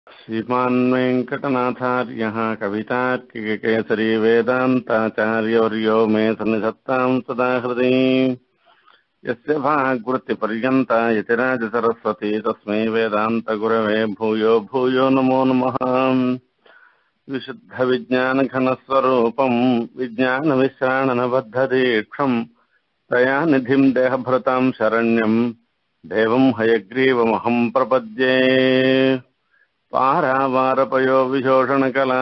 श्रीमान् वेङ्कटनाथार्यः कवितार्किककेसरी वेदान्ताचार्यवर्यो मे सन्निधत्ताम् सदा हृदि यस्य भागवृत्तिपर्यन्ता यतिराजसरस्वती तस्मै वेदान्तगुरवे भूयो भूयो नमो नमः विशुद्धविज्ञानघनस्वरूपम् विज्ञानविश्राणनबद्धदीक्षम् तया निधिम् देहभृताम् शरण्यम् देवम् हयग्रीवमहम् प्रपद्ये पारावारपयो विशोषणकला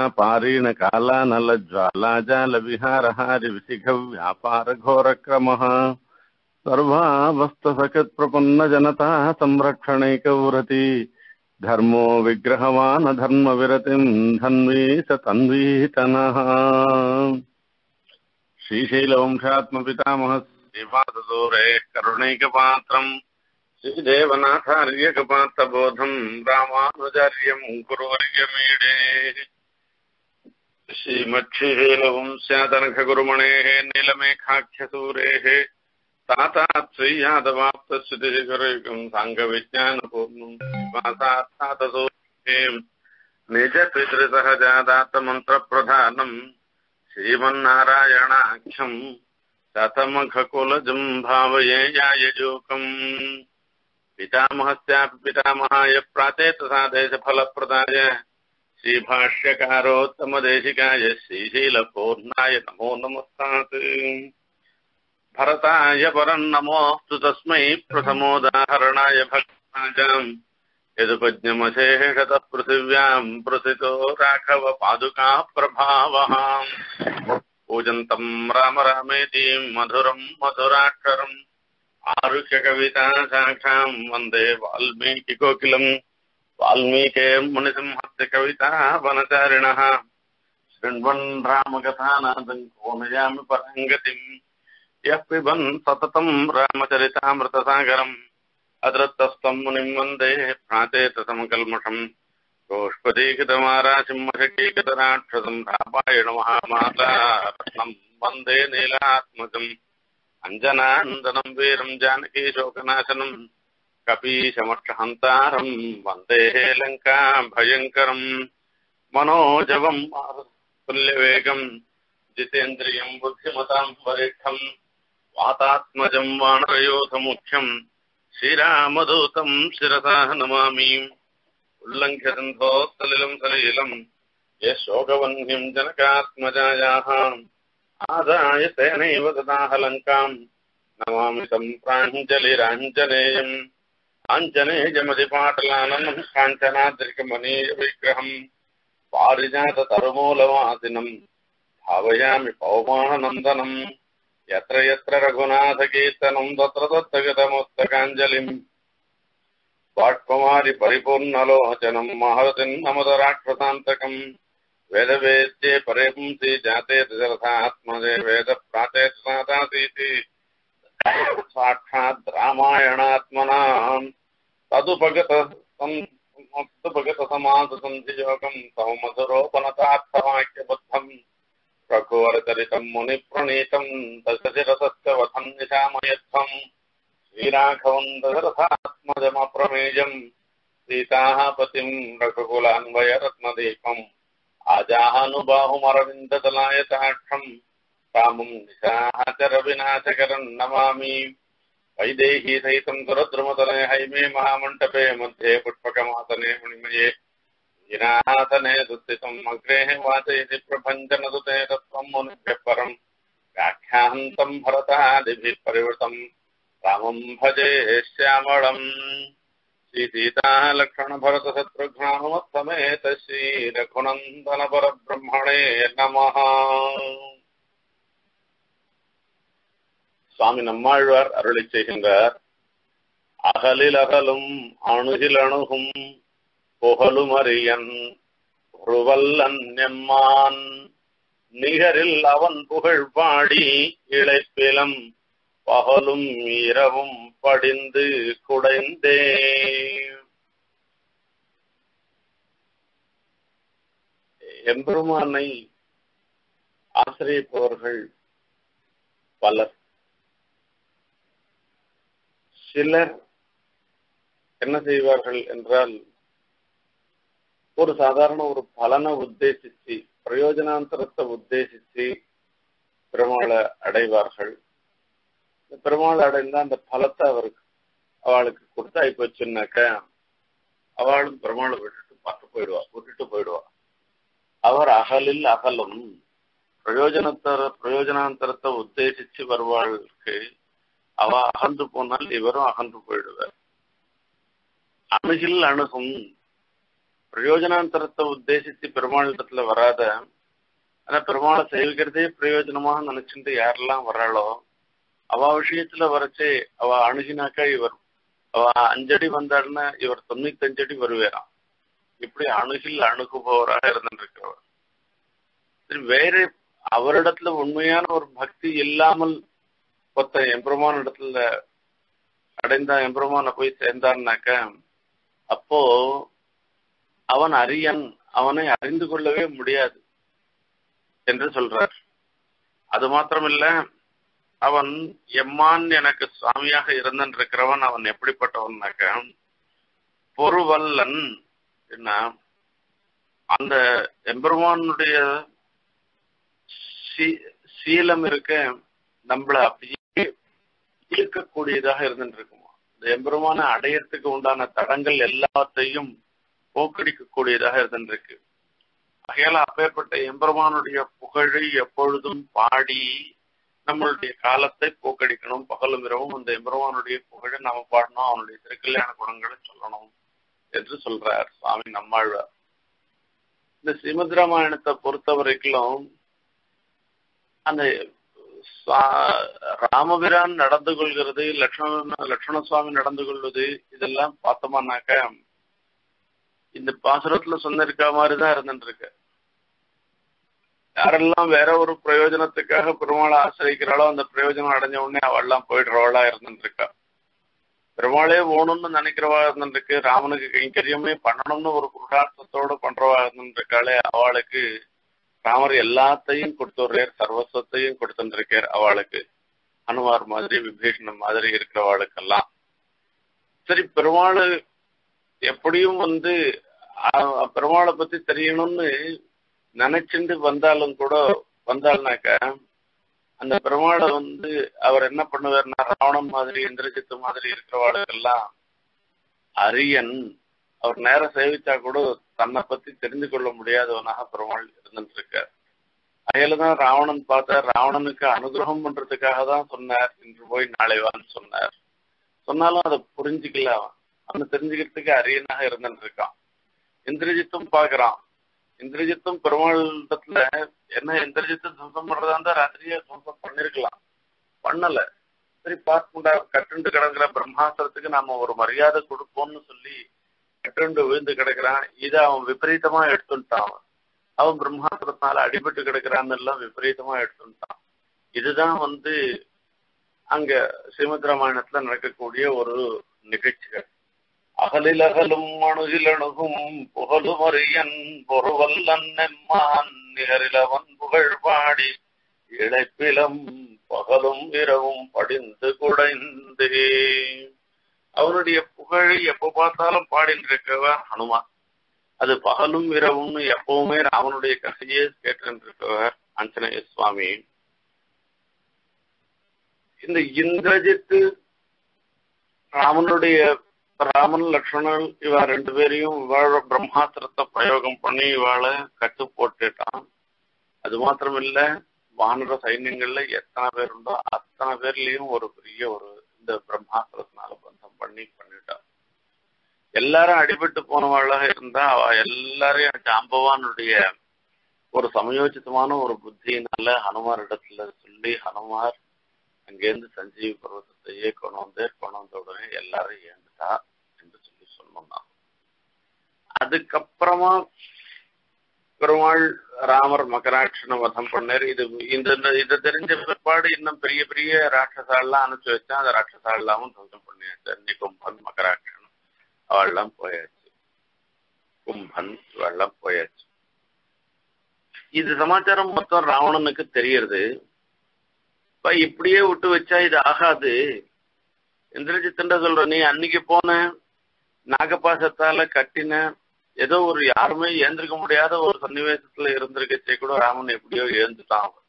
पारीणकालानलज्वालाजालविहारहारिविशिखव्यापारघोरक्रमः सर्वावस्थसकृत्प्रपन्नजनता संरक्षणैकव्रती धर्मो विग्रहवान् धर्मविरतिम् धन्वी स तन्वीतनः श्रीशैलवंशात्मपितामहः श्रीपादसूरे करुणैकपात्रम् श्रीदेवनाथार्यकपात्रबोधम् रामानुजार्यम् गुरुवर्यमीडे श्रीमच्छीलवंस्यातनखगुरुमणेः नीलमेघाख्यसूरेः तातात्स्वीयादवाप्तश्रुतिशिखरैकम् साङ्गविज्ञानपूर्णम् वासात्तातसूरेः निजपितृसहजादात्तमन्त्रप्रधानम् श्रीमन्नारायणाख्यम् शतमखकुलजम् भावये यायजूकम् पितामहस्यापि पितामहाय प्राचेतसादेशफलप्रदाय श्रीभाष्यकारोत्तमदेशिकाय श्रीशीलपूर्णाय नमो नमस्तात् भरताय परम् नमोऽस्तु तस्मै प्रथमोदाहरणाय भक्ताजाम् यदुपज्ञमशेषतः पृथिव्याम् प्रथितो राघव पादुका प्रभावः पूजन्तम् राम रामेतीम् मधुरम् मधुराक्षरम् आरुह्य कविता शाखाम् वन्दे वाल्मीकिकोकिलम् वाल्मीके मुनिसिंहस्य कविता वनचारिणः शृण्वन् रामकथानादम् को नयामि पराङ्गतिम् यः पिबन् सततम् रामचरितामृतसागरम् अदृत्तस्तम् मुनिम् वन्दे प्राचेतसमकल्मषम् गोष्पदीकृतमारासिंहशकीकृतराक्षसम् रापायणमहामाता रत्नम् वन्दे नीलात्मजम् अञ्जनान्दनम् वीरम् जानकीशोकनाशनम् कपीशमक्षहन्तारम् वन्दे लङ्का भयङ्करम् मनोजवम् तुल्यवेगम् जितेन्द्रियम् बुद्धिमताम् वरिष्ठम् वातात्मजम् वानरयोधमुख्यम् श्रीरामदूतम् शिरसा नमामि उल्लङ्घ्य सन्धोत्सलिलम् सलीलम् यशोकवह्निम् जनकात्मजायाः आदाय तेनैव ददाह लङ्काम् नमामि सम्प्राञ्जलिराञ्जनेयम् आञ्जनेयमधिपाटलाननम् काञ्चनाद्रिकमनीयविग्रहम् पारिजाततरुमूलवासिनम् भावयामि पौमाननन्दनम् यत्र यत्र रघुनाथकीर्तनम् तत्र तत्र गतमुस्तकाञ्जलिम् वाट्कुमारि परिपूर्णलोचनम् महतिम् नमदराक्षसान्तकम् वेदवेद्ये परेपुंसि जाते दशरथात्मजे वेदप्राचेतसादासीति साक्षात् रामायणात्मना तदुपगत तदुपगतसमाससन्धियोगम् तव मधुरोपनतार्थवाक्यबद्धम् रघुवरचरितम् मुनिप्रणीतम् दशशिरसस्य वथम् निशामयत्वम् श्रीराघवम् दशरथात्मजमप्रमेयम् सीताः पतिम् रघुकुलान्वयरत्नदीपम् आजानुबाहुमरविन्ददलायताक्षम् रामम् निशाचरविनाशकरम् नमामि वैदेही सहितम् सुरद्रुमतले हैमे महामण्डपे मध्ये पुष्पकमासने मणिमये विनासने दुस्थितम् अग्रेः वाचयति प्रभञ्जनदुते तत्त्वम् मुनिभ्यः परम् व्याख्यान्तम् भरतादिभिः परिवृतम् रामम् भजे श्यामळम् श्रीसीताः लक्ष्मणभरतशत्रुघ्नानुमत्समेत श्रीरघुनन्दनपरब्रह्मणे नमः சுவாமி நம்மாழ்வார் அருளி செய்கின்றார் அகலில் அகலும் அணுகில் அணுகும் புகழும் அரியன் ஒருவல்லன் எம்மான் நிகரில் அவன் புகழ் பாடி இழைப்பிலம் பகலும் இரவும் படிந்து குடைந்தே எம்பெருமானை ஆசிரியப்பவர்கள் பலர் சிலர் என்ன செய்வார்கள் என்றால் ஒரு சாதாரண ஒரு பலனை உத்தேசிச்சு பிரயோஜனாந்தரத்தை உத்தேசிச்சு பெருமாளை அடைவார்கள் இந்த பெருமாள் அடைந்த அந்த பலத்தை அவருக்கு அவளுக்கு கொடுத்தாய் போச்சுன்னாக்க அவளும் பெருமாளை விட்டுட்டு பார்த்து போயிடுவா விட்டுட்டு போயிடுவா அவர் அகலில் அகலும் பிரயோஜனத்தர பிரயோஜனாந்தரத்தை உத்தேசிச்சு வருவாளுக்கு அவ அகன்று போனால் இவரும் அகன்று போயிடுவார் அணுகில் அணுகும் பிரயோஜனாந்தரத்தை உத்தேசித்து பெருமாளிடத்துல வராத ஆனா பெருமாளை சேவிக்கிறதே பிரயோஜனமாக நினைச்சுட்டு யாரெல்லாம் வர்றாளோ அவ விஷயத்துல வரைச்சு அவ அணுகினாக்கா இவர் அவ அஞ்சடி வந்தாருன்னா இவர் தொண்ணூத்தி அஞ்சடி வருவேராம் இப்படி அணுகில் அணுகுபவராக இருந்திருக்கிறவர் சரி வேற அவரிடத்துல உண்மையான ஒரு பக்தி இல்லாமல் ஒருத்த எம்பெருமான இடத்துல அடைந்த எம்பெருமான போய் சேர்ந்தார்னாக்க அப்போ அவன் அரியன் அவனை அறிந்து கொள்ளவே முடியாது என்று சொல்றார் அது மாத்திரமில்ல அவன் எம்மான் எனக்கு சுவாமியாக இருந்திருக்கிறவன் அவன் எப்படிப்பட்டவன்னாக்க பொறுவல்லன் என்ன அந்த எம்பெருமானுடைய சீலம் இருக்க நம்மள அப்படியே ஈர்க்கக்கூடியதாக இருந்துட்டு இருக்குமா இந்த எம்பெருமான அடையறதுக்கு உண்டான தடங்கள் எல்லாத்தையும் போக்கடிக்கக்கூடியதாக இருந்துருக்கு ஆகையால அப்பேற்பட்ட எம்பெருமானுடைய புகழை எப்பொழுதும் பாடி நம்மளுடைய காலத்தை போக்கடிக்கணும் பகலும் இரவும் அந்த எம்பெருமானுடைய புகழை நாம பாடணும் அவனுடைய திருக்கல்யாண குணங்களை சொல்லணும் என்று சொல்றார் சுவாமி நம்மாழ்வார் இந்த ஸ்ரீமத் ராமாயணத்தை பொறுத்த வரைக்கும் அந்த ராமபிரான் நடந்து கொள்கிறது லட்சுமண லட்சுமண சுவாமி நடந்து கொள்வது இதெல்லாம் பார்த்தோம்னாக்க இந்த பாசுரத்துல சொன்னிருக்க மாதிரிதான் இருந்துட்டு இருக்கு யாரெல்லாம் வேற ஒரு பிரயோஜனத்துக்காக பெருமாளை ஆசிரிக்கிறாளோ அந்த பிரயோஜனம் அடைஞ்ச உடனே அவள்லாம் போயிடுறவளா இருந்துட்டு இருக்கா பெருமாளே ஓணும்னு நினைக்கிறவா இருந்துருக்கு ராமனுக்கு கைங்கரியமே பண்ணணும்னு ஒரு புருஷார்த்தத்தோட பண்றவா இருந்துட்டு இருக்காளே அவளுக்கு ராமர் எல்லாத்தையும் கொடுத்துடுறார் சர்வஸ்வத்தையும் கொடுத்துருக்கார் அவளுக்கு அனுமார் மாதிரி விபீஷணன் மாதிரி இருக்கிறவாளுக்கெல்லாம் சரி பெருமாள் எப்படியும் வந்து பெருமாளை பத்தி தெரியணும்னு நினைச்சுட்டு வந்தாலும் கூட வந்தாள்னாக்க அந்த பெருமாளை வந்து அவர் என்ன பண்ணுவார்னா ராவணன் மாதிரி இந்திரஜித்து மாதிரி இருக்கிறவாளுக்கெல்லாம் அரியன் அவர் நேரம் சேவிச்சா கூட தன்னை பத்தி தெரிந்து கொள்ள முடியாதவனாக பெருமாள் இருந்துட்டு இருக்கார் அயலதான் ராவணன் பார்த்தார் ராவணனுக்கு அனுகிரகம் பண்றதுக்காக தான் சொன்னார் இன்று போய் நாளை வான்னு சொன்னார் சொன்னாலும் அதை புரிஞ்சுக்கல அவன் அவன் தெரிஞ்சுக்கிறதுக்கு அரியனாக இருந்துட்டு இருக்கான் இந்திரஜித்தும் பாக்குறான் இந்திரஜித்தும் பெருமாளிடத்துல என்ன இந்திரஜித்து துவம்சம் பண்றதா இருந்தா ராத்திரியே துவம்சம் பண்ணிருக்கலாம் பண்ணல சரி பார்த்துண்டா கட்டுண்டு கிடக்குற பிரம்மாஸ்திரத்துக்கு நாம ஒரு மரியாதை கொடுப்போம்னு சொல்லி கட்டுண்டு விழுந்து கிடக்குறான் இதை அவன் விபரீதமா எடுத்துட்டான் அவன் பிரம்மாஸ்திரத்தினால அடிபட்டு கிடக்குறான்னு எல்லாம் விபரீதமா எடுத்துட்டான் இதுதான் வந்து அங்க ஸ்ரீமத் ராமாயணத்துல நடக்கக்கூடிய ஒரு நிகழ்ச்சிகள் அகலில் அகலும் அணுகில் அணுகும் புகழும் அறியன் பொறுவல்லன் எம்மான் நிகரிலவன் புகழ் பாடி இழைப்பிலம் பகலும் இரவும் படிந்து குடைந்து அவனுடைய புகழை எப்ப பார்த்தாலும் பாடின்னு இருக்கவர் ஹனுமான் அது பகலும் இரவும்னு எப்பவுமே ராமனுடைய கதையே கேட்டு இருக்கவர் ஆஞ்சநேய சுவாமி இந்த இந்திரஜித்து ராமனுடைய ராமன் லக்ஷ்மணன் இவ ரெண்டு பேரையும் இவாழ பிரம்மாஸ்திரத்தை பிரயோகம் பண்ணி இவாளை கட்டு போட்டுட்டான் அது மாத்திரம் இல்ல வானர சைன்யங்கள்ல எத்தனை பேர் உண்டோ அத்தனை பேர்லயும் ஒரு பெரிய ஒரு இந்த பிரம்மாஸ்திரத்தினால பந்தம் பண்ணி பண்ணிட்டான் எல்லாரும் அடிபட்டு போனவாளாக இருந்தா அவ எல்லாரையும் ஜாம்பவானுடைய ஒரு சமயோசிதமான ஒரு புத்தியினால ஹனுமார் இடத்துல சொல்லி ஹனுமார் அங்கேருந்து சஞ்சீவி பர்வதத்தையே கொண்டு வந்து கொண்டு வந்த உடனே எல்லாரும் ஏந்துட்டா என்று சொல்லி சொன்னோம் அதுக்கப்புறமா பெருமாள் ராமர் மகராட்சனை வதம் பண்ணார் இது இந்த இதை தெரிஞ்ச பிற்பாடு இன்னும் பெரிய பெரிய ராட்சசாலாம் அனுப்பிச்சு வச்சா அந்த ராட்சசாலாமும் துவசம் பண்ணியாச்சு அன்னி கும்பன் மகராட்சன் அவள்லாம் போயாச்சு கும்பன் இவெல்லாம் போயாச்சு இது சமாச்சாரம் மொத்தம் ராவணனுக்கு தெரியறது இப்ப இப்படியே விட்டு வச்சா இது ஆகாது இந்திரஜித்தண்ட சொல்ற நீ அன்னைக்கு போன நாகபாசத்தால கட்டின ஏதோ ஒரு யாருமே ஏந்திருக்க முடியாத ஒரு சன்னிவேசத்துல இருந்திருக்கச்சே கூட ராமன் எப்படியோ ஏந்துட்டான் அவன்.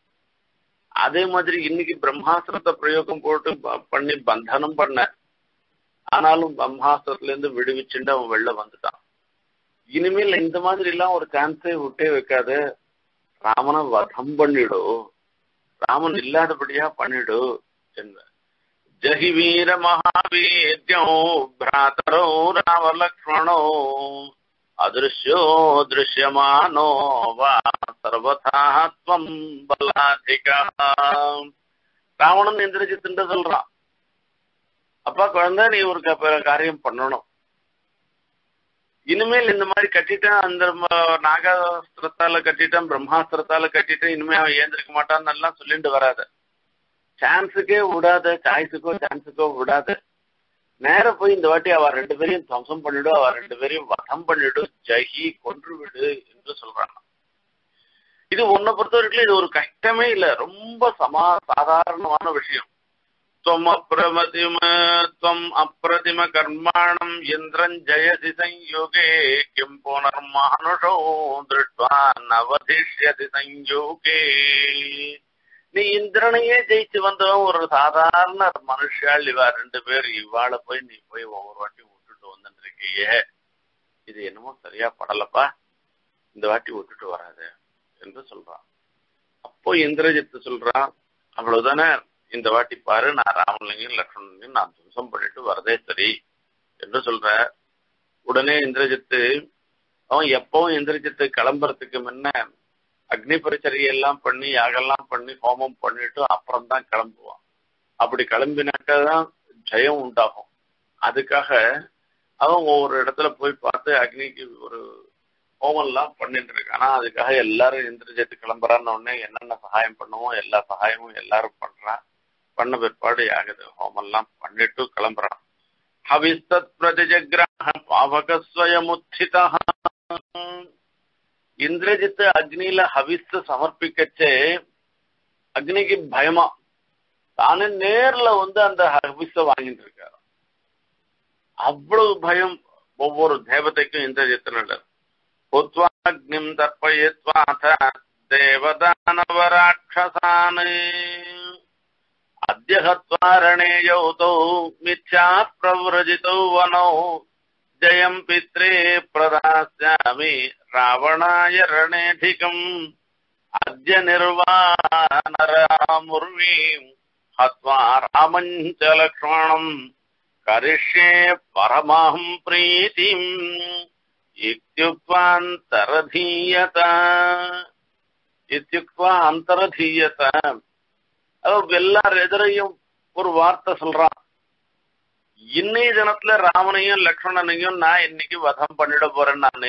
அதே மாதிரி இன்னைக்கு பிரம்மாஸ்திரத்தை பிரயோகம் போட்டு ப- பண்ணி பந்தனம் பண்ண ஆனாலும் பிரம்மாஸ்திரத்துல இருந்து விடுவிச்சுட்டு அவன் வெளில வந்துட்டான் இனிமேல் இந்த மாதிரி எல்லாம் ஒரு சான்ஸே விட்டே வைக்காத ராமனை வதம் பண்ணிடு ராமன் இல்லாதபடியா பண்ணிடு என்ன ஜஹி வீர மகாவீர்யோ பிராதரோ ராம லக்ஷ்மணோ அதிருஷ்யோ திருஷ்யமானோ வா சர்வதா துவம் பலாதிகா ராவணன் இந்திரஜித்துன்னு சொல்றான் அப்பா குழந்தை நீ ஒரு க- காரியம் பண்ணணும் இனிமேல் இந்த மாதிரி கட்டிட்டேன் அந்த ம- நாகாஸ்திரத்தால கட்டிட்டேன் பிரம்மாஸ்திரத்தால கட்டிட்டேன் இனிமே அவன் ஏந்திருக்க மாட்டான்னு எல்லாம் சொல்லிட்டு வராத சான்ஸுக்கே விடாத சாய்ஸுக்கோ சான்ஸுக்கோ விடாத நேர போய் இந்த வாட்டி அவ ரெண்டு பேரையும் துவம்சம் பண்ணிடு அவ ரெண்டு பேரையும் வதம் பண்ணிடு ஜஹி கொன்று விடு என்று சொல்றாங்க இது உன்னை பொறுத்த வரைக்கும் இது ஒரு கஷ்டமே இல்ல ரொம்ப சமா சாதாரணமான விஷயம் त्वम् अप्रमतिम त्वम् अप्रतिम कर्माणम् इन्द्रम् जयसि संयोगे किम् पुनर्मानुषो दृष्ट्वा नवधिष्यति संयोगे நீ இந்திரனையே ஜெயிச்சு வந்தவன் ஒரு சாதாரண மனுஷாள் இவா ரெண்டு பேர் இவாளை போய் நீ போய் ஒவ்வொரு வாட்டியும் விட்டுட்டு வந்துட்டு இருக்கியே இது என்னமோ சரியா படலப்பா இந்த வாட்டி விட்டுட்டு வராது என்று சொல்றான் அப்போ இந்திரஜித்து சொல்றான் அவ்வளவுதானே இந்த வாட்டி பாரு நான் ராமலிங்கம் லக்ஷ்மணனையும் நான் துவம்சம் பண்ணிட்டு வரதே சரி என்று சொல்ற உடனே இந்திரஜித்து அவன் எப்பவும் இந்திரஜித்து கிளம்புறதுக்கு முன்ன அக்னி பரிச்சரியை எல்லாம் பண்ணி யாகெல்லாம் பண்ணி ஹோமம் பண்ணிட்டு அப்புறம் தான் கிளம்புவான் அப்படி கிளம்பினாக்கா தான் ஜெயம் உண்டாகும் அதுக்காக அவன் ஒவ்வொரு இடத்துல போய் பார்த்து அக்னிக்கு ஒரு ஹோமம் எல்லாம் பண்ணிட்டு இருக்கான் ஆனா அதுக்காக எல்லாரும் இந்திரஜித்து கிளம்புறான்னு உடனே என்னென்ன சகாயம் பண்ணுவோம் எல்லா சகாயமும் எல்லாரும் பண்றான் பண்ண பிற்பாடு யாகுது ஹோமம் எல்லாம் பண்ணிட்டு கிளம்புறான் ஹவிஸ்தத் பிரதிஜகிரஹ பாவகஸ்வயமுத்திதா இந்திரஜித்து அக்னியில ஹவிஸ் சமர்ப்பிக்கச்சே அக்னிக்கு பயமா தானே நேர்ல வந்து அந்த ஹவிஸ வாங்கிட்டு இருக்காரு அவ்வளவு பயம் ஒவ்வொரு தேவதைக்கும் இந்திரஜித்தனிடம் உத்வாக்னிம் தர்ப்பயித்வாத தேவதானவராட்சசான் अद्य हत्वारणे यौतौ मिथ्या प्रव्रजितौ वनौ जयम् पित्रे प्रदास्यामि रावणाय रणेऽधिकम् अद्य निर्वाणरामुर्वीम् हत्वा रामम् च लक्ष्मणम् करिष्ये परमाहम् प्रीतिम् इत्युक्त्वान्तरधीयत इत्युक्त्वा अन्तरधीयत அதாவது எல்லார் எதிரையும் ஒரு வார்த்தை சொல்றான் இன்னைய தினத்துல ராமனையும் லக்ஷ்மணனையும் நான் இன்னைக்கு வதம் பண்ணிட போறேன் நானு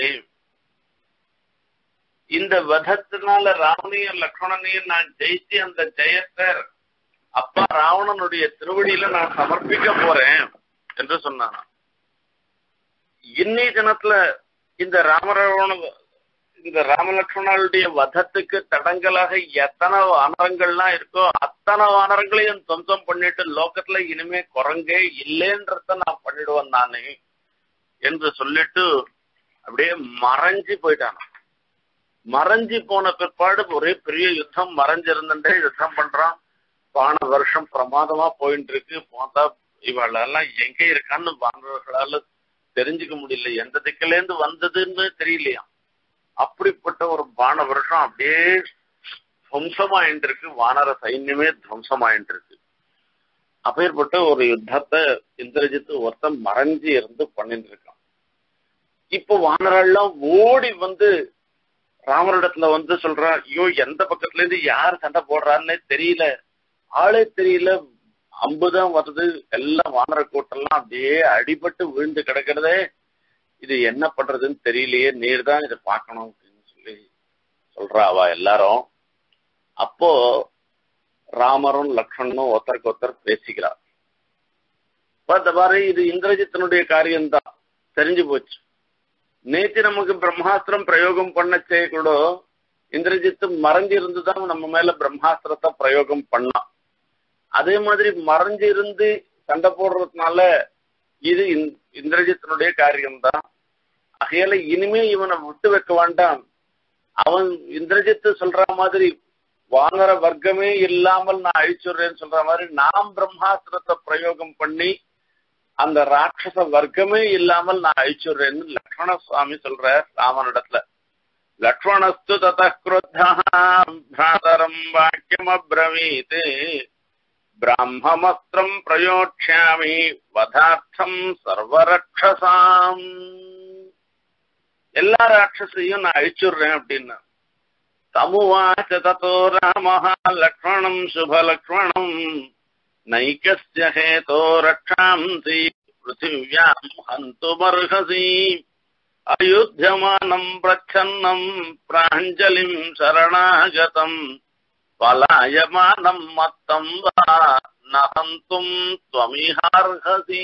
இந்த வதத்தினால ராமனையும் லக்ஷ்மணனையும் நான் ஜெயிச்சு அந்த ஜெயத்தை அப்பா ராவணனுடைய திருவடியில நான் சமர்ப்பிக்க போறேன் என்று சொன்னான் இன்னைய தினத்துல இந்த ராமராவண இந்த ராமலட்சுமணனுடைய வதத்துக்கு தடங்கலாக எத்தனை வானரங்கள்லாம் இருக்கோ அத்தனை வானரங்களையும் துவம்சம் பண்ணிட்டு லோகத்துல இனிமே குரங்கே இல்லைன்றத நான் பண்ணிடுவேன் நானு என்று சொல்லிட்டு அப்படியே மறைஞ்சு போயிட்டான் மறைஞ்சு போன பிற்பாடு ஒரே பெரிய யுத்தம் மறைஞ்சிருந்துட்டே யுத்தம் பண்றான் போன வருஷம் பிரமாதமா போயிட்டு இருக்கு போதா இவளெல்லாம் எங்க இருக்கான்னு வானவர்களால தெரிஞ்சுக்க முடியல எந்த திக்கில இருந்து வந்ததுன்னு தெரியலையா அப்படிப்பட்ட ஒரு பான வருஷம் அப்படியே துவம்சமாயிட்டு இருக்கு வானர சைன்யமே துவம்சமாயிட்டு இருக்கு அப்பேற்பட்ட ஒரு யுத்தத்தை இந்திரஜித்து ஒருத்தன் மறைஞ்சு இருந்து பண்ணிட்டு இருக்கான் இப்போ வானரெல்லாம் ஓடி வந்து ராமரிடத்துல வந்து சொல்றா ஐயோ எந்த பக்கத்துல இருந்து யார் சண்டை போடுறான்னே தெரியல ஆளே தெரியல அம்புதான் வருது எல்லாம் வானர கூட்டம்லாம் அப்படியே அடிபட்டு விழுந்து கிடக்கிறதே இது என்ன பண்றதுன்னு தெரியலையே நீர் தான் இதை பார்க்கணும் அப்படின்னு சொல்லி சொல்றா அவ எல்லாரும் அப்போ ராமரும் லக்ஷ்மணனும் ஒருத்தருக்கு ஒருத்தர் பேசிக்கிறார் இந்த மாதிரி இது இந்திரஜித்தனுடைய காரியம்தான் தெரிஞ்சு போச்சு நேற்று நமக்கு பிரம்மாஸ்திரம் பிரயோகம் பண்ணச்சே கூட இந்திரஜித்து மறைஞ்சு இருந்துதான் நம்ம மேல பிரம்மாஸ்திரத்தை பிரயோகம் பண்ணான் அதே மாதிரி மறைஞ்சு இருந்து சண்டை போடுறதுனால இது இந்திரஜித்தனுடைய காரியம்தான் ஆகையால இனிமே இவனை விட்டு வைக்க வேண்டாம் அவன் இந்திரஜித்து சொல்ற மாதிரி வானர வர்க்கமே இல்லாமல் நான் அழிச்சுடுறேன்னு சொல்ற மாதிரி நாம் பிரம்மாஸ்திரத்தை பிரயோகம் பண்ணி அந்த ராட்சச வர்க்கமே இல்லாமல் நான் அழிச்சுடுறேன்னு லக்ஷ்மண சுவாமி சொல்ற ராமனிடத்துல லக்ஷ்மணஸ்து தத கிருத்தரம் வாக்கியம் அப்ரவீத் பிராமமஸ்திரம் பிரயோக்ஷாமி வதார்த்தம் சர்வரக்ஷசாம் எல்லா ராட்சசையும் நான் அழிச்சுடுறேன் அப்படின்னு தமுவாச்ச தத்தோ ராம லக்ஷ்மணம் சுபலக்ஷ்மணம் நைகஸ்ய ஹேதோ ரக்ஷாம்சி பிருத்திவியாம் ஹந்துமர்ஹசி அயுத்தியமானம் பிரச்சன்னம் பிராஞ்சலிம் சரணாகதம் பலாயமானம் மத்தம் வா நகந்தும் துவமிஹார்ஹசி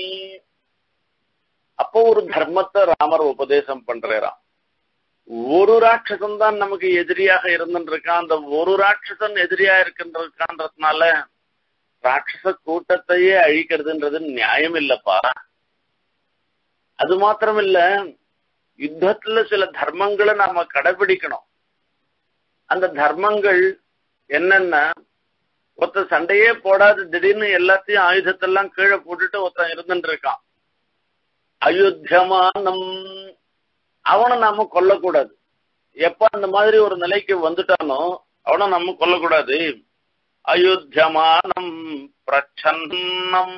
அப்போ ஒரு தர்மத்தை ராமர் உபதேசம் பண்றாராம் ஒரு ராட்சசன் தான் நமக்கு எதிரியாக இருந்துட்டு இருக்கான் அந்த ஒரு ராட்சசன் எதிரியா இருக்கின்றதுனால ராட்சச கூட்டத்தையே அழிக்கிறதுன்றது நியாயம் இல்லப்பா அது மாத்திரம் இல்ல யுத்தத்துல சில தர்மங்களை நாம கடைபிடிக்கணும் அந்த தர்மங்கள் என்னென்ன ஒருத்த சண்டையே போடாது திடீர்னு எல்லாத்தையும் ஆயுதத்தெல்லாம் கீழே போட்டுட்டு ஒருத்தன் இருந்துட்டு இருக்கான் அயுத்தியமானம் அவனை நாம கொல்லக்கூடாது எப்ப அந்த மாதிரி ஒரு நிலைக்கு வந்துட்டானோ அவனை நம்ம கொல்லக்கூடாது அயுத்தியமானம் பிரச்சன்னம்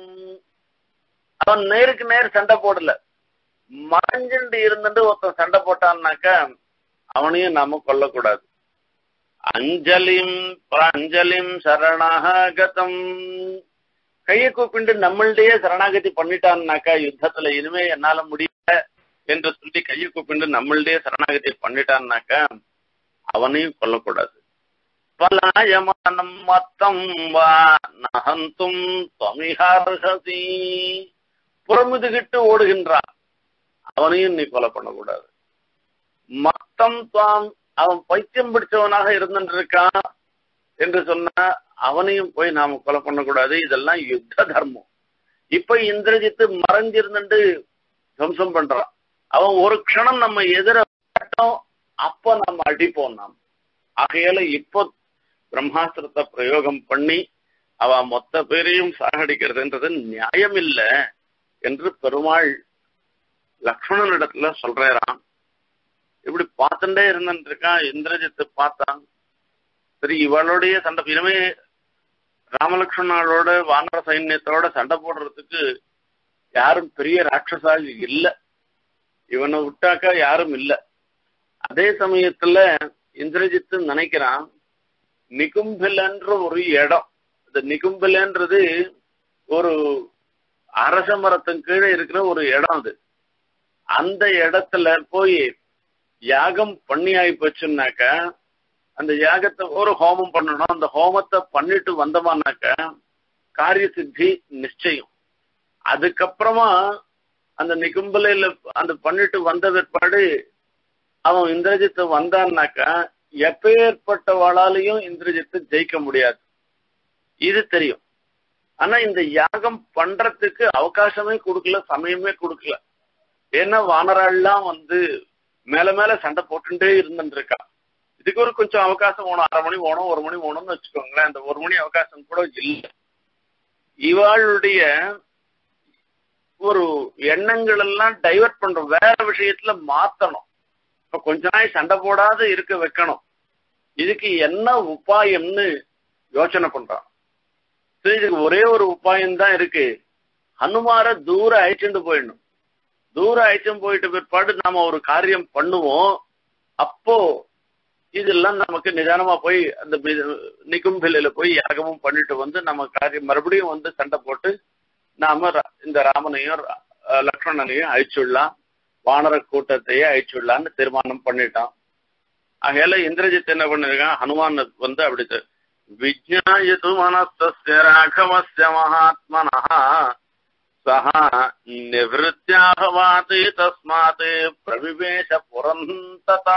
அவன் நேருக்கு நேர் சண்டை போடல மறைஞ்சுண்டு இருந்துட்டு ஒருத்தன் சண்டை போட்டான்னாக்க அவனையும் நாம கொல்லக்கூடாது அஞ்சலிம் பிராஞ்சலிம் சரணாகதம் கையை கூப்பிண்டு நம்மள்டையே சரணாகதி பண்ணிட்டான்னாக்கா யுத்தத்துல இனிமே என்னால முடியல என்று சொல்லி கையை கூப்பிண்டு நம்மள்டையே சரணாகதி பண்ணிட்டான்னாக்கா அவனையும் கொல்லக்கூடாது பலாயமானம் மத்தம் வா நகந்தும் துவமிகார்ஹசி புறமுதுகிட்டு ஓடுகின்றான் அவனையும் நீ கொலை பண்ணக்கூடாது மத்தம் தாம் அவன் பைத்தியம் பிடிச்சவனாக இருந்துட்டு இருக்கான் என்று சொன்னா அவனையும் போய் நாம கொலை பண்ணக்கூடாது இதெல்லாம் யுத்த தர்மம் இப்ப இந்திரஜித்து மறைஞ்சிருந்துட்டு துவம்சம் பண்றான் அவன் ஒரு க்ஷணம் நம்ம எதிர அப்ப நம்ம அடிப்போம் நாம் ஆகையால இப்போ பிரம்மாஸ்திரத்தை பிரயோகம் பண்ணி அவ மொத்த பேரையும் சாகடிக்கிறதுன்றது நியாயம் இல்ல என்று பெருமாள் லக்ஷ்மணனிடத்துல சொல்றாராம் இப்படி பார்த்துட்டே இருந்துட்டு இருக்கான் இந்திரஜித்து பார்த்தான் சரி இவளுடைய சண்டை இனிமே ராமலக்ஷ்மணாளோட வானர சைன்யத்தோட சண்டை போடுறதுக்கு யாரும் பெரிய ராட்சசால் இல்ல இவனை விட்டாக்கா யாரும் இல்ல அதே சமயத்துல இந்திரஜித்து நினைக்கிறான் நிகும்பிலன்ற ஒரு இடம் இந்த நிகும்பிலன்றது ஒரு அரச மரத்தின் கீழே இருக்கிற ஒரு இடம் அது அந்த இடத்துல போய் யாகம் பண்ணி ஆகி போச்சுன்னாக்க அந்த யாகத்தை ஒரு ஹோமம் பண்ணணும் அந்த ஹோமத்தை பண்ணிட்டு வந்தோமானாக்க காரிய சித்தி நிச்சயம் அதுக்கப்புறமா அந்த நிகும்பலையில அந்த பண்ணிட்டு வந்த பிற்பாடு அவன் இந்திரஜித்து வந்தான்னாக்கா எப்பேற்பட்டவாளாலையும் இந்திரஜித்து ஜெயிக்க முடியாது இது தெரியும் ஆனா இந்த யாகம் பண்றதுக்கு அவகாசமே கொடுக்கல சமயமே கொடுக்கல ஏன்னா வானராள்லாம் வந்து மேல மேல சண்டை போட்டுட்டே இருந்துட்டு இருக்கா இதுக்கு ஒரு கொஞ்சம் அவகாசம் வேணும் அரை மணி வேணும் ஒரு மணி வேணும்னு வச்சுக்கோங்களேன் அந்த ஒரு மணி அவகாசம் கூட இல்லை இவாளுடைய ஒரு எண்ணங்கள் எல்லாம் டைவர்ட் பண்றோம் வேற விஷயத்துல மாத்தணும் இப்ப கொஞ்ச நாள் சண்டை போடாத இருக்க வைக்கணும் இதுக்கு என்ன உபாயம்னு யோசனை பண்றான் சரி இதுக்கு ஒரே ஒரு உபாயம் தான் இருக்கு ஹனுமார தூரம் அழைச்சிட்டு போயிடணும் தூரம் அழைச்சும் போயிட்டு பிற்பாடு நாம ஒரு காரியம் பண்ணுவோம் அப்போ இதெல்லாம் நமக்கு நிதானமா போய் அந்த நிகும்பிலையில போய் யாகமும் பண்ணிட்டு வந்து நம்ம காரியம் மறுபடியும் வந்து சண்டை போட்டு நாம இந்த ராமனையும் லக்ஷ்மணனையும் அழிச்சுடலாம் வானர கூட்டத்தையே அழிச்சுடலான்னு தீர்மானம் பண்ணிட்டான் ஆகையால இந்திரஜித் என்ன பண்ணிருக்கான் ஹனுமான் வந்து அப்படி விஜயாயது மனஸ்தஸ்ய ராഘவஸ்ய மகாத்மனா சஹா நிவத்தியாகவாதி தஸ்மாத் பிரவிவேஷ புரந்ததா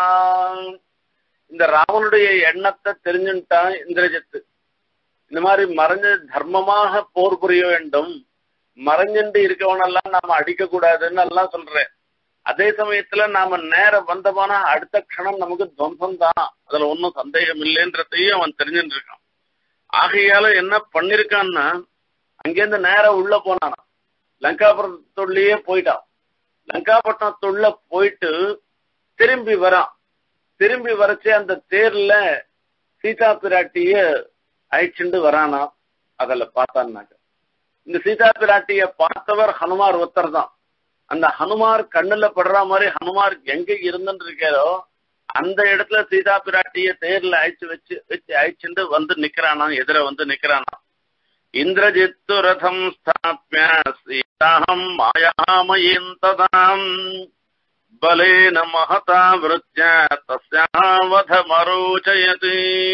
இந்த ராவனுடைய எண்ணத்தை தெரிஞ்சுட்டான் இந்திரஜித்து இந்த மாதிரி மறைஞ்ச தர்மமாக போர் புரிய வேண்டும் மறைஞ்சுட்டு இருக்கவனெல்லாம் நாம அடிக்க கூடாதுன்னு எல்லாம் சொல்றேன் அதே சமயத்துல நாம நேரம் வந்தோம்னா அடுத்த க்ஷணம் நமக்கு துவம்சம் தான் அதுல ஒன்றும் சந்தேகம் இல்லைன்றதையும் அவன் தெரிஞ்சுட்டு இருக்கான் ஆகையால என்ன பண்ணிருக்கான்னா அங்கேருந்து நேரம் உள்ள போனானா லங்காபுரத்துள்ளேயே போயிட்டான் லங்காபட்டினத்துள்ள போயிட்டு திரும்பி வரான் திரும்பி வரச்சே அந்த தேர்ல சீதா பிராட்டிய அழிச்சுண்டு வரானா அதுல பார்த்தான்னாக்க இந்த சீதா பிராட்டிய பார்த்தவர் ஹனுமார் ஒருத்தர் தான் அந்த ஹனுமார் கண்ணுல படுற மாதிரி ஹனுமார் எங்க இருந்துட்டு இருக்காரோ அந்த இடத்துல சீதா பிராட்டிய தேர்ல அழிச்சு வச்சு வச்சு அழிச்சுண்டு வந்து நிக்கிறானா எதிர வந்து நிக்கிறானா இந்திரஜித்து ரதம் ஸ்தாபிய சீதாஹம் மாயாமயீம் ததாம் பலேன மகதா விருத்திய தஸ்யாவதமரோச்சயதி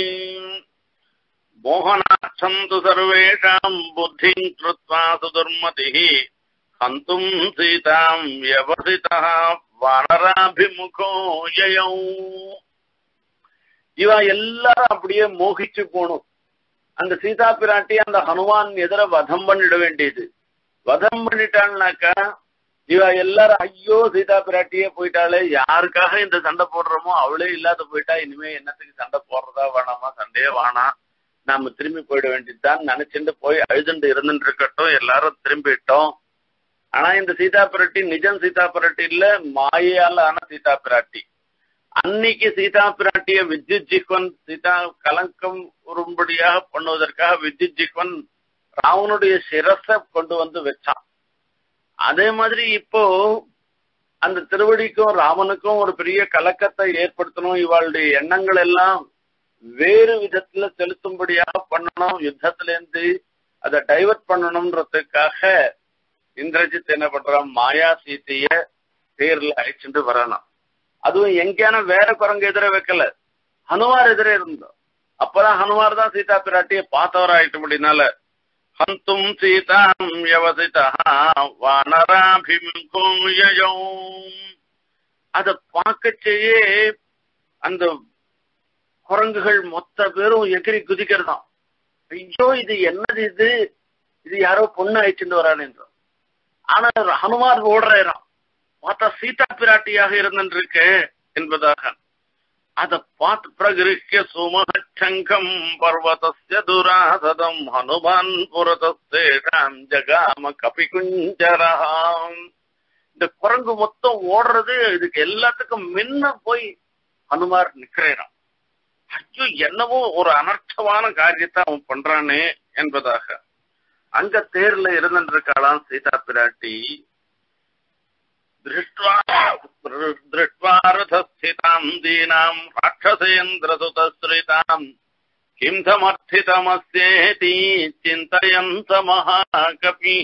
மோகனாட்சம் து சர்வேஷாம் புத்திம் கிருத்வா சுதுர்மதிः ஹந்தும் சீதாம் வியவசிதः வானராபிமுகோ யயௌ இவ எல்லாரும் அப்படியே மோகிச்சு போகணும் அந்த சீதா பிராட்டி அந்த ஹனுமான் எதிர வதம் பண்ணிட வேண்டியது வதம் பண்ணிட்டாள்னாக்கா இவ எல்லாரும் ஐயோ சீதா பிராட்டியே போயிட்டாலே யாருக்காக இந்த சண்டை போடுறோமோ அவளே இல்லாத போயிட்டா இனிமே என்னத்துக்கு சண்டை போடுறதா வேணாமா சண்டையே வேணாம் நாம திரும்பி போயிட வேண்டியதுதான் நினைச்சுட்டு போய் அழுதுண்டு இருந்துட்டு இருக்கட்டும் எல்லாரும் திரும்பிட்டோம் ஆனா இந்த சீதா பிராட்டி நிஜம் சீதா பிராட்டி இல்ல மாயால ஆன சீதா பிராட்டி அன்னைக்கு சீதா பிராட்டிய வித்யுத் ஜிக்வன் சீதா கலங்கம் வரும்படியாக பண்ணுவதற்காக வித்யுத் ஜிக்வன் ராவனுடைய சிரஸ கொண்டு வந்து வச்சான் அதே மாதிரி இப்போ அந்த திருவடிக்கும் ராமனுக்கும் ஒரு பெரிய கலக்கத்தை ஏற்படுத்தணும் இவாளுடைய எண்ணங்கள் எல்லாம் வேறு விதத்துல செலுத்தும்படியாக பண்ணணும் யுத்தத்துல இருந்து அதை டைவர்ட் பண்ணணும்ன்றதுக்காக இந்திரஜித் என்ன பண்றான் மாயா சீத்தைய தேர்ல அழைச்சிட்டு வரணும் அதுவும் எங்கேயான வேற குரங்கு எதிர வைக்கல ஹனுமார் எதிரே இருந்தோம் அப்பதான் ஹனுமார் தான் சீதா பிராட்டிய பார்த்தவர் ஆயிட்டு முடினால ஹந்தும் சீதாம் யவசிதா வானராபிமுகம் அத பார்க்கச்சேயே அந்த குரங்குகள் மொத்த பேரும் எகிரி குதிக்கிறதாம் ஐயோ இது என்னது இது இது யாரோ பொண்ணு அழிச்சுட்டு வரான்னு ஆனா ஹனுமார் ஓடுறான் பார்த்தா சீதா பிராட்டியாக இருந்திருக்கு என்பதாக அத பார்த்து பிரகிருஷ்ய சுமச்சங்கம் பர்வதஸ்ய துராசதம் ஹனுமான் புரதஸ்தேஷாம் ஜகாம கபி குஞ்சரஹாம் இந்த குரங்கு மொத்தம் ஓடுறது இதுக்கு எல்லாத்துக்கும் முன்ன போய் ஹனுமார் நிக்கிறேன் ஐயோ என்னவோ ஒரு அனர்த்தமான காரியத்தை அவன் பண்றானே என்பதாக அங்க தேர்ல இருந்திருக்காளாம் சீதா பிராட்டி திருஷ்டுவாரதஸ்திதாம் தீனாம் ராட்சசேந்திரசுதஸ்ரிதாம் கிம் சமர்த்திதமஸ்யேதி சிந்தயந்த மகாகபி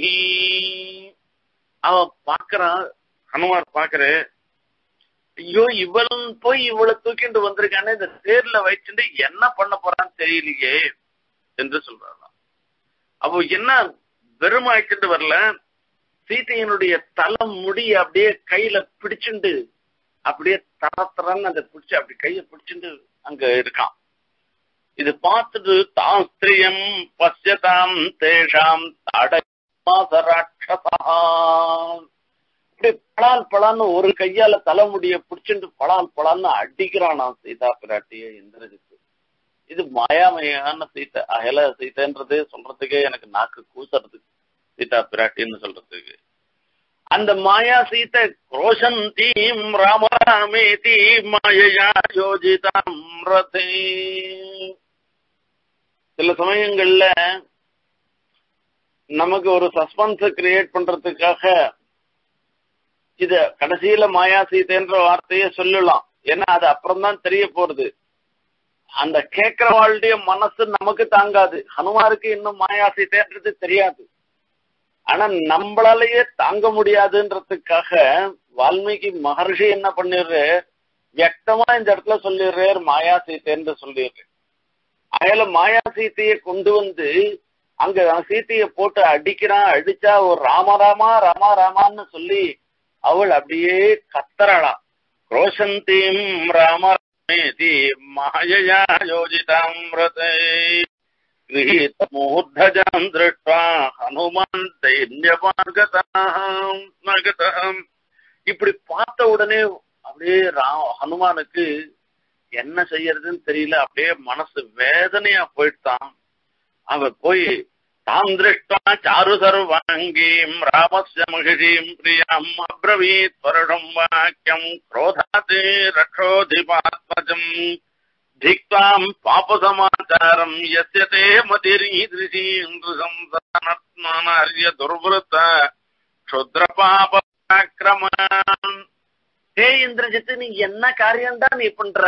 அவ பாக்குறான் ஹனுமார் பாக்குற ஐயோ இவளும் போய் இவளை தூக்கிட்டு வந்திருக்கானே இந்த தேர்ல வச்சுட்டு என்ன பண்ண போறான்னு தெரியலையே என்று சொல்றாராம் அப்போ என்ன வெறும் ஆயிட்டு வரல சீதையனுடைய தலம் முடி அப்படியே கையில பிடிச்சுண்டு அப்படியே தர தரன்னு அந்த பிடிச்சு அப்படி கைய பிடிச்சுண்டு அங்க இருக்கான் இது பார்த்துட்டு தாம் ஸ்திரியம் பசியதாம் தேஷாம் தடராட்சசா இப்படி பலால் பலான்னு ஒரு கையால தலைமுடிய பிடிச்சிட்டு பலால் பலான்னு அடிக்கிறானாம் சீதா பிராட்டிய இந்திரஜித்து இது மாயாமயான சீத்தை அகல சீத்தைன்றது சொல்றதுக்கே எனக்கு நாக்கு கூசறது சீதா பிராட்டின்னு சொல்றதுக்கு அந்த மாயா சீத்தை ரோஷந்தீம் ராமராமேதி மாயையா யோஜிதாம் ரதே சில சமயங்கள்ல நமக்கு ஒரு சஸ்பென்ஸ் கிரியேட் பண்றதுக்காக இத கடைசியில மாயா சீதைன்ற வார்த்தையை சொல்லலாம் ஏன்னா அது அப்புறம் தான் தெரிய போறது அந்த கேட்கிறவாளுடைய மனசு நமக்கு தாங்காது ஹனுமாருக்கு இன்னும் மாயா சீதைன்றது தெரியாது ஆனா நம்மளாலேயே தாங்க முடியாதுன்றதுக்காக வால்மீகி மகர்ஷி என்ன பண்ணிடுற வியக்தமா இந்த இடத்துல சொல்லிடுறார் மாயா சீத்தைன்னு சொல்லிடுற அயல மாயா சீத்தையை கொண்டு வந்து அங்க சீத்தைய போட்டு அடிக்கிறான் அடிச்சா ஒரு ராமராமா ராமா ராமான்னு சொல்லி அவள் அப்படியே கத்தரலாம் ரோஷந்தீம் ராமேதி மாயையா யோஜிதாம் ரதை गृहीतमूर्धजाम् दृष्ट्वा हनुमान् दैन्यमार्गताम् இப்படி பார்த்த உடனே அப்படியே ரா ஹனுமானுக்கு என்ன செய்யறதுன்னு தெரியல அப்படியே மனசு வேதனையா போயிட்டான் அவ போய் தாம் திருஷ்டா சாரு சர்வாங்கீம் ராமஸ்ய மகிழீம் பிரியாம் அப்ரவீத் வருடம் வாக்கியம் குரோதாத் ரக்ஷோதிபாத்மஜம் धिक्ताम् पापसमाचारम् यस्य ते मतिरीदृशीन्द्रसंसानत्मानार्य दुर्वृत க்ஷுத்ரபாபாக்கிரமான் ஹே இந்திரஜித்து நீ என்ன காரியம்தான் நீ பண்ற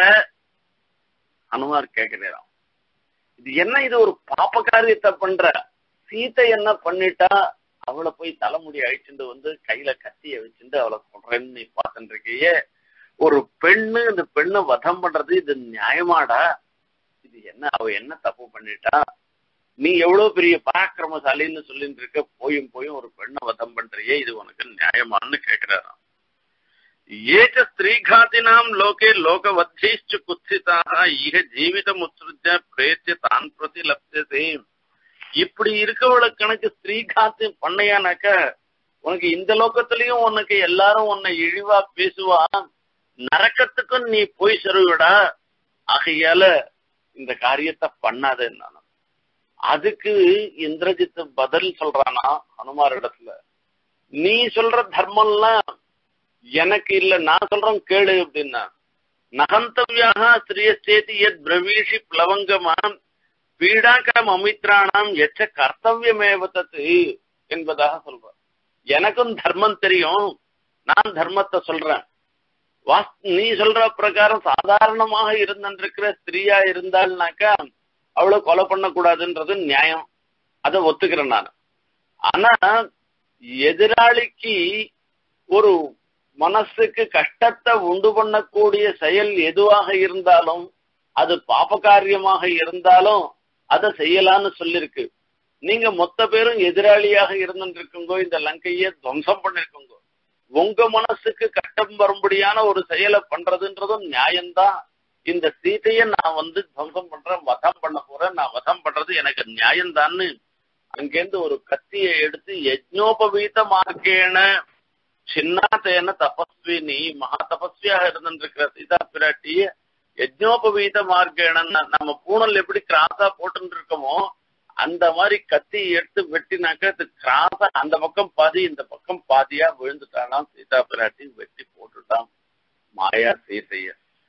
அனுமார் கேட்கிறான் இது என்ன இது ஒரு பாப்ப காரியத்தை பண்ற சீத்தை என்ன பண்ணிட்டா அவளை போய் தலைமுடி அழிச்சுட்டு வந்து கையில கத்திய வச்சுட்டு அவளை கொள்றேன்னு நீ பார்த்துட்டு இருக்கியே ஒரு பெண்ணு இந்த பெண்ணை வதம் பண்றது இது நியாயமாடா இது என்ன அவ என்ன தப்பு பண்ணிட்டா நீ எவ்வளவு பெரிய பராக்கிரமசாலின்னு சொல்லிட்டு இருக்க போயும் போயும் ஒரு பெண்ணை வதம் பண்றியே இது உனக்கு நியாயமான்னு கேக்குறாராம் ஏச்ச ஸ்திரீகாத்தினாம் லோகே லோகவத்தீஷ்சு குத்சிதாக இக ஜீவிதம் உத்ருஜ பிரேத்திய தான் பிரதி லப்யதே இப்படி இருக்கவளுக்கு கணக்கு ஸ்திரீகாத்தி பண்ணையானாக்க உனக்கு இந்த லோகத்திலயும் உனக்கு எல்லாரும் உன்னை இழிவா பேசுவா நரக்கத்துக்கும் நீ போய் செருவிடா ஆகையால இந்த காரியத்தை பண்ணாத நான் அதுக்கு இந்திரஜித் பதில் சொல்றானா ஹனுமார் இடத்துல நீ சொல்ற தர்மம்லாம் எனக்கு இல்ல நான் சொல்றேன் கேளு அப்படின்னா நகந்தவியாக ஸ்ரீயஸ்தேதி எத் பிரவீஷி பிளவங்கமாம் பீடாக்கரம் அமித்ராணாம் எச்ச கர்த்தவியமேவ தத்து என்பதாக சொல்றான் எனக்கும் தர்மம் தெரியும் நான் தர்மத்தை சொல்றேன் வாஸ் நீ சொல்ற பிரகாரம் சாதாரணமாக இருந்திருக்கிற ஸ்திரீயா இருந்தாள்னாக்கா அவளை கொலை பண்ணக்கூடாதுன்றது நியாயம் அதை ஒத்துக்கிறேன் நான் ஆனா எதிராளிக்கு ஒரு மனசுக்கு கஷ்டத்தை உண்டு பண்ணக்கூடிய செயல் எதுவாக இருந்தாலும் அது பாப காரியமாக இருந்தாலும் அதை செய்யலான்னு சொல்லிருக்கு நீங்க மொத்த பேரும் எதிராளியாக இருந்துருக்குங்கோ இந்த லங்கையை துவம்சம் பண்ணிருக்குங்கோ உங்க மனசுக்கு கஷ்டம் வரும்படியான ஒரு செயலை பண்றதுன்றதும் நியாயம்தான் இந்த சீதையை நான் வந்து துவம்சம் பண்றேன் வதம் பண்ண போறேன் நான் வதம் பண்றது எனக்கு நியாயம்தான்னு அங்கேருந்து ஒரு கத்தியை எடுத்து யஜ்னோபவீத மார்க்கேன சின்னாத்தேன தபஸ்வினி மகா தபஸ்வியாக இருந்திருக்கிற சீதா பிராட்டிய யஜ்னோபவீத மார்க்கேன நம்ம பூனல் எப்படி கிராஸா போட்டு இருக்கோமோ அந்த மாதிரி கத்தி எடுத்து வெட்டினாக்க அது கிராஸா அந்த பக்கம் பாதி இந்த பக்கம் பாதியா விழுந்துட்டானாம் சீதா பிராட்டி வெட்டி போட்டுட்டான் மாயா சீதைய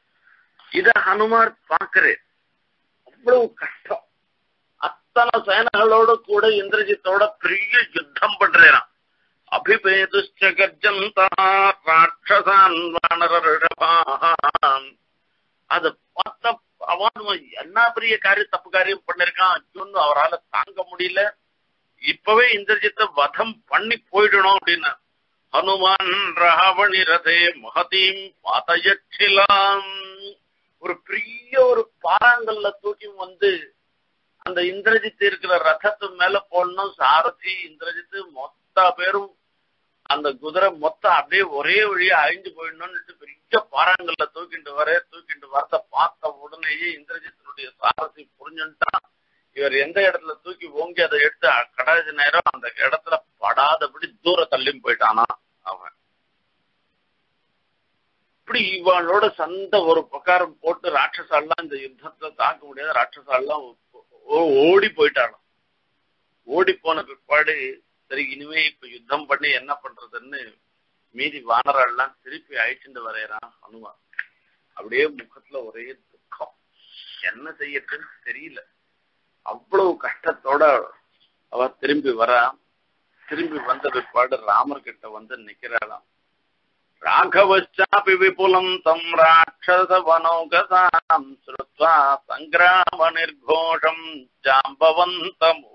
இத ஹனுமார் பாக்குறேன் அவ்வளவு கஷ்டம் அத்தனை சேனைகளோட கூட இந்திரஜித்தோட பெரிய யுத்தம் பண்றேன் அபிபேதுஷ்ட கர்ஜந்தா ராட்சசான் வானரபான் அது பார்த்த அவன் என்ன பெரிய காரியம் தப்பு காரியம் பண்ணிருக்கான் அர்ஜுன் அவரால் தாங்க முடியல இப்பவே இந்திரஜித்தை வதம் பண்ணி போயிடணும் அப்படின்னு ஹனுமான் ராவணி ரதே மகதீம் பாதயட்சிலாம் ஒரு பெரிய ஒரு பாறாங்கல்ல தூக்கி வந்து அந்த இந்திரஜித் இருக்கிற ரதத்து மேல போடணும் சாரதி இந்திரஜித்து மொத்த பேரும் அந்த குதிரை மொத்தம் அப்படியே ஒரே வழியா அழிஞ்சு போயிடணும்னு பெரிய பாறாங்கல்ல தூக்கிட்டு வர தூக்கிட்டு வரத பார்த்த உடனேயே இந்திரஜித்தினுடைய சாரதி புரிஞ்சுட்டான் இவர் எந்த இடத்துல தூக்கி ஓங்கி அதை எடுத்து கடைசி நேரம் அந்த இடத்துல படாதபடி தூர தள்ளியும் போயிட்டானா அவன் இப்படி இவனோட சந்த ஒரு பிரகாரம் போட்டு ராட்சசாலாம் இந்த யுத்தத்துல தாக்க முடியாத ராட்சசாலாம் ஓடி போயிட்டாலும் ஓடி போன பிற்பாடு சரி இனிமே இப்ப யுத்தம் பண்ணி என்ன பண்றதுன்னு மீதி வானரெல்லாம் திருப்பி அழிச்சுட்டு வரையறான் ஹனுமான் அப்படியே முகத்துல ஒரே துக்கம் என்ன செய்யறதுன்னு தெரியல அவ்வளவு கஷ்டத்தோட அவ திரும்பி வரா திரும்பி வந்த பிற்பாடு ராமர் கிட்ட வந்து நிக்கிறாளாம் ராഘவச்சாபி விபுலம் தம் ராட்சச வனோகசாம் ஸ்ருத்வா சங்கிராம நிர்கோஷம் ஜாம்பவந்தம்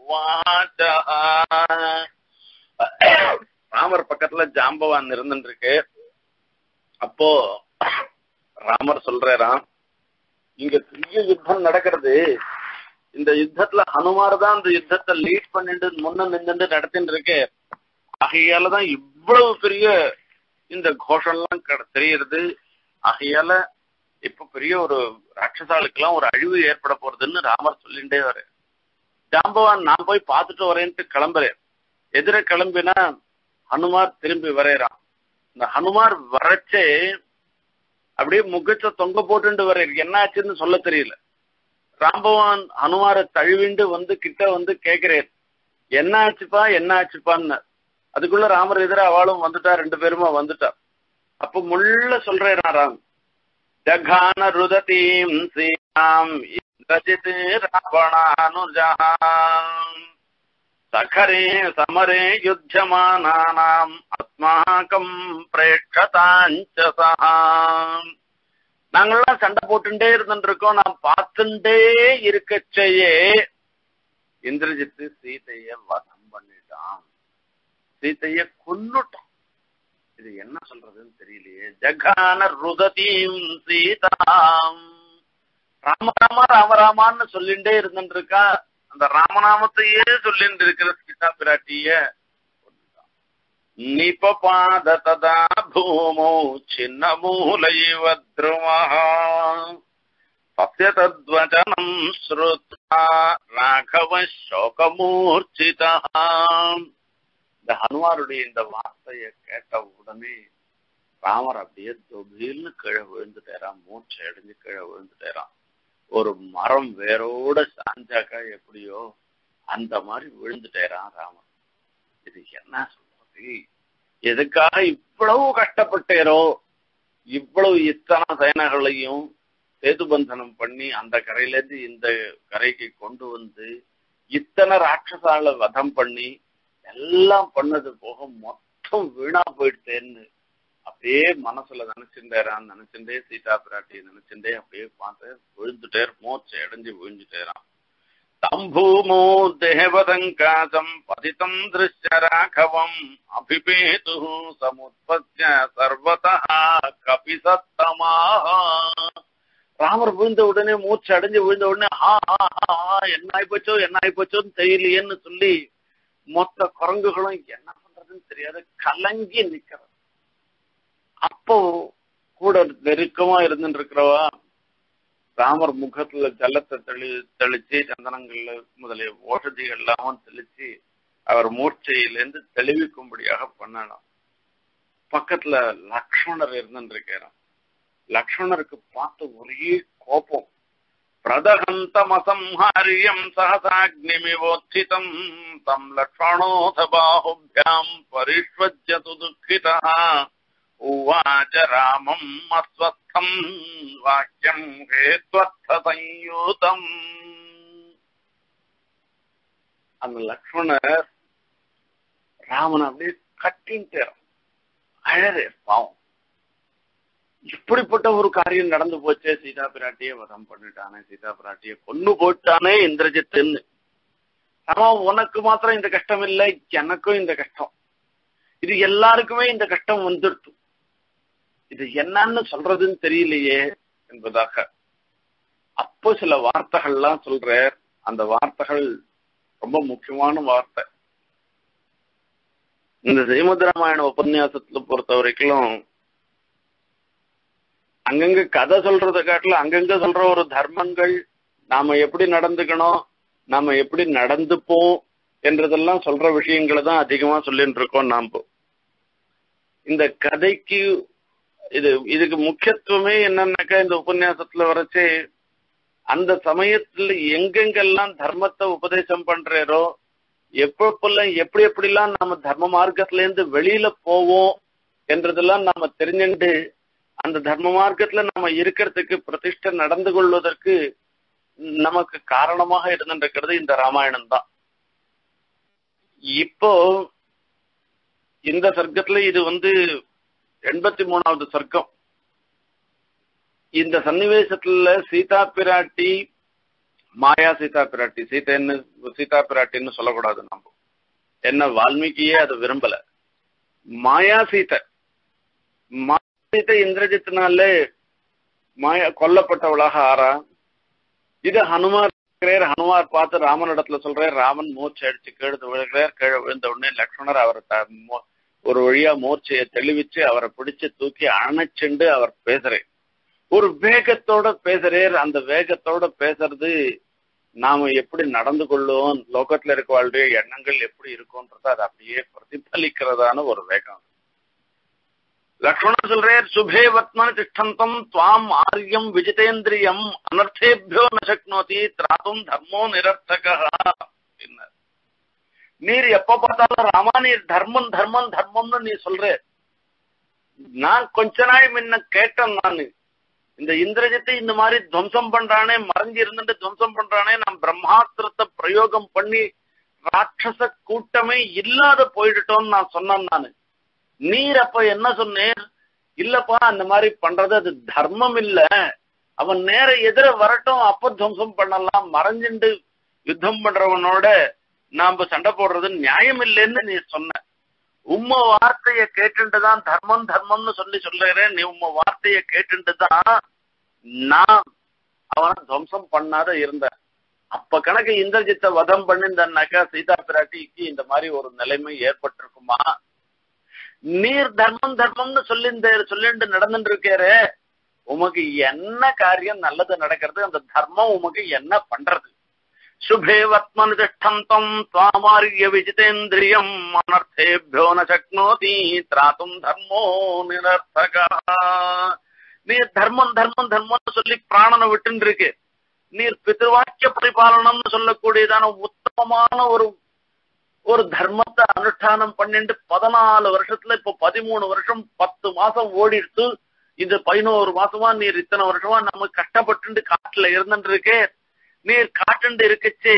ராமர் பக்கத்துல ஜாம்பவான் இருந்துட்டு இருக்கு அப்போ ராமர் சொல்றாராம் இங்க பெரிய யுத்தம் நடக்கிறது இந்த யுத்தத்துல ஹனுமார் தான் இந்த யுத்தத்தை லீட் பண்ணிட்டு முன்ன நின்று நடத்திட்டு இருக்கு ஆகையாலதான் இவ்வளவு பெரிய இந்த கோஷம்லாம் தெரியறது ஆகையால இப்ப பெரிய ஒரு ராட்சசாளுக்கெல்லாம் ஒரு அழிவு ஏற்பட போறதுன்னு ராமர் சொல்லிட்டே வர ஜாம்பவான் நான் போய் பார்த்துட்டு வரேன்ட்டு கிளம்புறேன் எதிர கிளம்பினா ஹனுமார் திரும்பி வரையறான் இந்த ஹனுமார் வரச்சே அப்படியே முகத்தை தொங்க போட்டுண்டு வர என்ன ஆச்சுன்னு சொல்ல தெரியல ராம்பவான் ஹனுமாரை தழுவிண்டு வந்து கிட்ட வந்து கேக்குறேன் என்ன ஆச்சுப்பா என்ன ஆச்சுப்பான்னு அதுக்குள்ள ராமர் எதிர அவளும் வந்துட்டா ரெண்டு பேருமா வந்துட்டா அப்ப முள்ள சொல்றேன் ராம் ஜகான ருததீம் சீதாம் இந்திரஜித் ராவணானுஜாம் சகரே சமரே யுத்தமானானாம் அஸ்மாக்கம் பிரேட்சதாஞ்சசா நாங்கெல்லாம் சண்டை போட்டுட்டே இருந்துட்டு இருக்கோம் நான் பார்த்துட்டே இருக்கச்சேயே இந்திரஜித்து சீதைய வதம் பண்ணிட்டான் சீதைய கொன்னுட்டான் இது என்ன சொல்றதுன்னு தெரியலையே ஜகான ருததீம் சீதாம் ராம ராம ராமராமான்னு சொல்லிண்டே இருந்துட்டு இருக்கா அந்த ராமநாமத்தையே சொல்லிட்டு இருக்கிற சீதா பிராட்டிய நிபபாத ததா பூமோ சின்ன மூலைவ துருமஹா சத்ய தத்வச்சனம் ஸ்ருத்வா ராகவ சோகமூர்ச்சிதா இந்த ஹனுமாருடைய இந்த வார்த்தையை கேட்ட உடனே ராமர் அப்படியே தொபில்னு கீழே விழுந்துட்டேரான் மூச்சை அடைஞ்சு கீழே விழுந்துட்டேரான் ஒரு மரம் வேரோட சாஞ்சாக்கா எப்படியோ அந்த மாதிரி விழுந்துட்டேரான் ராமர் இது என்ன சொல்றது எதுக்காக இவ்வளவு கஷ்டப்பட்டேரோ இவ்வளவு இத்தனை சேனைகளையும் சேதுபந்தனம் பண்ணி அந்த கரையில இருந்து இந்த கரைக்கு கொண்டு வந்து இத்தனை ராட்சசால வதம் பண்ணி எல்லாம் பண்ணது போக மொத்தம் வீணா போயிடுத்தேன்னு அப்படியே மனசுல நினைச்சுட்டேரான் நினைச்சுட்டே சீதா பிராட்டியை நினைச்சுட்டே அப்படியே பார்த்து விழுந்துட்டே மோச்சை அடைஞ்சு விழுந்துட்டேரான் தம்பூமோ தேவதங்காசம் பதிதம் திருஷ்ய ராഘவம் அபிபேது சமுத்பத்ய சர்வதா கபிசத்தமாக ராமர் விழுந்த உடனே மூச்சு அடைஞ்சு விழுந்த உடனே ஆ என்ன ஆயிப்போச்சோ என்ன ஆயிப்போச்சோன்னு தெரியலையேன்னு சொல்லி மொத்த குரங்குகளும் என்ன பண்றதுன்னு தெரியாது கலங்கி நிக்கிறது அப்போ கூட நெருக்கமா இருந்துட்டு இருக்கிறவா ராமர் முகத்துல ஜலத்தை தெளி தெளிச்சு சந்தனங்கள்ல முதலிய ஓஷதிகள் எல்லாம் தெளிச்சு அவர் மூர்ச்சையிலேருந்து தெளிவிக்கும்படியாக பண்ணலாம் பக்கத்துல லக்ஷ்மணர் இருந்துட்டு இருக்கிறான் லக்ஷ்மணருக்கு பார்த்து ஒரே கோபம் பிரதகந்தமசம்ஹாரியம் சகசாக்னிமிவோச்சிதம் தம் லக்ஷ்மணோத பாஹுभ्याम् परिष्वज्यतु दुःखितः उवाच रामम् अस्वस्थम् वाक्यम् हेत्वर्थ संयूतम् அந்த லக்ஷ்மணர் ராமன் அப்படியே கட்டின்ட்டு அழறு பாவம் இப்படிப்பட்ட ஒரு காரியம் நடந்து போச்சே சீதா பிராட்டிய வதம் பண்ணிட்டானே சீதா பிராட்டிய கொண்டு போட்டானே இந்திரஜித்துன்னு ஆனா உனக்கு மாத்திரம் இந்த கஷ்டம் இல்லை எனக்கும் இந்த கஷ்டம் இது எல்லாருக்குமே இந்த கஷ்டம் வந்துடுத்து இது என்னன்னு சொல்றதுன்னு தெரியலையே என்பதாக அப்போ சில வார்த்தைகள்லாம் சொல்ற அந்த வார்த்தைகள் ரொம்ப முக்கியமான வார்த்தை இந்த ஸ்ரீமத் ராமாயண உபன்யாசத்துல பொறுத்த வரைக்கும் அங்கங்க கதை சொல்றதை காட்டில அங்கங்க சொல்ற ஒரு தர்மங்கள் நாம எப்படி நடந்துக்கணும் நாம எப்படி நடந்துப்போம் என்றதெல்லாம் சொல்ற விஷயங்களை தான் அதிகமா சொல்லிட்டு இருக்கோம் நாம இந்த கதைக்கு இது இதுக்கு முக்கியத்துவமே என்னன்னாக்கா இந்த உபன்யாசத்துல வரைச்சு அந்த சமயத்துல எங்கெங்கெல்லாம் தர்மத்தை உபதேசம் பண்றாரோ எப்பப்பெல்லாம் எப்படி எப்படிலாம் நாம தர்ம மார்க்கத்துல இருந்து வெளியில போவோம் என்றதெல்லாம் நாம தெரிஞ்சுட்டு அந்த தர்ம மார்க்கத்துல நம்ம இருக்கிறதுக்கு பிரதிஷ்டை நடந்து கொள்வதற்கு நமக்கு காரணமாக இருந்திருக்கிறது இந்த ராமாயணம் தான் இப்போ இந்த சர்க்கத்துல இது வந்து எண்பத்தி மூணாவது சர்க்கம் இந்த சன்னிவேசத்துல சீதா பிராட்டி மாயா சீதா பிராட்டி சீதைன்னு சீதா பிராட்டின்னு சொல்லக்கூடாது நம்ம என்ன வால்மீகியே அதை விரும்பல மாயா சீதை சீதை இந்திரஜித்தினால மாயா கொல்லப்பட்டவளாக ஆறா இது ஹனுமார் ஹனுமார் பார்த்து ராமனிடத்துல சொல்றார் ராமன் மூச்சு அடிச்சு கீழே விழுகிறார் கீழே விழுந்த உடனே லக்ஷ்மணர் அவரை ஒரு வழியா மூர்ச்சையை தெளிவிச்சு அவரை பிடிச்சு தூக்கி அணைச்சுண்டு அவர் பேசுறேன் ஒரு வேகத்தோட பேசுறேர் அந்த வேகத்தோட பேசுறது நாம எப்படி நடந்து கொள்ளுவோம் லோகத்துல இருக்கவாளுடைய எண்ணங்கள் எப்படி இருக்கும்ன்றத அது அப்படியே பிரதிபலிக்கிறதான ஒரு வேகம் லக்ஷ்மணன் சொல்றார் சுபே வத்மனி திஷ்டந்தம் துவாம் ஆரியம் விஜிதேந்திரியம் அனர்த்தேபியோ ந சக்னோதி திராத்தும் தர்மோ நிரர்த்தகா அப்படின்னார். நீர் எப்ப பார்த்தாலும் ராமா நீர் தர்மம் தர்மம் தர்மம்னு நீ சொல்ற நான் கொஞ்ச நாள் முன்ன கேட்டேன் நானு இந்த இந்திரஜித்தை இந்த மாதிரி துவம்சம் பண்றானே மறைஞ்சு இருந்துட்டு துவம்சம் பண்றானே நான் பிரம்மாஸ்திரத்தை பிரயோகம் பண்ணி ராட்சச கூட்டமே இல்லாத போயிட்டுட்டோம்னு நான் சொன்னேன் நானு நீர் அப்ப என்ன சொன்னேன் இல்லப்பா அந்த மாதிரி பண்றது அது தர்மம் இல்ல அவன் நேர எதிர வரட்டும் அப்ப துவம்சம் பண்ணலாம் மறைஞ்சுண்டு யுத்தம் பண்றவனோட நாம சண்டை போடுறது நியாயம் இல்லைன்னு நீ சொன்ன உம்ம வார்த்தைய கேட்டுட்டு தான் தர்மம் தர்மம்னு சொல்லி சொல்லுறேன் நீ உம்ம வார்த்தைய கேட்டுட்டு தான் நான் அவனை துவம்சம் பண்ணாத இருந்தேன் அப்ப கணக்கு இந்திரஜித்தை வதம் பண்ணிருந்தாக்கா சீதா பிராட்டிக்கு இந்த மாதிரி ஒரு நிலைமை ஏற்பட்டிருக்குமா நீர் தர்மம் தர்மம்னு சொல்லி சொல்லிட்டு நடந்துட்டு இருக்காரு உமக்கு என்ன காரியம் நல்லது நடக்கிறது அந்த தர்மம் உமக்கு என்ன பண்றது சுபே வத்மனு திஷ்டந்தம் துவாமாரிய விஜிதேந்திரியம் அனர்த்தேபியோ ந சக்னோதி திராத்தும் தர்மோ நிரர்த்தகா நீர் தர்மம் தர்மம் தர்மம்னு சொல்லி பிராணனை விட்டு இருக்கு நீர் பித்ருவாக்கிய பரிபாலனம்னு சொல்லக்கூடியதான உத்தமமான ஒரு ஒரு தர்மத்தை அனுஷ்டானம் பண்ணிட்டு பதினாலு வருஷத்துல இப்ப பதிமூணு வருஷம் பத்து மாசம் ஓடிடுத்து இந்த பதினோரு மாசமா நீர் இத்தனை வருஷமா நம்ம கஷ்டப்பட்டு காட்டுல இருந்துட்டு இருக்கே நீர் காட்டுண்டு இருக்கச்சே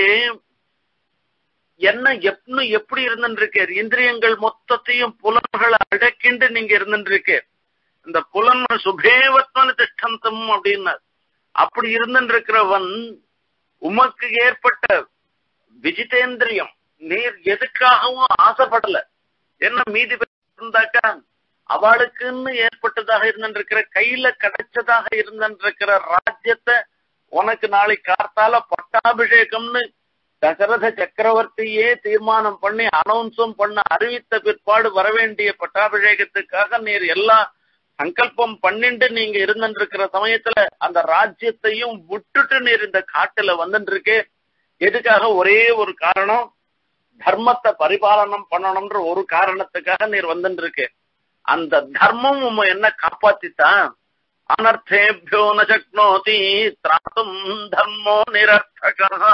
என்ன எப்பன்னு எப்படி இருந்துட்டு இருக்கார் இந்திரியங்கள் மொத்தத்தையும் புலன்களை அடக்கிண்டு நீங்க இருந்துட்டு இருக்கு இந்த புலன் சுபேவத்வனு திஷ்டந்தம் அப்படின்னார் அப்படி இருந்துட்டு இருக்கிறவன் உமக்கு ஏற்பட்ட விஜிதேந்திரியம் நீர் எதுக்காகவும் ஆசைப்படல என்ன மீதி பேர் இருந்தாக்கா அவளுக்குன்னு ஏற்பட்டதாக இருந்திருக்கிற கையில கிடைச்சதாக இருந்திருக்கிற ராஜ்யத்தை உனக்கு நாளை கார்த்தால பட்டாபிஷேகம்னு தசரத சக்கரவர்த்தியே தீர்மானம் பண்ணி அனௌன்ஸும் பண்ண அறிவித்த பிற்பாடு வரவேண்டிய பட்டாபிஷேகத்துக்காக நீர் எல்லாம் சங்கல்பம் பண்ணிட்டு நீங்க இருந்துருக்கிற சமயத்துல அந்த ராஜ்யத்தையும் விட்டுட்டு நீர் இந்த காட்டுல வந்துட்டு இருக்கே எதுக்காக ஒரே ஒரு காரணம் தர்மத்தை பரிபாலனம் பண்ணணும்ன்ற ஒரு காரணத்துக்காக நீர் வந்துட்டு இருக்கு அந்த தர்மம் உம்ம என்ன காப்பாத்தித்தான் அனர்த்தேபியோ ந சக்னோதி திராத்தும் தர்மோ நிரர்த்தகா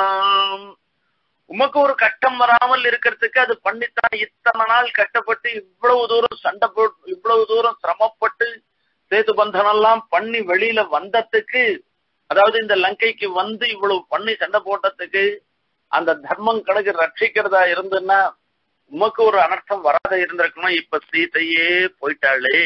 உமக்கு ஒரு கஷ்டம் வராமல் இருக்கிறதுக்கு அது பண்ணித்தான் இத்தனை நாள் கஷ்டப்பட்டு இவ்வளவு தூரம் சண்டை போட்டு இவ்வளவு தூரம் சிரமப்பட்டு சேது பந்தனெல்லாம் பண்ணி வெளியில வந்ததுக்கு அதாவது இந்த லங்கைக்கு வந்து இவ்வளவு பண்ணி சண்டை போட்டதுக்கு அந்த தர்மம் கணக்கு ரட்சிக்கிறதா இருந்துன்னா உமக்கு ஒரு அனர்த்தம் வராத இருந்திருக்கணும் இப்ப சீதையே போயிட்டாளே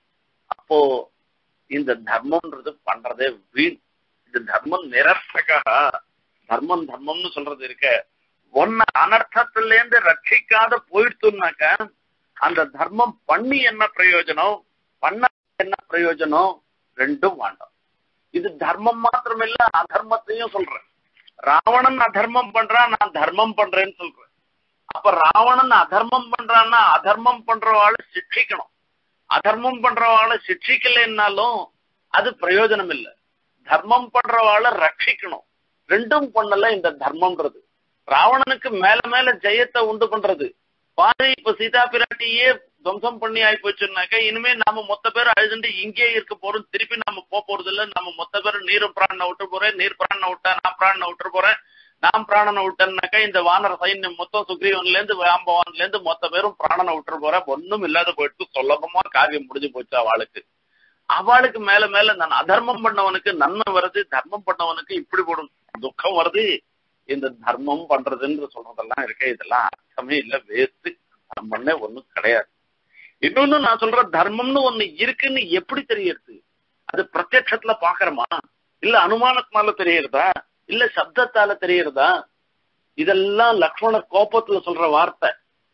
அப்போ இந்த தர்மம்ன்றது பண்றதே வீண் இது தர்மம் நிரர்த்தகா தர்மம் தர்மம்னு சொல்றது இருக்க ஒன்ன அனர்த்தத்துல இருந்து ரட்சிக்காத போயிடுத்துனாக்க அந்த தர்மம் பண்ணி என்ன பிரயோஜனம் பண்ண என்ன பிரயோஜனம் ரெண்டும் வேண்டாம் இது தர்மம் மாத்திரம் இல்ல அதர்மத்தையும் சொல்றேன் ராவணன் அதர்மம் பண்றான் நான் தர்மம் பண்றேன்னு சொல்றேன் அப்ப ராவணன் அதர்மம் பண்றான்னா அதர்மம் பண்றவாளை சிக்ஷிக்கணும் அதர்மம் பண்றவாளை சிக்ஷிக்கலைன்னாலும் அது பிரயோஜனம் இல்லை தர்மம் பண்றவாளை ரட்சிக்கணும் ரெண்டும் பண்ணல இந்த தர்மம்ன்றது ராவணனுக்கு மேல மேல ஜெயத்தை உண்டு பண்றது பாரு இப்ப சீதா பிராட்டியே துவம்சம் பண்ணி ஆகி போச்சுன்னாக்க இனிமே நாம மொத்த பேர் அழுதுண்டு இங்கேயே இருக்க போறோம் திருப்பி நம்ம போக போறது இல்ல நம்ம மொத்த பேர் நீரும் பிராணனை விட்டு போறேன் நீர் பிராணனை விட்டா நான் பிராணனை விட்டு போறேன் நான் பிராணனை விட்டேன்னாக்கா இந்த வானர சைன்யம் மொத்தம் சுக்ரீவன்ல இருந்து வாம்பவான்ல இருந்து மொத்த பேரும் பிராணனை விட்டு போறேன் ஒண்ணும் இல்லாத போயிட்டு சுலபமா காரியம் முடிஞ்சு போச்சு அவளுக்கு அவளுக்கு மேல மேல நான் அதர்மம் பண்ணவனுக்கு நன்மை வருது தர்மம் பண்ணவனுக்கு இப்படி போடும் துக்கம் வருது இந்த தர்மம் பண்றதுன்னு சொல்றதெல்லாம் இருக்கு இதெல்லாம் அர்த்தமே இல்ல வேஸ்ட் தர்மம்னே ஒண்ணும் கிடையாது இன்னொன்னு நான் சொல்ற தர்மம்னு ஒண்ணு இருக்குன்னு எப்படி தெரியறது அது பிரத்யட்சத்துல பாக்குறோமா இல்ல அனுமானத்தினால தெரியறதா இல்ல சப்தத்தால தெரியறதா இதெல்லாம் லக்ஷ்மணர் கோபத்துல சொல்ற வார்த்தை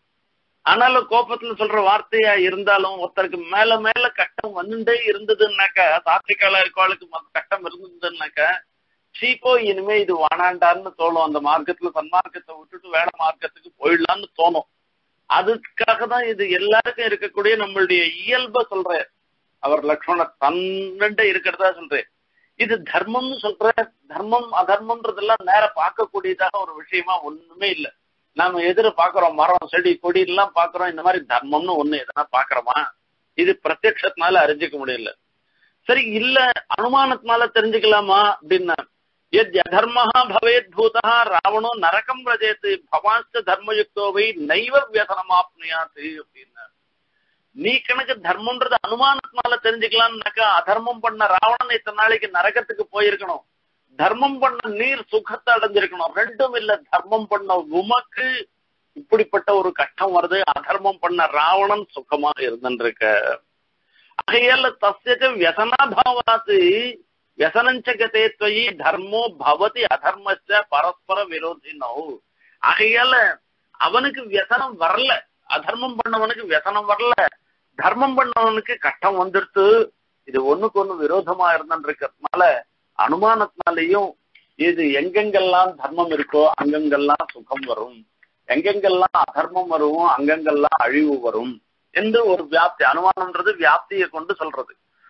ஆனாலும் கோபத்துல சொல்ற வார்த்தையா இருந்தாலும் ஒருத்தருக்கு மேல மேல கஷ்டம் வந்துட்டே இருந்ததுன்னாக்கா சாத்திக்கால இருக்கவாளுக்கு கஷ்டம் இருந்ததுன்னாக்கா சீக்கோ இனிமே இது வானாண்டான்னு தோணும் அந்த மார்க்கத்துல சன்மார்க்கத்தை விட்டுட்டு வேலை மார்க்கத்துக்கு போயிடலாம்னு தோணும் அதுக்காக தான் இது எல்லாருக்கும் இருக்கக்கூடிய நம்மளுடைய இயல்ப சொல்றேன் அவர் லக்ஷ்மணர் தன்னிட்ட இருக்கிறதா சொல்றேன் இது தர்மம்னு சொல்ற தர்மம் அதர்மம்ன்றதெல்லாம் நேர பார்க்கக்கூடியதாக ஒரு விஷயமா ஒண்ணுமே இல்லை நாம எதிர பாக்குறோம் மரம் செடி கொடி எல்லாம் பாக்குறோம் இந்த மாதிரி தர்மம்னு ஒண்ணு எதனா பாக்குறோமா இது பிரத்யட்சத்தினால அறிஞ்சிக்க முடியல சரி இல்ல அனுமானத்தினால தெரிஞ்சுக்கலாமா அப்படின்னா எத் அதர்மஹா பவேத் பூதா ராவணோ நரகம் ரஜேத்து பவான்ஸ்த தர்மயுக்தோவை நைவ வியசனமாப்னியாத்து அப்படின்னா நீ கணக்கு தர்மம்ன்றது அனுமானத்தினால தெரிஞ்சுக்கலாம்னாக்கா அதர்மம் பண்ண ராவணன் இத்தனை நாளைக்கு நரகத்துக்கு போயிருக்கணும் தர்மம் பண்ண நீர் சுகத்தை அடைஞ்சிருக்கணும் ரெண்டும் இல்ல தர்மம் பண்ண உமக்கு இப்படிப்பட்ட ஒரு கஷ்டம் வருது அதர்மம் பண்ண ராவணன் சுகமாக இருந்துருக்க ஆகையால தஸ்யச்ச வியசனாபாவாத்து வியசனஞ்ச கதே துவயி தர்மோ பவதி அதர்மச்ச பரஸ்பர விரோதினோ ஆகையால அவனுக்கு வியசனம் வரல அதர்மம் பண்ணவனுக்கு வியசனம் வரல தர்மம் பண்ணவனுக்கு கஷ்டம் வந்துடுத்து இது ஒண்ணுக்கு ஒண்ணு விரோதமா இருந்துருக்கிறதுனால அனுமானத்தினாலையும் இது எங்கெங்கெல்லாம் தர்மம் இருக்கோ அங்கங்கெல்லாம் சுகம் வரும் எங்கெங்கெல்லாம் அதர்மம் வரும் அங்கங்கெல்லாம் அழிவு வரும் என்று ஒரு வியாப்தி அனுமானம்ன்றது வியாப்தியை கொண்டு சொல்றது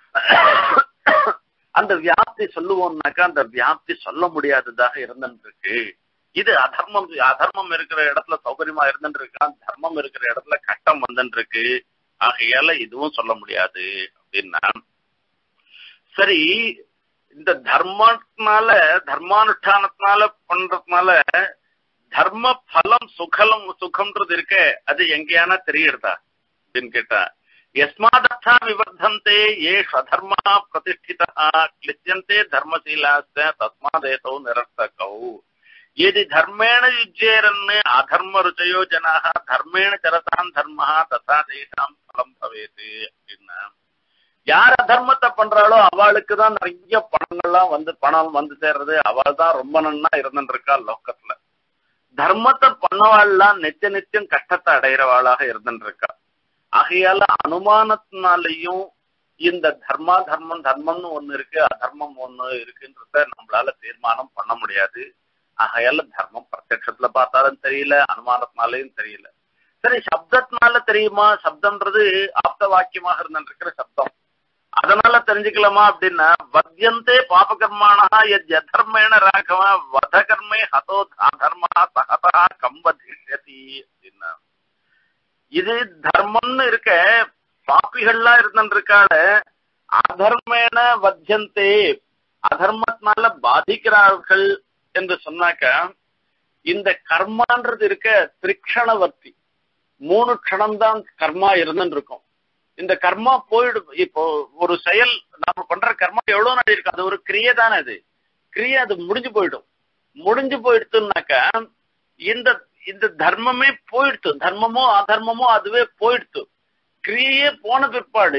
அந்த வியாப்தி சொல்லுவோம்னாக்கா அந்த வியாப்தி சொல்ல முடியாததாக இருந்துருக்கு இது அதர்மம் அதர்மம் இருக்கிற இடத்துல சௌகரியமா இருந்துருக்கான் தர்மம் இருக்கிற இடத்துல கஷ்டம் வந்துருக்கு ஆகையால இதுவும் சொல்ல முடியாது அப்படின்னா சரி இந்த தர்மத்தினால தர்மானுஷ்டானத்தினால பண்றதுனால தர்ம பலம் சுகலம் சுகம்ன்றது இருக்க அது எங்கேயானா தெரியுறதா அப்படின்னு கேட்டா எஸ்மாதர்த்தா விவர்தந்தே ஏஷ் அதர்மா பிரதிஷ்டிதா கிளிச்சியந்தே தர்மசீலாஸ்த தஸ்மாதேதோ நிரர்த்தகௌ यदि धर्मेण युज्येरन् अधर्म रुचयो जनाः धर्मेण चरतान् धर्मः तथा तेषां फலம் பவேது அப்படின்னா யார் அதர்மத்தை பண்றாளோ அவளுக்கு தான் நிறைய பணங்கள்லாம் வந்து பணம் வந்து சேர்றது அவள் தான் ரொம்ப நன்னா இருந்துட்டு இருக்கா லோக்கத்துல தர்மத்தை பண்ணவாள்லாம் நித்திய நித்தியம் கஷ்டத்தை அடையிறவாளாக இருந்துட்டு இருக்கா ஆகையால அனுமானத்தினாலையும் இந்த தர்மா தர்மம் தர்மம்னு ஒண்ணு இருக்கு அதர்மம் ஒண்ணு இருக்குன்றத நம்மளால தீர்மானம் பண்ண முடியாது ஆகையால தர்மம் பிரத்யட்சத்துல பார்த்தாலும் தெரியல அனுமானத்தினாலையும் தெரியல சரி சப்தத்தினால தெரியுமா சப்தம்ன்றது ஆப்த வாக்கியமாக இருந்திருக்கிற சப்தம் அதனால தெரிஞ்சுக்கலாமா அப்படின்னா வத்தியந்தே பாபகர்மானா எத் யதர்மேண ராகவ வதகர்மே ஹதோ அதர்மா சகதா கம்பதிஷதி அப்படின்னா இது தர்மம்னு இருக்க பாப்பிகள்லாம் இருந்திருக்கால அதர்மேன வத்தியந்தே அதர்மத்தினால பாதிக்கிறார்கள் என்று சொன்னாக்க இந்த கர்மான்றது இருக்க திரிக்ஷணவர்த்தி மூணு க்ஷணம் தான் கர்மா இருந்துன்னு இருக்கும் இந்த கர்மா போயிடும் இப்போ ஒரு செயல் நாம பண்ற கர்மா எவ்வளவு நாள் இருக்கு அது ஒரு கிரியை தானே அது கிரியை அது முடிஞ்சு போயிடும் முடிஞ்சு போயிடுத்துனாக்கா இந்த இந்த தர்மமே போயிடுத்து தர்மமோ அதர்மமோ அதுவே போயிடுத்து கிரியையே போன பிற்பாடு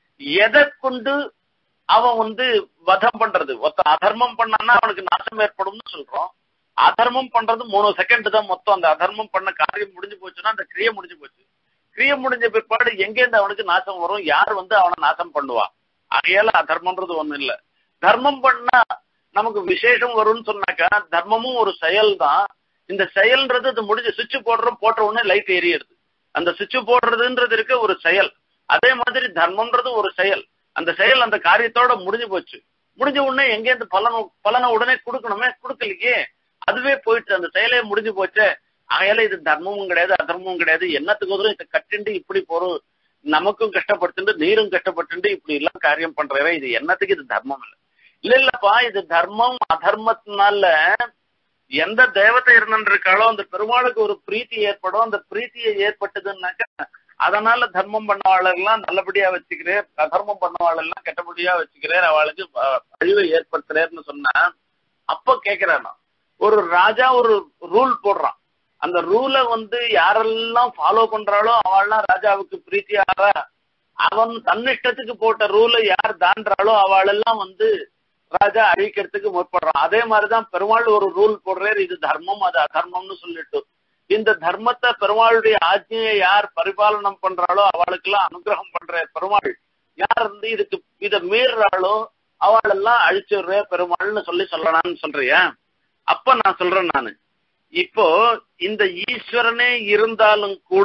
எதை கொண்டு அவன் வந்து வதம் பண்றது ஒருத்த அதர்மம் பண்ணான்னா அவனுக்கு நாசம் ஏற்படும்னு சொல்றோம் அதர்மம் பண்றது மூணு செகண்ட் தான் மொத்தம் அந்த அதர்மம் பண்ண காரியம் முடிஞ்சு போச்சுன்னா அந்த கிரியை முடிஞ்சு போச்சு கிரியை முடிஞ்ச பிற்பாடு எங்கேருந்து அவனுக்கு நாசம் வரும் யார் வந்து அவனை நாசம் பண்ணுவா அதையால அதர்மம்ன்றது ஒண்ணு இல்ல தர்மம் பண்ணா நமக்கு விசேஷம் வரும்னு சொன்னாக்கா தர்மமும் ஒரு செயல் தான் இந்த செயல்ன்றது இது முடிஞ்சு சுவிட்ச் போடுறோம் போட்ட உடனே லைட் எரியுது அந்த சுவிட்ச் போடுறதுன்றது இருக்க ஒரு செயல் அதே மாதிரி தர்மம்ன்றது ஒரு செயல் அந்த செயல் அந்த காரியத்தோட முடிஞ்சு போச்சு முடிஞ்ச உடனே எங்கேருந்து பலன் பலனை உடனே கொடுக்கணுமே கொடுக்கலையே அதுவே போயிடுச்சு அந்த செயலே முடிஞ்சு போச்சு ஆகையால இது தர்மமும் கிடையாது அதர்மமும் கிடையாது என்னத்துக்கு உதவும் இதை கட்டுண்டு இப்படி போறோம் நமக்கும் கஷ்டப்பட்டு நீரும் கஷ்டப்பட்டு இப்படி எல்லாம் காரியம் பண்ற இது என்னத்துக்கு இது தர்மம் இல்லை இல்ல இல்லப்பா இது தர்மம் அதர்மத்தினால எந்த தேவதை இருந்திருக்காளோ அந்த பெருமாளுக்கு ஒரு பிரீத்தி ஏற்படும் அந்த பிரீத்தியை ஏற்பட்டதுன்னாக்கா அதனால தர்மம் பண்ணவாளெல்லாம் நல்லபடியா வச்சுக்கிறேன் அதர்மம் பண்ணவாளெல்லாம் கெட்டபடியா வச்சுக்கிறேன் அவளுக்கு அழிவை ஏற்படுத்துறேன்னு சொன்னா அப்ப கேக்குறான் ஒரு ராஜா ஒரு ரூல் போடுறான் அந்த ரூலை வந்து யாரெல்லாம் ஃபாலோ பண்றாளோ அவள்லாம் ராஜாவுக்கு பிரீத்தி ஆறா அவன் தன்னிஷ்டத்துக்கு போட்ட ரூலை யார் தாண்டாளோ அவளெல்லாம் வந்து ராஜா அழிக்கிறதுக்கு முற்படுறான் அதே மாதிரிதான் பெருமாள் ஒரு ரூல் போடுறாரு இது தர்மம் அது அதர்மம்னு சொல்லிட்டு இந்த தர்மத்தை பெருமாளுடைய ஆஜ்ஞையை யார் பரிபாலனம் பண்றாளோ அவளுக்கெல்லாம் அனுகிரகம் பண்ற பெருமாள் யார் வந்து இதுக்கு இதை மீறுறாளோ அவளெல்லாம் அழிச்சுடுற பெருமாள்னு சொல்லி சொல்லலாம்னு சொல்றியா அப்ப நான் சொல்றேன் நானு இப்போ இந்த ஈஸ்வரனே இருந்தாலும் கூட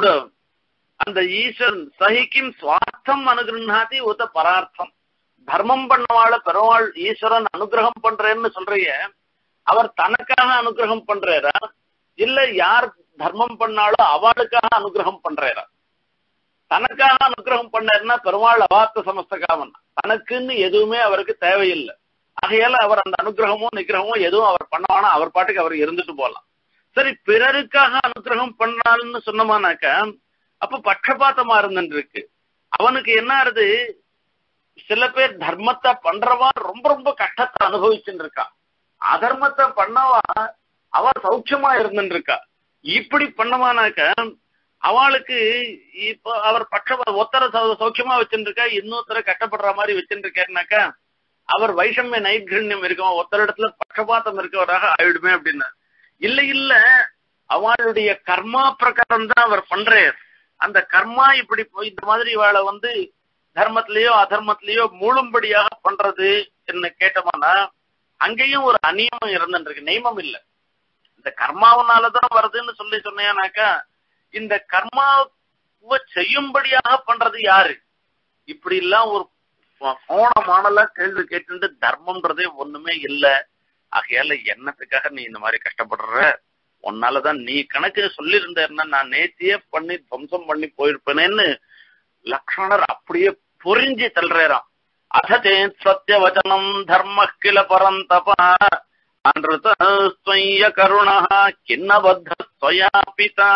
அந்த ஈஸ்வரன் சகிக்கும் சுவார்த்தம் அனுகிரகாதி உத பரார்த்தம் தர்மம் பண்ணவாள பெருமாள் ஈஸ்வரன் அனுகிரகம் பண்றேன்னு சொல்றிய அவர் தனக்காக அனுகிரகம் பண்றாரா இல்ல யார் தர்மம் பண்ணாலோ அவளுக்காக அனுகிரகம் பண்றாரா தனக்காக அனுகிரகம் பண்ணாருன்னா பெருமாள் அவாத்த சமஸ்தகாமன் தனக்குன்னு எதுவுமே அவருக்கு தேவையில்லை ஆகையால அவர் அந்த அனுகிரகமோ நிகிரகமோ எதுவும் அவர் பண்ணவானா அவர் பாட்டுக்கு அவர் இருந்துட்டு போகலாம் சரி பிறருக்காக அனுகிரகம் பண்ணாருன்னு சொன்னோமானாக்க அப்ப பட்சபாத்தமா இருந்துட்டு இருக்கு அவனுக்கு என்ன ஆறுது சில பேர் தர்மத்தை பண்றவா ரொம்ப ரொம்ப கஷ்டத்தை அனுபவிச்சுட்டு இருக்கா அதர்மத்தை பண்ணவா அவ சௌக்கியமா இருந்துட்டு இருக்கா இப்படி பண்ணவானாக்க அவளுக்கு இப்ப அவர் பட்ச ஒத்தர சௌக்கியமா வச்சுருக்கா இன்னொருத்தர கஷ்டப்படுற மாதிரி வச்சுருக்காருனாக்கா அவர் வைஷமிய நைர்கண்யம் இருக்கும் ஒருத்தர் இடத்துல பட்சபாத்தம் இருக்கவராக ஆயிடுமே அப்படின்னா இல்ல இல்ல அவளுடைய கர்மா பிரகாரம் தான் அவர் பண்றார் அந்த கர்மா இப்படி இந்த மாதிரி இவாளை வந்து தர்மத்திலேயோ அதர்மத்திலேயோ மூழும்படியாக பண்றது என்ன கேட்டோம்னா அங்கேயும் ஒரு அநியமம் இருந்துருக்கு நியமம் இல்ல இந்த கர்மாவனாலதான் வருதுன்னு சொல்லி சொன்னேனாக்கா இந்த கர்மாவை செய்யும்படியாக பண்றது யாரு இப்படி எல்லாம் ஒரு போன மாடலா கேள்வி கேட்டு தர்மம்ன்றதே ஒண்ணுமே இல்ல ஆகையால என்னத்துக்காக நீ இந்த மாதிரி கஷ்டப்படுற உன்னாலதான் நீ கணக்கு சொல்லியிருந்தேன்னா நான் நேத்தியே பண்ணி துவம்சம் பண்ணி போயிருப்பேனேன்னு லக்ஷ்மணர் அப்படியே புரிஞ்சு தள்ளுறாராம் அததே சத்தியவச்சனம் தர்ம கில பரந்தப அன்றுதஸ்வய கருணா கிண்ணபத்தஸ்வயா பிதா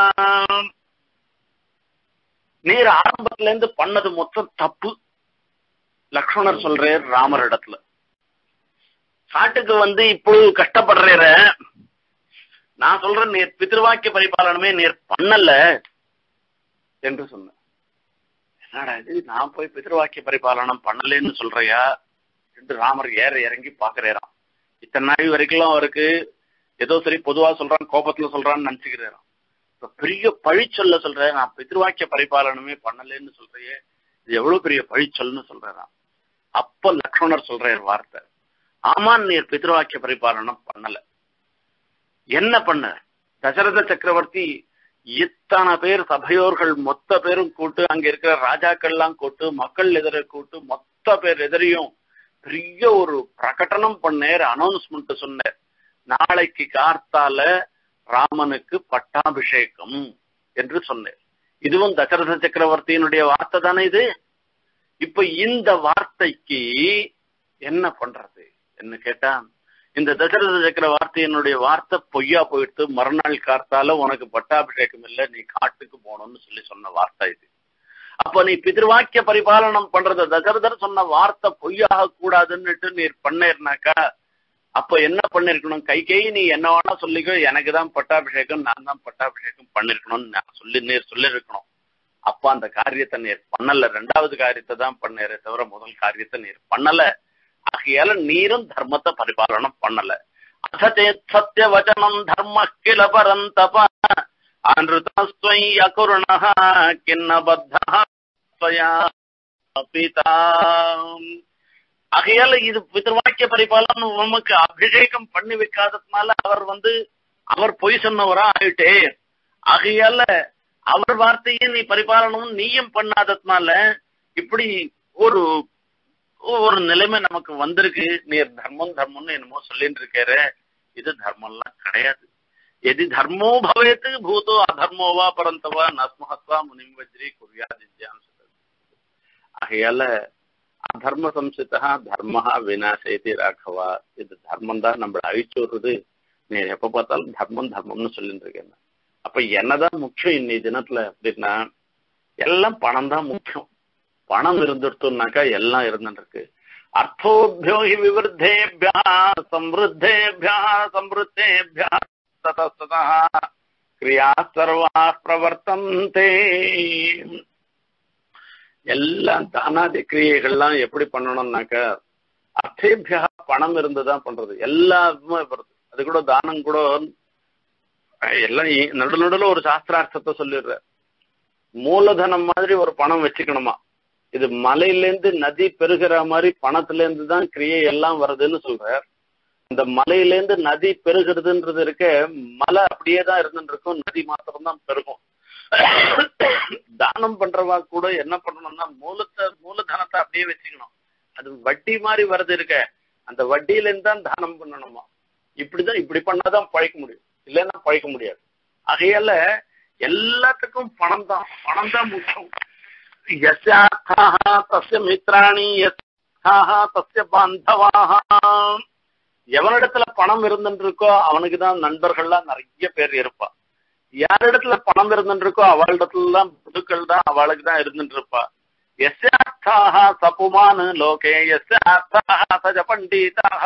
நீர் ஆரம்பத்துல இருந்து பண்ணது மொத்தம் தப்பு லக்ஷ்மணர் சொல்றார் ராமர் இடத்துல காட்டுக்கு வந்து இப்போ கஷ்டப்படுற நான் சொல்றேன் நீர் பிதிருவாக்கிய பரிபாலனமே நீர் பண்ணல என்று சொன்ன என்னடா இது நான் போய் பிதிருவாக்கிய பரிபாலனம் பண்ணலன்னு சொல்றியா என்று ராமர் ஏற இறங்கி பாக்குறாராம் இத்தனை நாள் வரைக்கும் அவருக்கு ஏதோ சரி பொதுவா சொல்றான் கோபத்துல சொல்றான்னு நினைச்சுக்கிறாராம் இப்ப பெரிய பழிச்சொல்ல சொல்றேன் நான் பிதிருவாக்கிய பரிபாலனமே பண்ணலன்னு சொல்றையே இது எவ்வளவு பெரிய பழிச்சொல்னு சொல்றாராம் அப்ப லக்ஷ்மணர் சொல்றார் வார்த்தை ஆமா நீர் பித்ருவாக்கிய பரிபாலனம் பண்ணல என்ன பண்ண தசரத சக்கரவர்த்தி இத்தனை பேர் சபையோர்கள் மொத்த பேரும் கூட்டு அங்க இருக்கிற ராஜாக்கள்லாம் கூட்டு மக்கள் எதிர கூட்டு மொத்த பேர் எதிரையும் பெரிய ஒரு பிரகடனம் பண்ணேர் அனௌன்ஸ்மெண்ட் சொன்னார் நாளைக்கு கார்த்தால ராமனுக்கு பட்டாபிஷேகம் என்று சொன்னேன் இதுவும் தசரத சக்கரவர்த்தியினுடைய வார்த்தை தானே இது இப்ப இந்த வார்த்தைக்கு என்ன பண்றது என்ன கேட்டா இந்த தசரத சக்கரவர்த்தியினுடைய வார்த்தை பொய்யா போயிடுத்து மறுநாள் காத்தால உனக்கு பட்டாபிஷேகம் இல்ல நீ காட்டுக்கு போகணும்னு சொல்லி சொன்ன வார்த்தை இது அப்ப நீ பிதிர்வாக்கிய பரிபாலனம் பண்றத தசரதர் சொன்ன வார்த்தை பொய்யாக கூடாதுன்னுட்டு நீர் பண்ணேர்னாக்கா அப்ப என்ன பண்ணிருக்கணும் கை கை நீ என்ன வேணா சொல்லிக்கோ எனக்கு தான் பட்டாபிஷேகம் நான் தான் பட்டாபிஷேகம் பண்ணிருக்கணும்னு நான் சொல்லி நீர் சொல்லிருக்கணும் அப்ப அந்த காரியத்தை நீர் பண்ணல ரெண்டாவது காரியத்தை தான் பண்ணேரே தவிர முதல் காரியத்தை நீர் பண்ணல ஆகையால நீரும் தர்மத்தை பரிபாலனம் பண்ணல அசச்சே சத்திய வச்சனம் தர்ம கில பரந்தப அன்றுதஸ்வை அகுருண கிண்ணபத்தயா பிதா ஆகையால இது பிதர்வாக்கிய பரிபாலனம் நமக்கு அபிஷேகம் பண்ணி வைக்காததுனால அவர் வந்து அவர் பொய் சொன்னவரா ஆயிட்டே ஆகையால அவர் வார்த்தையை நீ பரிபாலனம் நீயும் பண்ணாததுனால இப்படி ஒரு ஒரு நிலைமை நமக்கு வந்திருக்கு நீர் தர்மம் தர்மம்னு என்னமோ சொல்லிட்டு இருக்காரு இது தர்மம்லாம் கிடையாது எது தர்மோ பவேத்து பூதோ அதர்மோவா பரந்தவா நஸ்மஹத்வா முனிம் வஜ்ரி குறியாதித்யான் ஆகையால அதர்ம சம்சிதா தர்மஹா வினாசேதி ராகவா இது தர்மம் தான் நம்மள அழிச்சு விடுறது நீர் எப்ப பார்த்தாலும் தர்மம் தர்மம்னு சொல்லிட்டு இருக்கேன் அப்ப என்னதான் முக்கியம் இன்னி தினத்துல அப்படின்னா எல்லாம் பணம் தான் முக்கியம் பணம் இருந்துட்டோம்னாக்கா எல்லாம் இருந்துருக்கு அர்த்தோபியோ ஹி விவருத்தேபியா சம்ருத்தேபியா சம்ருத்தேபியா ததா கிரியா சர்வா பிரவர்த்தந்தே எல்லாம் தானாதி கிரியைகள்லாம் எப்படி பண்ணணும்னாக்கா அர்த்தேபியா பணம் இருந்துதான் பண்றது எல்லாருமே வருது அது கூட தானம் கூட எல்லாம் நடு நடுல ஒரு சாஸ்திரார்த்தத்தை சொல்லிடுற மூலதனம் மாதிரி ஒரு பணம் வச்சுக்கணுமா இது மலையிலேருந்து நதி பெருகிற மாதிரி பணத்துல இருந்து தான் கிரியை எல்லாம் வருதுன்னு சொல்ற இந்த மலையிலேருந்து நதி பெருகிறதுன்றது இருக்க மலை அப்படியே தான் இருந்துட்டு இருக்கும் நதி மாத்திரம் தான் பெருகும் தானம் பண்றவா கூட என்ன பண்ணணும்னா மூலத்தை மூலதனத்தை அப்படியே வச்சுக்கணும் அது வட்டி மாதிரி வருது இருக்க அந்த வட்டியில இருந்து தான் தானம் பண்ணணுமா இப்படிதான் இப்படி பண்ணாதான் பழைக்க முடியும் இல்லைன்னா பழைக்க முடியாது ஆகையால எல்லாத்துக்கும் பணம் தான் பணம் தான் முக்கியம் யஸ்யார்த்தாக தஸ்ய மித்ராணி யஸ்யாக தஸ்ய பாந்தவாக எவனிடத்துல பணம் இருந்துட்டு இருக்கோ அவனுக்கு தான் நண்பர்கள்லாம் நிறைய பேர் இருப்பா யாரிடத்துல பணம் இருந்துட்டு இருக்கோ அவளிடத்துல எல்லாம் புதுக்கள் தான் அவளுக்கு தான் இருந்துட்டு இருப்பா எஸ்யார்த்தாக சபுமான் லோகே எஸ்யார்த்தாக சஜ பண்டிதாக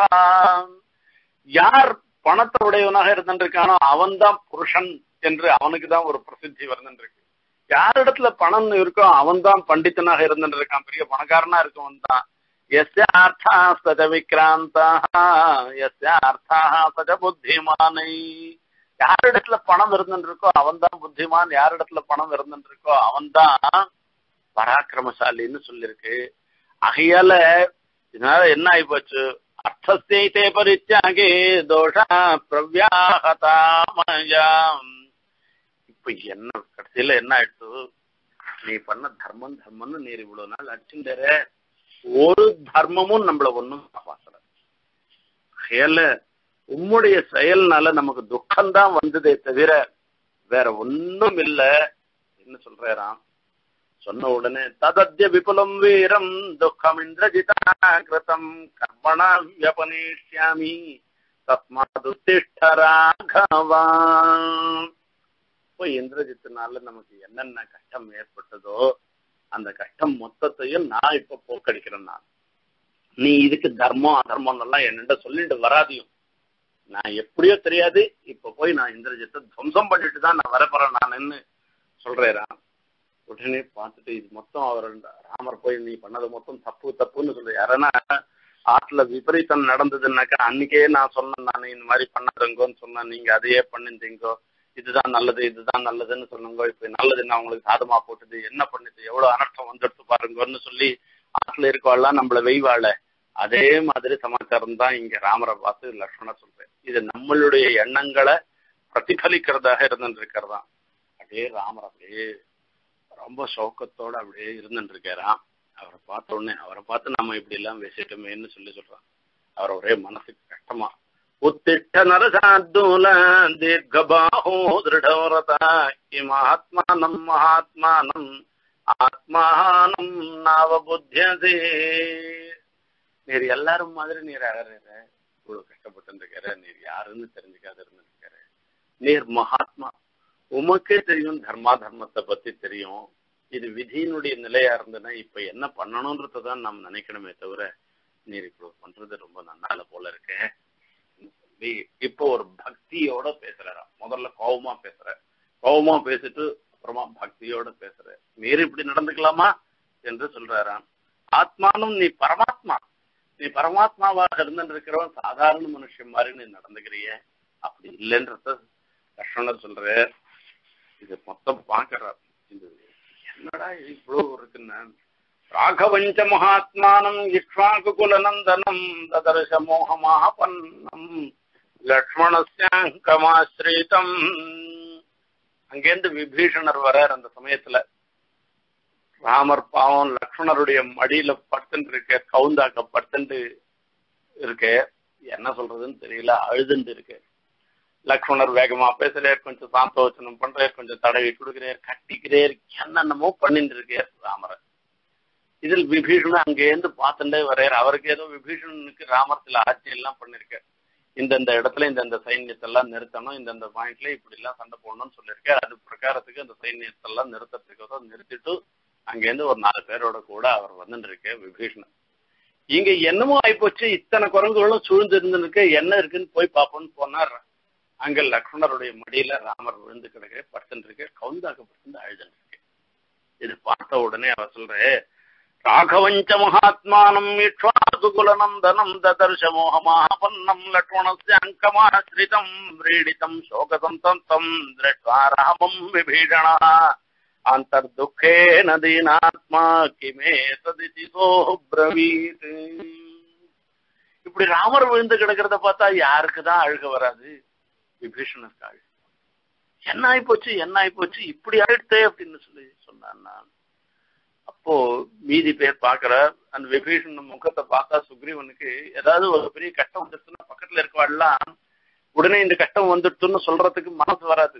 யார் பணத்தை உடையவனாக இருந்திருக்கானோ அவன் தான் புருஷன் என்று அவனுக்கு தான் ஒரு பிரசித்தி வருந்துருக்கு யாரிடத்துல பணம் இருக்கோ அவன் தான் பண்டித்தனாக இருந்துட்டு இருக்கான் பெரிய பணக்காரனா இருக்கவன் தான் எஸ்ய அர்த்தா சஜ விக்ராந்தா எஸ்ய அர்த்தா சஜ புத்திமானை யாரிடத்துல பணம் இருந்துட்டு இருக்கோ அவன் தான் புத்திமான் யாரிடத்துல பணம் இருந்துட்டு இருக்கோ அவன் தான் பராக்கிரமசாலின்னு சொல்லிருக்கு ஆகையால இதனால என்ன ஆகி போச்சு அர்த்தஸ்தே பரித்தியாகே தோஷா பிரவ்யாகதாமயாம் இப்ப என்ன கடைசியில என்ன ஆயிடுச்சு நீ பண்ண தர்மம் தர்மம்னு நீர் இவ்வளவு நாள் அடிச்சுட்டற ஒரு தர்மமும் நம்மள ஒண்ணும் காப்பாத்தல செயல உம்முடைய செயல்னால நமக்கு துக்கம்தான் வந்ததே தவிர வேற ஒண்ணும் இல்ல என்ன சொல்றாராம் சொன்ன உடனே ததத்ய விபுலம் வீரம் துக்கம் இந்திரஜிதா கிருதம் கர்மணா வியபனேஷ்யாமி தஸ்மாதுத்திஷ்ட ராகவா இப்போ இந்திரஜித்தினால நமக்கு என்னென்ன கஷ்டம் ஏற்பட்டதோ அந்த கஷ்டம் மொத்தத்தையும் நான் இப்ப போக்கடிக்கிறேன் நான் நீ இதுக்கு தர்மம் அதர்மம் எல்லாம் என்னண்ட சொல்லிட்டு வராதியும் நான் எப்படியோ தெரியாது இப்ப போய் நான் இந்திரஜித்தை துவம்சம் பண்ணிட்டு தான் நான் வரப்போறேன் நான் சொல்றேன் உடனே பார்த்துட்டு இது மொத்தம் அவர் ராமர் போய் நீ பண்ணது மொத்தம் தப்பு தப்புன்னு சொல்லு யாரன்னா ஆற்றுல விபரீதம் நடந்ததுன்னாக்கா அன்னைக்கே நான் சொன்னேன் நான் இந்த மாதிரி பண்ணாதுங்கோன்னு சொன்னேன் நீங்க அதையே பண்ணிருந்தீங்கோ இதுதான் நல்லது இதுதான் நல்லதுன்னு சொன்னோங்க இப்ப நல்லது நான் உங்களுக்கு சாதமா போட்டுது என்ன பண்ணுது எவ்வளவு அனர்த்தம் வந்துடுத்து பாருங்கன்னு சொல்லி ஆற்றுல இருக்கவாள்லாம் நம்மள வெய்வாள அதே மாதிரி சமாச்சாரம் தான் இங்க ராமரை பார்த்து லக்ஷ்மணர் சொல்றேன் இது நம்மளுடைய எண்ணங்களை பிரதிபலிக்கிறதாக இருந்துட்டு இருக்கிறதா அப்படியே ராமர் அப்படியே ரொம்ப சௌக்கத்தோட அப்படியே இருந்துட்டு இருக்காராம் அவரை பார்த்த உடனே அவரை பார்த்து நம்ம இப்படி எல்லாம் பேசிட்டோமேன்னு சொல்லி சொல்றான் அவர் ஒரே மனசுக்கு கஷ்டமா உத்திட்ட நரசார்தூல தீர்க்கபாஹோ திருடவரத மகாத்மானம் மகாத்மானம் ஆத்மானம் நாவ புத்தியதே நீர் எல்லாரும் மாதிரி நீர் அழற இவ்வளவு கஷ்டப்பட்டு இருக்காரு நீர் யாருன்னு தெரிஞ்சுக்காத இருந்திருக்காரு நீர் மகாத்மா உமக்கே தெரியும் தர்மா தர்மத்தை பத்தி தெரியும் இது விதியினுடைய நிலையா இருந்ததுன்னா இப்ப என்ன பண்ணணும்ன்றதான் நாம் நினைக்கணுமே தவிர நீர் இப்போ பண்றது ரொம்ப நன்னால போல இருக்கு சொல்லி இப்போ ஒரு பக்தியோட பேசுறாராம் முதல்ல கோபமா பேசுற கோபமா பேசிட்டு அப்புறமா பக்தியோட பேசுற நீர் இப்படி நடந்துக்கலாமா என்று சொல்றாராம் ஆத்மானும் நீ பரமாத்மா நீ பரமாத்மாவாக இருந்துட்டு இருக்கிறவன் சாதாரண மனுஷன் மாதிரி நீ நடந்துக்கிறிய அப்படி இல்லைன்றத லக்ஷ்மணர் சொல்ற இது மொத்தம் பாக்குறார் இது என்னடா இவ்வளவு இருக்குன்னு ராகவஞ்ச மகாத்மானம் இக்ஷ்வாகுகுலநந்தனம் ததர்ஷ மோகமாபன்னம் லக்ஷ்மணஸ்யாங்கமாசிரிதம் அங்கேருந்து விபீஷணர் வரார் அந்த சமயத்துல ராமர் பாவம் லக்ஷ்மணருடைய மடியில படுத்துட்டு இருக்க கவுந்தாக்க படுத்துட்டு இருக்க என்ன சொல்றதுன்னு தெரியல அழுதுண்டு இருக்கு லக்ஷ்மணர் வேகமா பேசுறார் கொஞ்சம் சாந்தோச்சனம் பண்றார் கொஞ்சம் தடவி கொடுக்கிறார் கட்டிக்கிறார் என்னென்னமோ பண்ணிட்டு இருக்கார் ராமரை இதில் விபீஷணன் அங்கேருந்து பார்த்துட்டே வர்றார் அவருக்கு ஏதோ விபீஷணனுக்கு ராமர் சில ஆட்சி எல்லாம் பண்ணிருக்கார் இந்தந்த இடத்துல இந்தந்த சைன்யத்தை எல்லாம் நிறுத்தணும் இந்தந்த பாயிண்ட்ல இப்படி எல்லாம் சண்டை போடணும்னு சொல்லியிருக்காரு அது பிரகாரத்துக்கு அந்த சைன்யத்தை எல்லாம் நிறுத்தத்துக்கு நிறுத்திட்டு அங்கேருந்து ஒரு நாலு பேரோட கூட அவர் வந்துட்டு இருக்க விபீஷணன் இங்க என்னமோ ஆயிப்போச்சு இத்தனை குரங்குகளும் சூழ்ந்து இருந்துருக்கு என்ன இருக்குன்னு போய் பார்ப்போம்னு போனார் அங்க லக்ஷ்மணருடைய மடியில ராமர் விழுந்து கிடக்க படுத்துட்டு இருக்க கவுந்தாக்க படுத்து அழுதுட்டு இருக்கு இது பார்த்த உடனே அவர் சொல்றே ராகவஞ்ச மகாத்மானம் இக்ஷ்வாசுகுலநந்தனம் ததர்ஷ மோகமாபன்னம் லக்ஷ்மணஸ்ய அங்கமாசிரிதம் व्रीडितम् शोकसन्तप्तम् दृष्ट्वा रामम् विभीषणः अन्तर्दुःखेन दीनात्मा किमे तदिति सोऽब्रवीत् இப்படி ராமர் விழுந்து கிடக்கிறத பார்த்தா யாருக்குதான் அழுக வராது விபீஷணனுக்கு அழுக என்ன ஆகி போச்சு என்ன ஆகி போச்சு இப்படி ஆயிடுத்தே அப்படின்னு சொல்லி சொன்னான் நான் அப்போ மீதி பேர் பாக்குற அந்த விபீஷணன் முகத்தை பார்த்தா சுக்ரீவனுக்கு ஏதாவது ஒரு பெரிய கஷ்டம் வந்துருச்சுன்னா பக்கத்துல இருக்கவாள்லாம் உடனே இந்த கஷ்டம் வந்துடுச்சுன்னு சொல்றதுக்கு மனசு வராது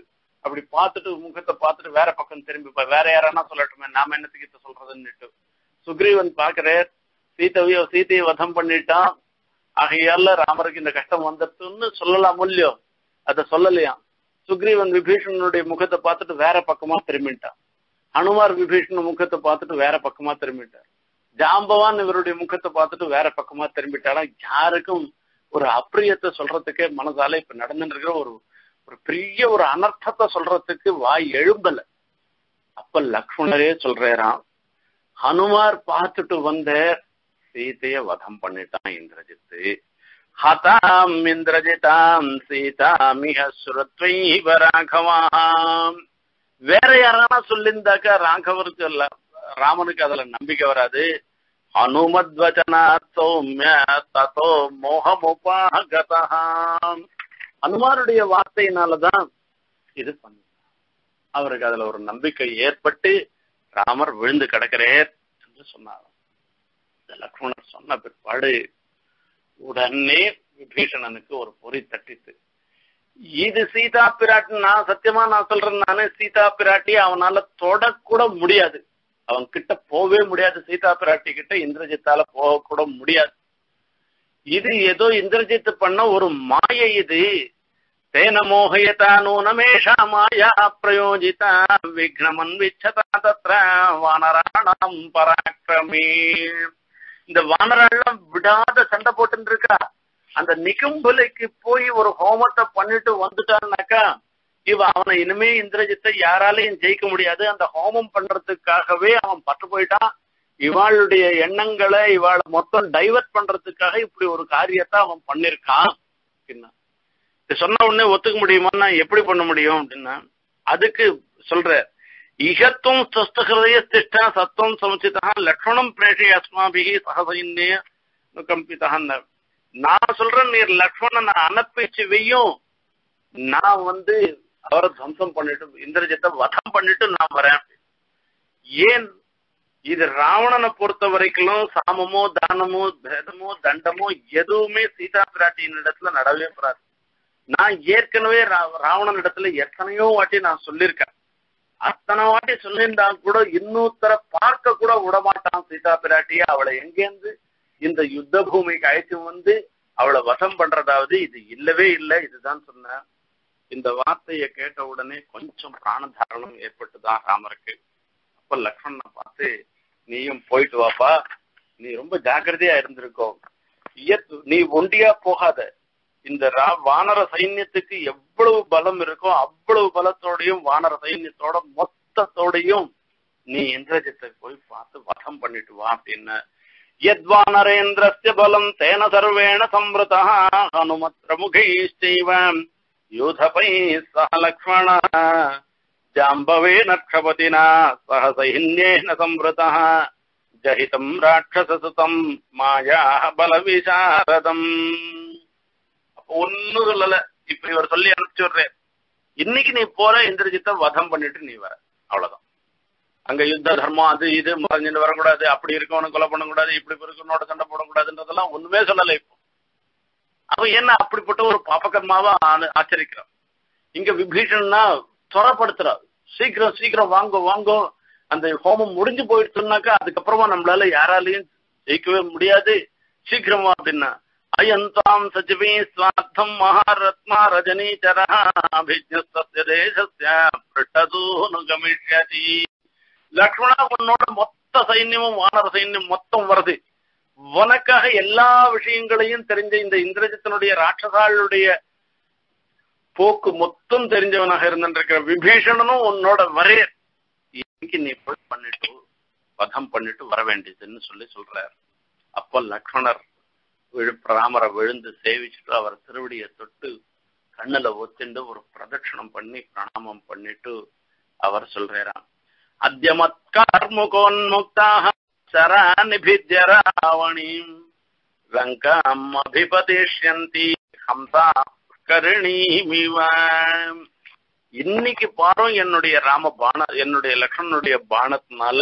அப்படி பார்த்துட்டு முகத்தை பார்த்துட்டு வேற பக்கம் திரும்பி பா- வேற யாரானா சொல்லட்டுமே நாம என்னத்துக்கு இத சொல்றதுன்னுட்டு சுக்ரீவன் பாக்குறார் சீதையோ சீதையை வதம் பண்ணிட்டான் ஆகையால ராமருக்கு இந்த கஷ்டம் வந்துட்டுன்னு சொல்லலாம் இல்லையோ அத சொல்லலையாம் சுக்ரீவன் விபீஷணனுடைய முகத்தை பார்த்துட்டு வேற பக்கமா திரும்பிட்டான் ஹனுமார் விபீஷண முகத்தை பார்த்துட்டு வேற பக்கமா திரும்பிட்டார் ஜாம்பவான் இவருடைய முகத்தை பார்த்துட்டு வேற பக்கமா திரும்பிட்டாலும் யாருக்கும் ஒரு அப்பிரியத்தை சொல்றதுக்கே மனதால இப்ப நடந்துட்டு இருக்கிற ஒரு ஒரு பெரிய ஒரு அனர்த்தத்தை சொல்றதுக்கு வாய் எழும்பல அப்ப லக்ஷ்மணரே சொல்றாராம் ஹனுமார் பார்த்துட்டு வந்த சீதைய வதம் பண்ணிட்டான் இந்திரஜித்து ஹதாம் இந்திரஜிதாம் சீதாமிக சுரத்வைவ ராகவாம் வேற யாரானா சொல்லியிருந்தாக்கா ராகவருக்கு இல்ல ராமனுக்கு அதுல நம்பிக்கை வராது அனுமத்வச்சனா சௌமிய ததோ மோகமுபாகதா அனுமாருடைய வார்த்தையினாலதான் இது பண்ண அவருக்கு அதுல ஒரு நம்பிக்கை ஏற்பட்டு ராமர் விழுந்து கிடக்கிறேர் என்று சொன்னார் இந்த லக்ஷ்மணர் சொன்ன பிற்பாடு உடனே விபீஷணனுக்கு ஒரு பொறி தட்டித்து இது சீதா பிராட்டி நான் சத்தியமா நான் சொல்றேன் நானே சீதா பிராட்டி அவனால தொடக்கூட முடியாது அவன் கிட்ட போவே முடியாது சீதா பிராட்டி கிட்ட இந்திரஜித்தால போக கூட முடியாது இது ஏதோ இந்திரஜித் பண்ண ஒரு மாயை இது தேன மோகயதா நூனமேஷா மாயா பிரயோஜிதா விக்னமன் விச்சதா தத்ர வானராணாம் பராக்கிரமே இந்த வானரெல்லாம் விடாத சண்டை போட்டு இருக்கா அந்த நிகும்பலைக்கு போய் ஒரு ஹோமத்தை பண்ணிட்டு வந்துட்டான்னாக்கா இவ அவனை இனிமே இந்திரஜித்தை யாராலையும் ஜெயிக்க முடியாது அந்த ஹோமம் பண்றதுக்காகவே அவன் பட்டு போயிட்டான் இவாளுடைய எண்ணங்களை இவாளை மொத்தம் டைவர்ட் பண்றதுக்காக இப்படி ஒரு காரியத்தை அவன் பண்ணிருக்கான் அப்படின்னா இது சொன்ன உடனே ஒத்துக்க முடியுமான்னா எப்படி பண்ண முடியும் அப்படின்னா அதுக்கு சொல்ற இகத்துவம் ஸ்வஸ்தகிருதய திஷ்டா சத்துவம் சமுச்சிதா லக்ஷ்மணம் பிரேஷி அஸ்மாபிகி சகசைன்ய கம்பிதான் நான் சொல்றேன் நீர் லக்ஷ்மணனை அனுப்பிச்சு வையும் நான் வந்து அவரை துவம்சம் பண்ணிட்டு இந்திரஜித்தை வதம் பண்ணிட்டு நான் வரேன் ஏன் இது ராவணனை பொறுத்த வரைக்கும் சாமமோ தானமோ பேதமோ தண்டமோ எதுவுமே சீதா பிராட்டியின் இடத்துல நடவே கூடாது நான் ஏற்கனவே ரா- ராவணன் இடத்துல எத்தனையோ வாட்டி நான் சொல்லியிருக்கேன் அத்தனை வாட்டி சொல்லியிருந்தா கூட இன்னொருத்தர பார்க்க கூட விடமாட்டான் சீதா பிராட்டிய அவளை எங்கேருந்து இந்த யுத்த பூமிக்கு அழைத்து வந்து அவளை வசம் பண்றதாவது இது இல்லவே இல்லை இதுதான் சொன்னேன் இந்த வார்த்தையை கேட்ட உடனே கொஞ்சம் பிராணதாரணம் ஏற்பட்டுதான் ராமருக்கு அப்ப லக்ஷ்மணனை பார்த்து நீயும் போயிட்டு வாப்பா நீ ரொம்ப ஜாக்கிரதையா இருந்திருக்கோ இயற்- நீ ஒண்டியா போகாத இந்த ரா- வானர சைன்யத்துக்கு எவ்வளவு பலம் இருக்கோ அவ்வளவு பலத்தோடையும் வானர சைன்யத்தோட மொத்தத்தோடையும் நீ இந்திரஜித்தை போய் பார்த்து வதம் பண்ணிட்டு வா அப்படின்னு யத்வானரேந்திரஸ்ய பலம் தேன சர்வேண சம்ருதா ஹனுமத்ர முகைச்சைவ யூதபை சஹ லக்ஷ்மண ஜாம்பவே நக்ஷபதினா சஹ சைன்யேன சம்ருதா ஜஹிதம் ராட்சசசுதம் மாயா பலவிசாரதம் அப்ப ஒன்னும் சொல்லல இப்ப இவர் சொல்லி அனுப்பிச்சு விடுறேன் இன்னைக்கு நீ போற இந்திரஜித்தை வதம் பண்ணிட்டு நீ வர அவ்வளவுதான் அங்க யுத்த தர்மம் அது இது மறைஞ்சுட்டு வரக்கூடாது அப்படி இருக்கவனு கொலை பண்ணக்கூடாது இப்படி இருக்கவனோட சண்டை போடக்கூடாதுன்றதெல்லாம் ஒண்ணுமே சொல்லல இப்போ அவன் என்ன அப்படிப்பட்ட ஒரு பாபகர்மாவா ஆ- ஆச்சரிக்கிறான் இங்க விபீஷன்னா துறப்படுத்துறான் சீக்கிரம் சீக்கிரம் வாங்கோ வாங்கோ அந்த ஹோமம் முடிஞ்சு போயிடுச்சுனாக்கா அதுக்கப்புறமா நம்மளால யாராலையும் ஜெயிக்கவே முடியாது சீக்கிரமா அப்படின்னா அயந்தாம் சஜிவே ஸ்வார்த்தம் மகாரத்மா ரஜனீச்சர அபிஜஸ்தஸ்ய தேசஸ்ய பிருட்டதூனு கமிஷ்யதி லக்ஷ்மணா உன்னோட மொத்த சைன்யமும் வானர சைன்யம் மொத்தம் வருது உனக்காக எல்லா விஷயங்களையும் தெரிஞ்ச இந்த இந்திரஜித்தனுடைய ராட்சசாளுடைய போக்கு மொத்தம் தெரிஞ்சவனாக இருந்திருக்கிற விபீஷணனும் உன்னோட வரே இன்னைக்கு நீ போய் பண்ணிட்டு வதம் பண்ணிட்டு வர வேண்டியதுன்னு சொல்லி சொல்றார் அப்ப லக்ஷ்மணர் விழு ராமரை விழுந்து சேவிச்சுட்டு அவர் திருவடியை தொட்டு கண்ணுல ஒத்திண்டு ஒரு பிரதட்சணம் பண்ணி பிரணாமம் பண்ணிட்டு அவர் சொல்றாராம் அத்தியமத்கார்முகோன்முக்தாக சராநிபித்ய ராவணீம் லங்காம் அபிபதிஷ்யந்தி ஹம்சா கருணீமிவ இன்னைக்கு பாரும் என்னுடைய ராம பான என்னுடைய லக்ஷ்மணனுடைய பானத்தினால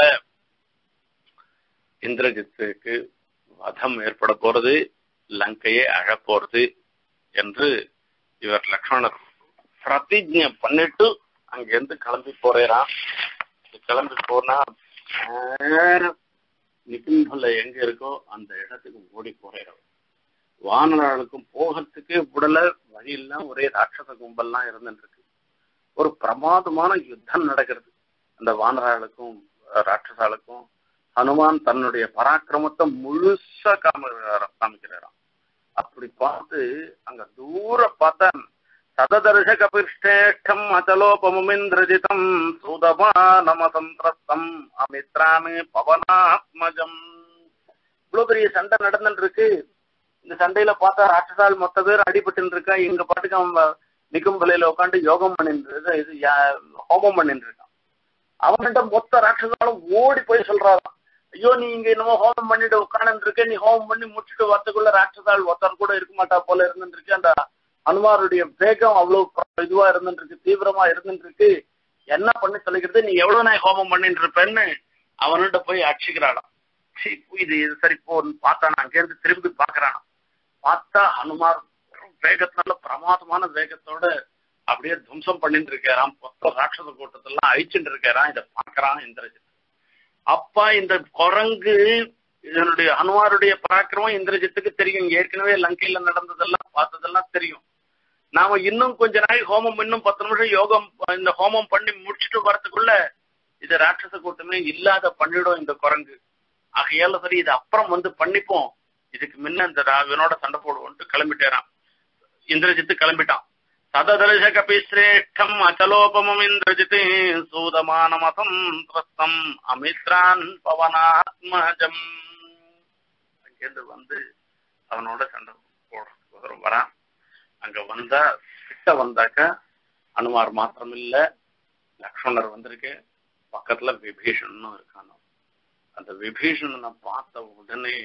இந்திரஜித்துக்கு வதம் ஏற்பட போறது லங்கையை அழப்போறது என்று இவர் லக்ஷ்மணர் பிரதிஜை பண்ணிட்டு அங்கிருந்து கிளம்பி போறேறான் கிளம்பி போனா நேரம் நிகும்பல எங்க இருக்கோ அந்த இடத்துக்கு ஓடி போறேன் வானராளுக்கும் போகிறதுக்கு உடல வழியெல்லாம் ஒரே ராட்சச கும்பல்லாம் இருந்துட்டு இருக்கு ஒரு பிரமாதமான யுத்தம் நடக்கிறது அந்த வானராளுக்கும் ராட்சசாளுக்கும் ஹனுமான் தன்னுடைய பராக்கிரமத்தை முழுசா காம காமிக்கிறாராம் அப்படி பார்த்து அங்க தூர பார்த்தா சததர்ஷ கபிஷ்டேஷ்டம் அச்சலோபமுமிந்திரஜிதம் சூதமானமசந்திரஸ்தம் அமித்ராமி பவனாத்மஜம் இவ்வளவு பெரிய சண்டை நடந்துட்டு இருக்கு இந்த சண்டையில பார்த்தா ராட்சசால் மொத்த பேர் அடிபட்டு இருக்கா இங்க பாட்டுக்கு அவன் நிக்கும்பலையில உட்காந்து யோகம் பண்ணிட்டு இது ஹோமம் பண்ணிட்டு இருக்கான் அவன்கிட்ட மொத்த ராட்சசாலும் ஓடி போய் சொல்றாராம் ஐயோ நீ இங்க என்னமோ ஹோமம் பண்ணிட்டு உட்காந்து இருக்க நீ ஹோமம் பண்ணி முடிச்சுட்டு வரத்துக்குள்ள ராட்சசால் ஒருத்தர் கூட இருக்க மாட்டா போல இருந்துட்டு இருக்கு அந்த அனுமாருடைய வேகம் அவ்வளவு இதுவா இருந்துட்டு இருக்கு தீவிரமா இருந்துட்டு இருக்கு என்ன பண்ணி சொல்லிக்கிறது நீ எவ்வளவு நாய் ஹோமம் பண்ணிட்டு இருப்பேன்னு அவன்கிட்ட போய் அடிச்சுக்கிறாளாம் இது இது சரி போன்னு பார்த்தானா அங்கேருந்து திரும்பி பாக்குறானா பார்த்தா ஹனுமார் வேகத்தினால பிரமாதமான வேகத்தோட அப்படியே துவம்சம் பண்ணிட்டு இருக்காராம் மொத்த ராட்சச கூட்டத்தெல்லாம் அழிச்சுட்டு இருக்காராம் இதை பாக்குறான் இந்திரஜித் அப்பா இந்த குரங்கு இதனுடைய ஹனுமாருடைய பராக்கிரமம் இந்திரஜித்துக்கு தெரியும் ஏற்கனவே லங்கையில நடந்ததெல்லாம் பார்த்ததெல்லாம் தெரியும் நாம இன்னும் கொஞ்ச நாள் ஹோமம் இன்னும் பத்து நிமிஷம் யோகம் இந்த ஹோமம் பண்ணி முடிச்சுட்டு வரதுக்குள்ள இது ராட்சச கூட்டமே இல்லாத பண்ணிடும் இந்த குரங்கு ஆகையால சரி இது அப்புறம் வந்து பண்ணிப்போம் இதுக்கு முன்ன இந்த இவனோட சண்டை போடுவோன்ட்டு கிளம்பிட்டேறான் இந்திரஜித்து கிளம்பிட்டான் சததர்ஷ கபிஸ்ரேஷ்டம் அச்சலோபமம் இந்திரஜித் சூதமானமசம் திரஸ்தம் அமித்ரான் பவனாத்மஜம் அங்கிருந்து வந்து அவனோட சண்டை போடுறதுக்கு வரான் அங்க வந்தா கிட்ட வந்தாக்க அனுமார் மாத்திரம் இல்ல லக்ஷ்மணர் வந்திருக்கு பக்கத்துல விபீஷணும் இருக்கானோ அந்த விபீஷணனை பார்த்த உடனே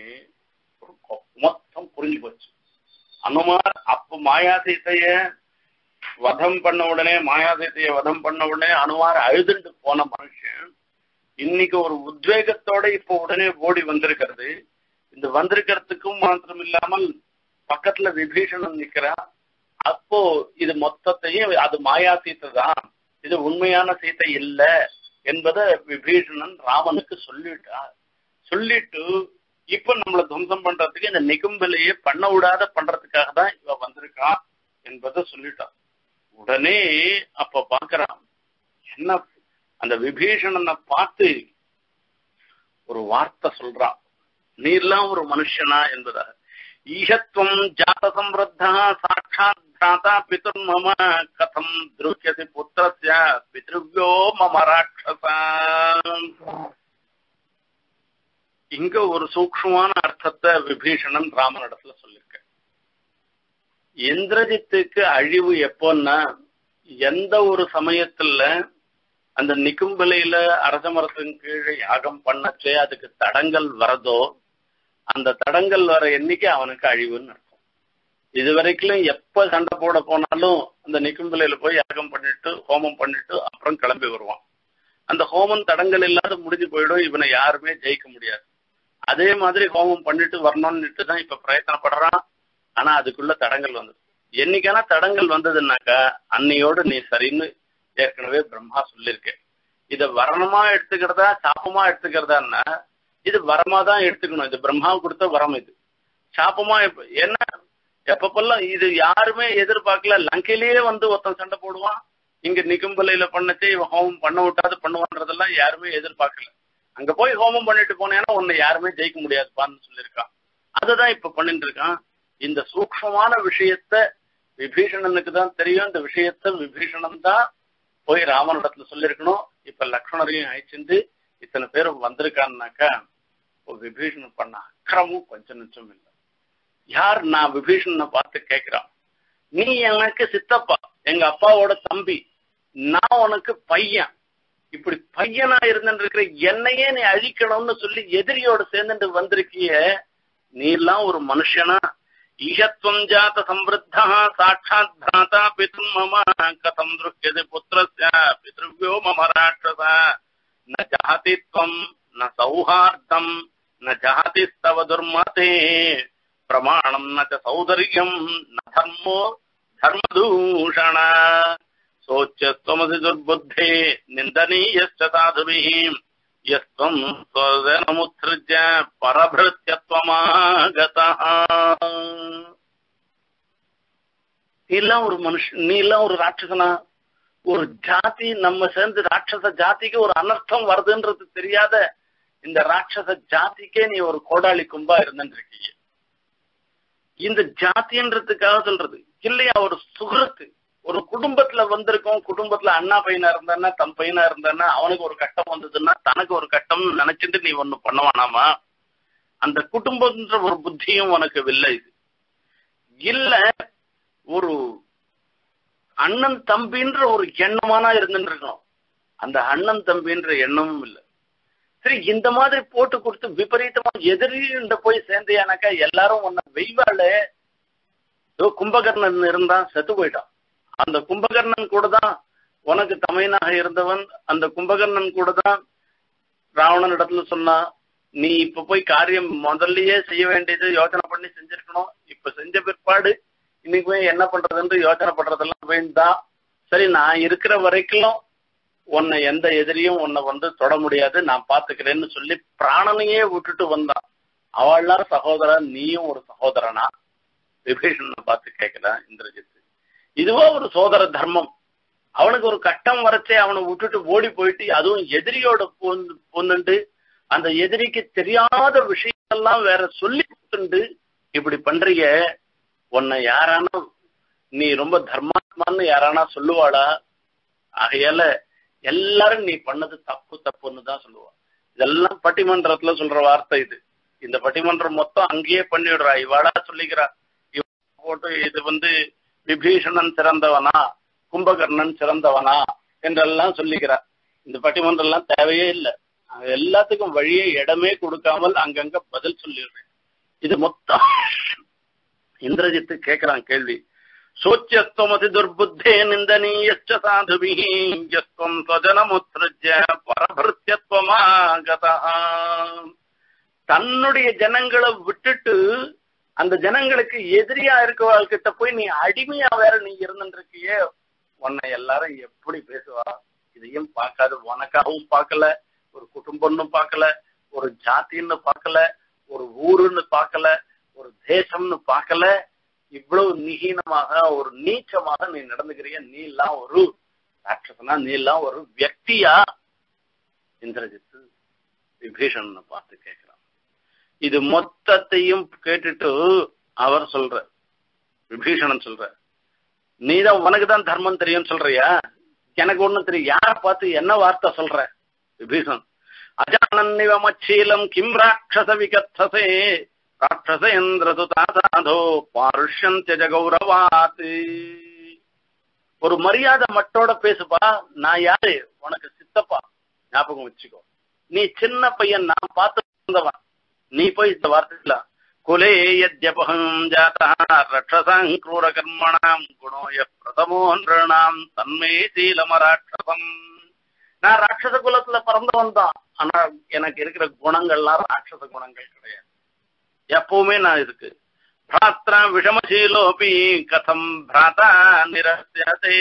மொத்தம் புரிஞ்சு போச்சு அனுமார் அப்ப மாயாசீத்தைய வதம் பண்ண உடனே மாயாசீத்தைய வதம் பண்ண உடனே அனுமார் அழுதுண்டு போன மனுஷன் இன்னைக்கு ஒரு உத்வேகத்தோட இப்ப உடனே ஓடி வந்திருக்கிறது இந்த வந்திருக்கிறதுக்கும் மாத்திரம் இல்லாமல் பக்கத்துல விபீஷணன் நிக்கிறான் அப்போ இது மொத்தத்தையும் அது மாயா சீத்தை தான் இது உண்மையான சீத்தை இல்ல என்பதை விபீஷணன் ராமனுக்கு சொல்லிட்டார் சொல்லிட்டு இப்ப நம்மளை துவம்சம் பண்றதுக்கு இந்த நிகும்பலையே பண்ண விடாத பண்றதுக்காக தான் இவ வந்திருக்கான் என்பதை சொல்லிட்டான் உடனே அப்ப பாக்குறான் என்ன அந்த விபீஷணனை பார்த்து ஒரு வார்த்தை சொல்றான் நீ எல்லாம் ஒரு மனுஷனா என்பதாக ஈகத்துவம் ஜாத சம்ருத்தா சாட்சாத் பிராதா பிதுர் மம கதம் திருஷ்யசி புத்திரஸ்ய பித்ருவியோ மம ராட்சசா இங்க ஒரு சூக்ஷமான அர்த்தத்தை விபீஷணன் ராமனிடத்துல சொல்லியிருக்க இந்திரஜித்துக்கு அழிவு எப்போன்னா எந்த ஒரு சமயத்துல அந்த நிக்கும்பலையில அரச மரத்தின் கீழே யாகம் பண்ணச்சே அதுக்கு தடங்கள் வரதோ அந்த தடங்கள் வர எண்ணிக்கை அவனுக்கு அழிவுன்னு அர்த்தம் இது வரைக்கும் எப்ப சண்டை போட போனாலும் அந்த நிக்கும்பலையில போய் யாகம் பண்ணிட்டு ஹோமம் பண்ணிட்டு அப்புறம் கிளம்பி வருவான் அந்த ஹோமம் தடங்கள் இல்லாத முடிஞ்சு போயிடும் இவனை யாருமே ஜெயிக்க முடியாது அதே மாதிரி ஹோமம் பண்ணிட்டு வரணும்னுட்டு தான் இப்ப பிரயத்தனப்படுறான் ஆனா அதுக்குள்ள தடங்கள் வந்தது என்னைக்கான தடங்கள் வந்ததுன்னாக்கா அன்னையோடு நீ சரின்னு ஏற்கனவே பிரம்மா சொல்லியிருக்கேன் இத வரணுமா எடுத்துக்கிறதா சாப்பமா எடுத்துக்கிறதான்னா இது வரமா தான் எடுத்துக்கணும் இது பிரம்மா கொடுத்த வரம் இது சாப்பமா என்ன எப்பப்பெல்லாம் இது யாருமே எதிர்பார்க்கல லங்கையிலேயே வந்து ஒருத்தன் சண்டை போடுவான் இங்க நிகும்பலையில பண்ணச்சு இவன் ஹோமம் பண்ண விட்டாது பண்ணுவான்றதெல்லாம் யாருமே எதிர்பார்க்கல அங்க போய் ஹோமம் பண்ணிட்டு போனேன்னா உன்னை யாருமே ஜெயிக்க முடியாதுப்பான்னு சொல்லியிருக்கான் அதுதான் இப்ப பண்ணிட்டு இருக்கான் இந்த சூக்ஷமான விஷயத்த விபீஷணனுக்கு தான் தெரியும் இந்த விஷயத்த விபீஷணன் தான் போய் ராமனிடத்துல சொல்லியிருக்கணும் இப்ப லக்ஷ்மணரையும் அழைச்சிருந்து இத்தனை பேரும் வந்திருக்கான்னாக்கா விபீஷணன் பண்ண அக்கிரமும் கொஞ்சம் நிச்சயம் இல்லை யார் நான் விபீஷணனை பார்த்து கேட்கிறான் நீ எனக்கு சித்தப்பா எங்க அப்பாவோட தம்பி நான் உனக்கு பையன் இப்படி பையனா இருந்துட்டு இருக்கிற என்னையே நீ அழிக்கணும்னு சொல்லி எதிரியோட சேர்ந்துட்டு வந்திருக்கிய நீ எல்லாம் ஒரு மனுஷனா ஈகத்வம் ஜாத சம்ருத்தா சாட்சாத் பிராதா பிது மம கதம் திருஷ்யது புத்திரஸ்ய பித்ருவியோ மம ராட்சசா ந ஜாதி त्वं न सौहार्दं न जाति तव दुर्मते प्रमाणं न च सौदर्यं न धर्मो धर्मदूषण சோச்சஸ்வமசி துர்புத்தே நிந்தனீயஸ்ச சாதுபிः யஸ்வம் ஸ்வதனமுத்ருஜ பரபிருத்தியத்வமாகதः நீ எல்லாம் ஒரு மனுஷன் நீ எல்லாம் ஒரு ராட்சசனா ஒரு ஜாதி நம்ம சேர்ந்து ராட்சச ஜாதிக்கு ஒரு அனர்த்தம் வருதுன்றது தெரியாத இந்த ராட்சச ஜாதிக்கே நீ ஒரு கோடாளி கும்பா இருந்துருக்கீங்க இந்த ஜாதின்றதுக்காக சொல்றது இல்லையா ஒரு சுகரத்து ஒரு குடும்பத்துல வந்திருக்கோம் குடும்பத்துல அண்ணா பையனா இருந்தானா தம் பையனா இருந்தானா அவனுக்கு ஒரு கட்டம் வந்ததுன்னா தனக்கு ஒரு கட்டம் நினைச்சிட்டு நீ ஒண்ணு பண்ணவானாமா அந்த குடும்பம்ன்ற ஒரு புத்தியும் உனக்கு இல்லை இது இல்ல ஒரு அண்ணன் தம்பின்ற ஒரு எண்ணமானா இருந்துட்டு இருக்கணும் அந்த அண்ணன் தம்பின்ற எண்ணமும் இல்லை சரி இந்த மாதிரி போட்டு கொடுத்து விபரீதமா எதிரிண்ட போய் சேர்ந்தியானாக்கா எல்லாரும் உன்னை வெய்வாளு ஏதோ கும்பகர்ணன் இருந்தான் செத்து போயிட்டான் அந்த கும்பகர்ணன் கூட தான் உனக்கு தமையனாக இருந்தவன் அந்த கும்பகர்ணன் கூட தான் ராவணன் இடத்துல சொன்னா நீ இப்ப போய் காரியம் முதல்லயே செய்ய வேண்டியது யோசனை பண்ணி செஞ்சிருக்கணும் இப்ப செஞ்ச பிற்பாடு இன்னைக்கு போய் என்ன பண்றதுன்னு யோசனை பண்றதெல்லாம் வேண்டாம் சரி நான் இருக்கிற வரைக்கும் உன்னை எந்த எதிரியும் உன்னை வந்து தொட முடியாது நான் பாத்துக்கிறேன்னு சொல்லி பிராணனையே விட்டுட்டு வந்தான் அவள்லாம் சகோதரன் நீயும் ஒரு சகோதரனா விபீஷணனை பார்த்து கேட்கிறான் இந்திரஜித் இதுவோ ஒரு சோதர தர்மம் அவனுக்கு ஒரு கட்டம் வரைச்சே அவனை விட்டுட்டு ஓடி போயிட்டு அதுவும் எதிரியோட பொண்ணுண்டு அந்த எதிரிக்கு தெரியாத விஷயத்தெல்லாம் வேற சொல்லி கொடுத்துண்டு இப்படி பண்றீங்க உன்னை யாரானா நீ ரொம்ப தர்மாத்மான்னு யாரானா சொல்லுவாளா ஆகையால எல்லாரும் நீ பண்ணது தப்பு தப்புன்னு தான் சொல்லுவா இதெல்லாம் பட்டிமன்றத்துல சொல்ற வார்த்தை இது இந்த பட்டிமன்றம் மொத்தம் அங்கேயே பண்ணிவிடுறா இவாளா சொல்லிக்கிறா போட்டு இது வந்து விபீஷணன் சிறந்தவனா கும்பகர்ணன் சிறந்தவனா என்றெல்லாம் சொல்லிக்கிறார் இந்த பட்டிமன்றம் எல்லாம் தேவையே இல்லை எல்லாத்துக்கும் வழியே இடமே கொடுக்காமல் அங்கங்க பதில் சொல்லிடுறேன் இது மொத்தம் இந்திரஜித்து கேட்கிறான் கேள்வி சோச்சியஸ்வமதி துர்புத்தே நிந்தனீயச்ச சாதுபிः யஸ்வம் ஸ்வஜனமுத்ருஜ்ய பரபிருத்தியத்வமாகதா தன்னுடைய ஜனங்களை விட்டுட்டு அந்த ஜனங்களுக்கு எதிரியா இருக்கவாள்கிட்ட போய் நீ அடிமையா வேற நீ இருந்துருக்கியே உன்னை எல்லாரும் எப்படி பேசுவா இதையும் பார்க்காது உனக்காகவும் பார்க்கல ஒரு குடும்பம்னு பார்க்கல ஒரு ஜாத்தின்னு பார்க்கல ஒரு ஊருன்னு பார்க்கல ஒரு தேசம்னு பார்க்கல இவ்வளவு நிகீனமாக ஒரு நீச்சமாக நீ நடந்துக்கிறிய நீ எல்லாம் ஒரு ராட்சசனா நீ எல்லாம் ஒரு வியக்தியா இந்திரஜித்து விபீஷணனை பார்த்து கேட்கிறான் இது மொத்தத்தையும் கேட்டுட்டு அவர் சொல்ற விபீஷணன் சொல்ற நீதான் உனக்கு தான் தர்மம் தெரியும் சொல்றியா எனக்கு ஒண்ணும் தெரியும் யார பார்த்து என்ன வார்த்தை சொல்ற விபீஷன் அஜானன்னிவ மச்சீலம் கிம் ராட்சச விகத்தசே ராட்சசேந்திரது தாதாதோ பாருஷ்யம் தியஜ கௌரவாத் ஒரு மரியாதை மட்டோட பேசுப்பா நான் யாரு உனக்கு சித்தப்பா ஞாபகம் வச்சுக்கோ நீ சின்ன பையன் நான் பார்த்து வந்தவன் நீ போய் இந்த வார்த்தையில குலே யத்யபகம் ஜாதா ரட்சசாங் கிரூர கர்மணாம் குணோய பிரதமோ நிருணாம் தன்மே சீலமராட்சசம் நான் ராட்சச குலத்துல பிறந்தவன் தான் ஆனா எனக்கு இருக்கிற குணங்கள்லாம் ராட்சச குணங்கள் கிடையாது எப்பவுமே நான் இருக்கு பிராத்ரா விஷமசீலோபி கதம் பிராதா நிரஸ்யதே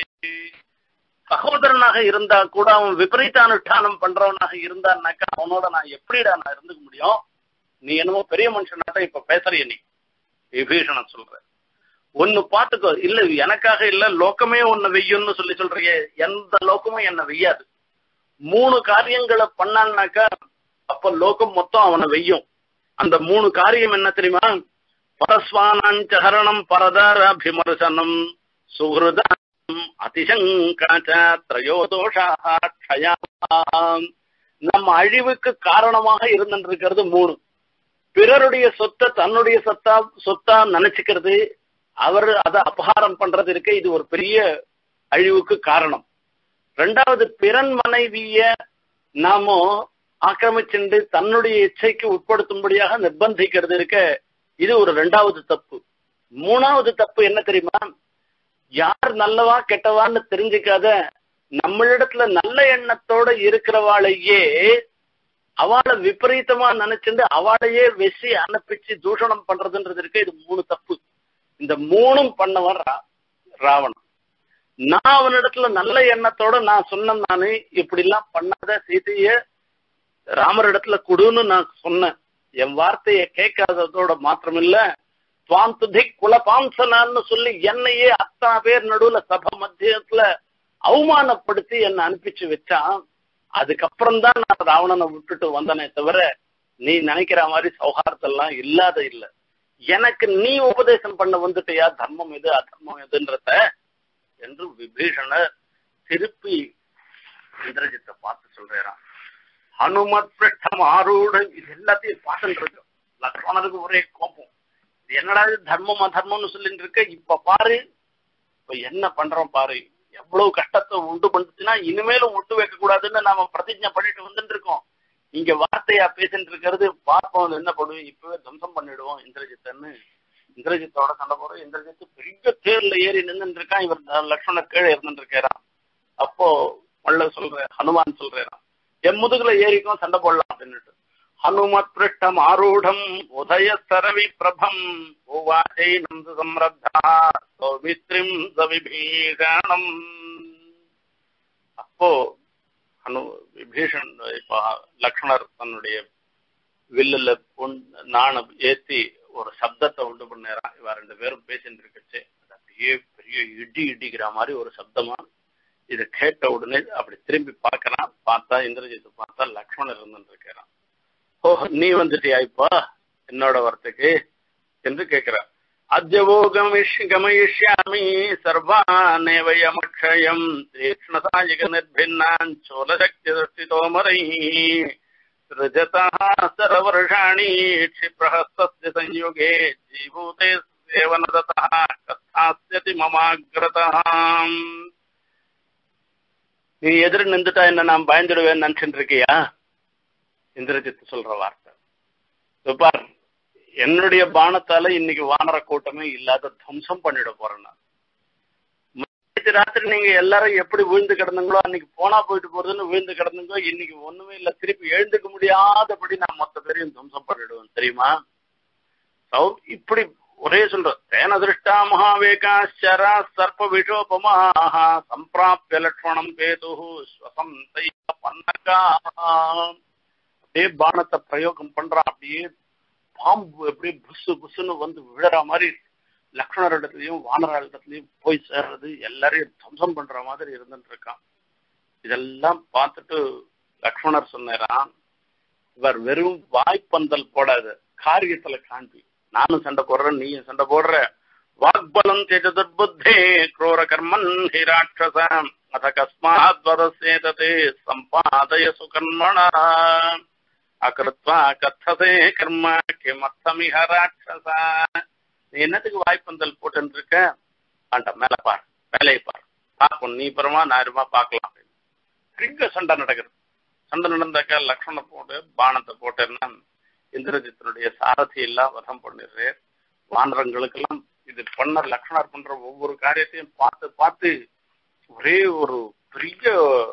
சகோதரனாக இருந்தா கூட அவன் விபரீத அனுஷ்டானம் பண்றவனாக இருந்தான்னாக்கா அவனோட நான் எப்படிடா நான் இருந்துக்க முடியும் நீ என்னமோ பெரிய மனுஷனாட்ட இப்ப பேசுறிய நீ விபீஷணன் சொல்ற ஒன்னு பாத்துக்கோ இல்ல எனக்காக இல்ல லோக்கமே உன்னை வெய்யும்னு சொல்லி சொல்றியே எந்த லோக்கமும் என்ன வெய்யாது மூணு காரியங்களை பண்ணான்னாக்கா அப்ப லோகம் மொத்தம் அவனை வெய்யும் அந்த மூணு காரியம் என்ன தெரியுமா பரஸ்வானாஞ்சஹரணம் பரதாராபிமர்சனம் சுஹൃதம் அதிசங்காச்ச திரயோதோஷாக க்ஷயாம் நம்ம அழிவுக்கு காரணமாக இருந்துருக்கிறது மூணு பிறருடைய சொத்தை தன்னுடைய சொத்தா சொத்தா நினைச்சுக்கிறது அவர் அதை அபகாரம் பண்றது இருக்கு இது ஒரு பெரிய அழிவுக்கு காரணம் ரெண்டாவது பிறன் மனைவிய நாம ஆக்கிரமிச்சுண்டு தன்னுடைய இச்சைக்கு உட்படுத்தும்படியாக நிர்பந்திக்கிறது இருக்க இது ஒரு ரெண்டாவது தப்பு மூணாவது தப்பு என்ன தெரியுமா யார் நல்லவா கெட்டவான்னு தெரிஞ்சுக்காத நம்மளிடத்துல நல்ல எண்ணத்தோட இருக்கிறவாளையே அவளை விபரீதமா நினைச்சுட்டு அவளையே வெசி அனுப்பிச்சு தூஷணம் பண்றதுன்றது இருக்கு இது மூணு தப்பு இந்த மூணும் பண்ணவன் ராவணன் நான் அவனிடத்துல நல்ல எண்ணத்தோட நான் சொன்னேன் நானு இப்படி எல்லாம் பண்ணாத சீதைய ராமரிடத்துல கொடுன்னு நான் சொன்னேன் என் வார்த்தையை கேட்காததோட மாத்திரமில்ல துவாந்துதி குலபாம்சனான்னு சொல்லி என்னையே அத்தனை பேர் நடுவுல சபை மத்தியத்துல அவமானப்படுத்தி என்ன அனுப்பிச்சு வச்சான் அதுக்கப்புறம் தான் நான் ராவணனை விட்டுட்டு வந்தனே தவிர நீ நினைக்கிற மாதிரி சௌஹார்த்தெல்லாம் இல்லாத இல்ல எனக்கு நீ உபதேசம் பண்ண வந்துட்டியா தர்மம் எது அதர்மம் எதுன்றத என்று விபீஷணர் திருப்பி இந்திரஜித்தை பார்த்து சொல்றாராம் ஹனுமத் பிருஷ்டம் ஆரூடன் இது எல்லாத்தையும் பார்த்துட்டு இருக்கு லக்ஷ்மணருக்கு ஒரே கோபம் இது என்னடா இது தர்மம் அதர்மம்னு சொல்லிட்டு இருக்க இப்ப பாரு இப்ப என்ன பண்றோம் பாரு எவ்வளவு கஷ்டத்தை உண்டு பண்ணுச்சுன்னா இனிமேலும் விட்டு வைக்க கூடாதுன்னு நாம பிரதிஜை பண்ணிட்டு வந்துட்டு இருக்கோம் இங்க வார்த்தையா பேசிட்டு இருக்கிறது பார்ப்போம் என்ன பண்ணுவோம் இப்பவே தம்சம் பண்ணிடுவோம் இந்திரஜித்தன்னு இந்திரஜித்தோட சண்டை போறோம் இந்திரஜித்து பெரிய தேர்ல ஏறி நின்று இருக்கான் இவர் லக்ஷ்மணர் கீழே இருந்துட்டு இருக்காராம் அப்போ மல்ல சொல்ற ஹனுமான் சொல்றாராம் என் முதுகுல ஏறிக்கும் சண்டை போடலாம் அப்படின்னுட்டு ஹனுமத் பிருஷ்டம் ஆரூடம் உதய சரவி பிரபம் உவாசை நந்து சம்ரத்தா சௌமித்ரிம் சவிபீஷணம் அப்போ ஹனு விபீஷன் இப்ப லக்ஷ்மணர் தன்னுடைய வில்லுல நாண ஏத்தி ஒரு சப்தத்தை உண்டு பண்ணாராம் இவ ரெண்டு பேரும் பேசிட்டு இருக்கச்சு அது அப்படியே பெரிய இடி இடிக்கிற மாதிரி ஒரு சப்தமா இதை கேட்ட உடனே அப்படி திரும்பி பார்க்கறான் பார்த்தா இந்திரஜித் பார்த்தா லக்ஷ்மணர் இருந்துட்டு இருக்கிறான் ஓ நீ வந்துட்டியா இப்ப என்னோட வரத்துக்கு என்று கேட்கிறான் அத்யவோ கமிஷ் கமயிஷ்யாமி சர்வானேவயமக்ஷயம் தீக்ஷ்ணசாயிக நிர்பின்னான் சோலசக்தி தோமரை सृजतः सरवर्षाणि क्षिप्रहस्तस्य संयुगे जीभूते सेवनदतः कथास्यति ममाग्रतः நீ எதிர நின்றுட்டா என்ன நான் பயந்துடுவேன்னு நினைச்சுட்டு இருக்கியா இந்திரஜித் சொல்ற வார்த்தை பார் என்னுடைய பானத்தால இன்னைக்கு வானர கூட்டமே இல்லாத துவம்சம் பண்ணிட போறேன் நான் ராத்திரி நீங்க எல்லாரும் எப்படி விழுந்து கிடந்தீங்களோ அன்னைக்கு போனா போயிட்டு போறதுன்னு விழுந்து கிடந்தீங்களோ இன்னைக்கு ஒண்ணுமே இல்ல திருப்பி எழுந்துக்க முடியாதபடி நான் மொத்த பேரையும் துவம்சம் பண்ணிடுவேன் தெரியுமா இப்படி ஒரே சொல்ற தேன திருஷ்டா மகாவேகாச்சரா சர்ப்ப விஷோபமாக சம்பிராபிய லட்சணம் பேது ஸ்வசம் பன்னகா அப்படியே பானத்தை பிரயோகம் பண்றான் அப்படியே பாம்பு அப்படியே புசு புசுன்னு வந்து விழற மாதிரி லக்ஷ்மணர் இடத்துலயும் வானர இடத்துலயும் போய் சேர்றது எல்லாரையும் துவம்சம் பண்ற மாதிரி இருந்துட்டு இருக்கான் இதெல்லாம் பார்த்துட்டு லக்ஷ்மணர் சொன்னாராம் இவர் வெறும் வாய்ப்பந்தல் போடாது காரியத்துல காண்பி நானும் சண்டை போடுறேன் நீயும் சண்டை போடுற வாக்பலம் தேஜதுர்புத்தே குரோர கர்மன் ஹி ராட்சசம் அத கஸ்மாத் வதசேததே சம்பாதய சுகர்மணா அகிருத்வா கத்ததே கர்ம கிமர்த்தமிஹ ராட்சசா நீ என்னத்துக்கு வாய்ப்பந்தல் போட்டு இருக்க ஆண்டா மேல பார் வேலையை பார் பார்ப்போம் நீ பரமா நான் இருமா பார்க்கலாம் பெரிய சண்டை நடக்குது சண்டை நடந்தாக்கா லக்ஷ்மண போட்டு பானத்தை போட்டேன்னா இந்திரஜித்தனுடைய சாரதி எல்லாம் வதம் பண்ணிடுறார் வானரங்களுக்கெல்லாம் இது பண்ண லக்ஷ்மணர் பண்ற ஒவ்வொரு காரியத்தையும் பார்த்து பார்த்து ஒரே ஒரு பெரிய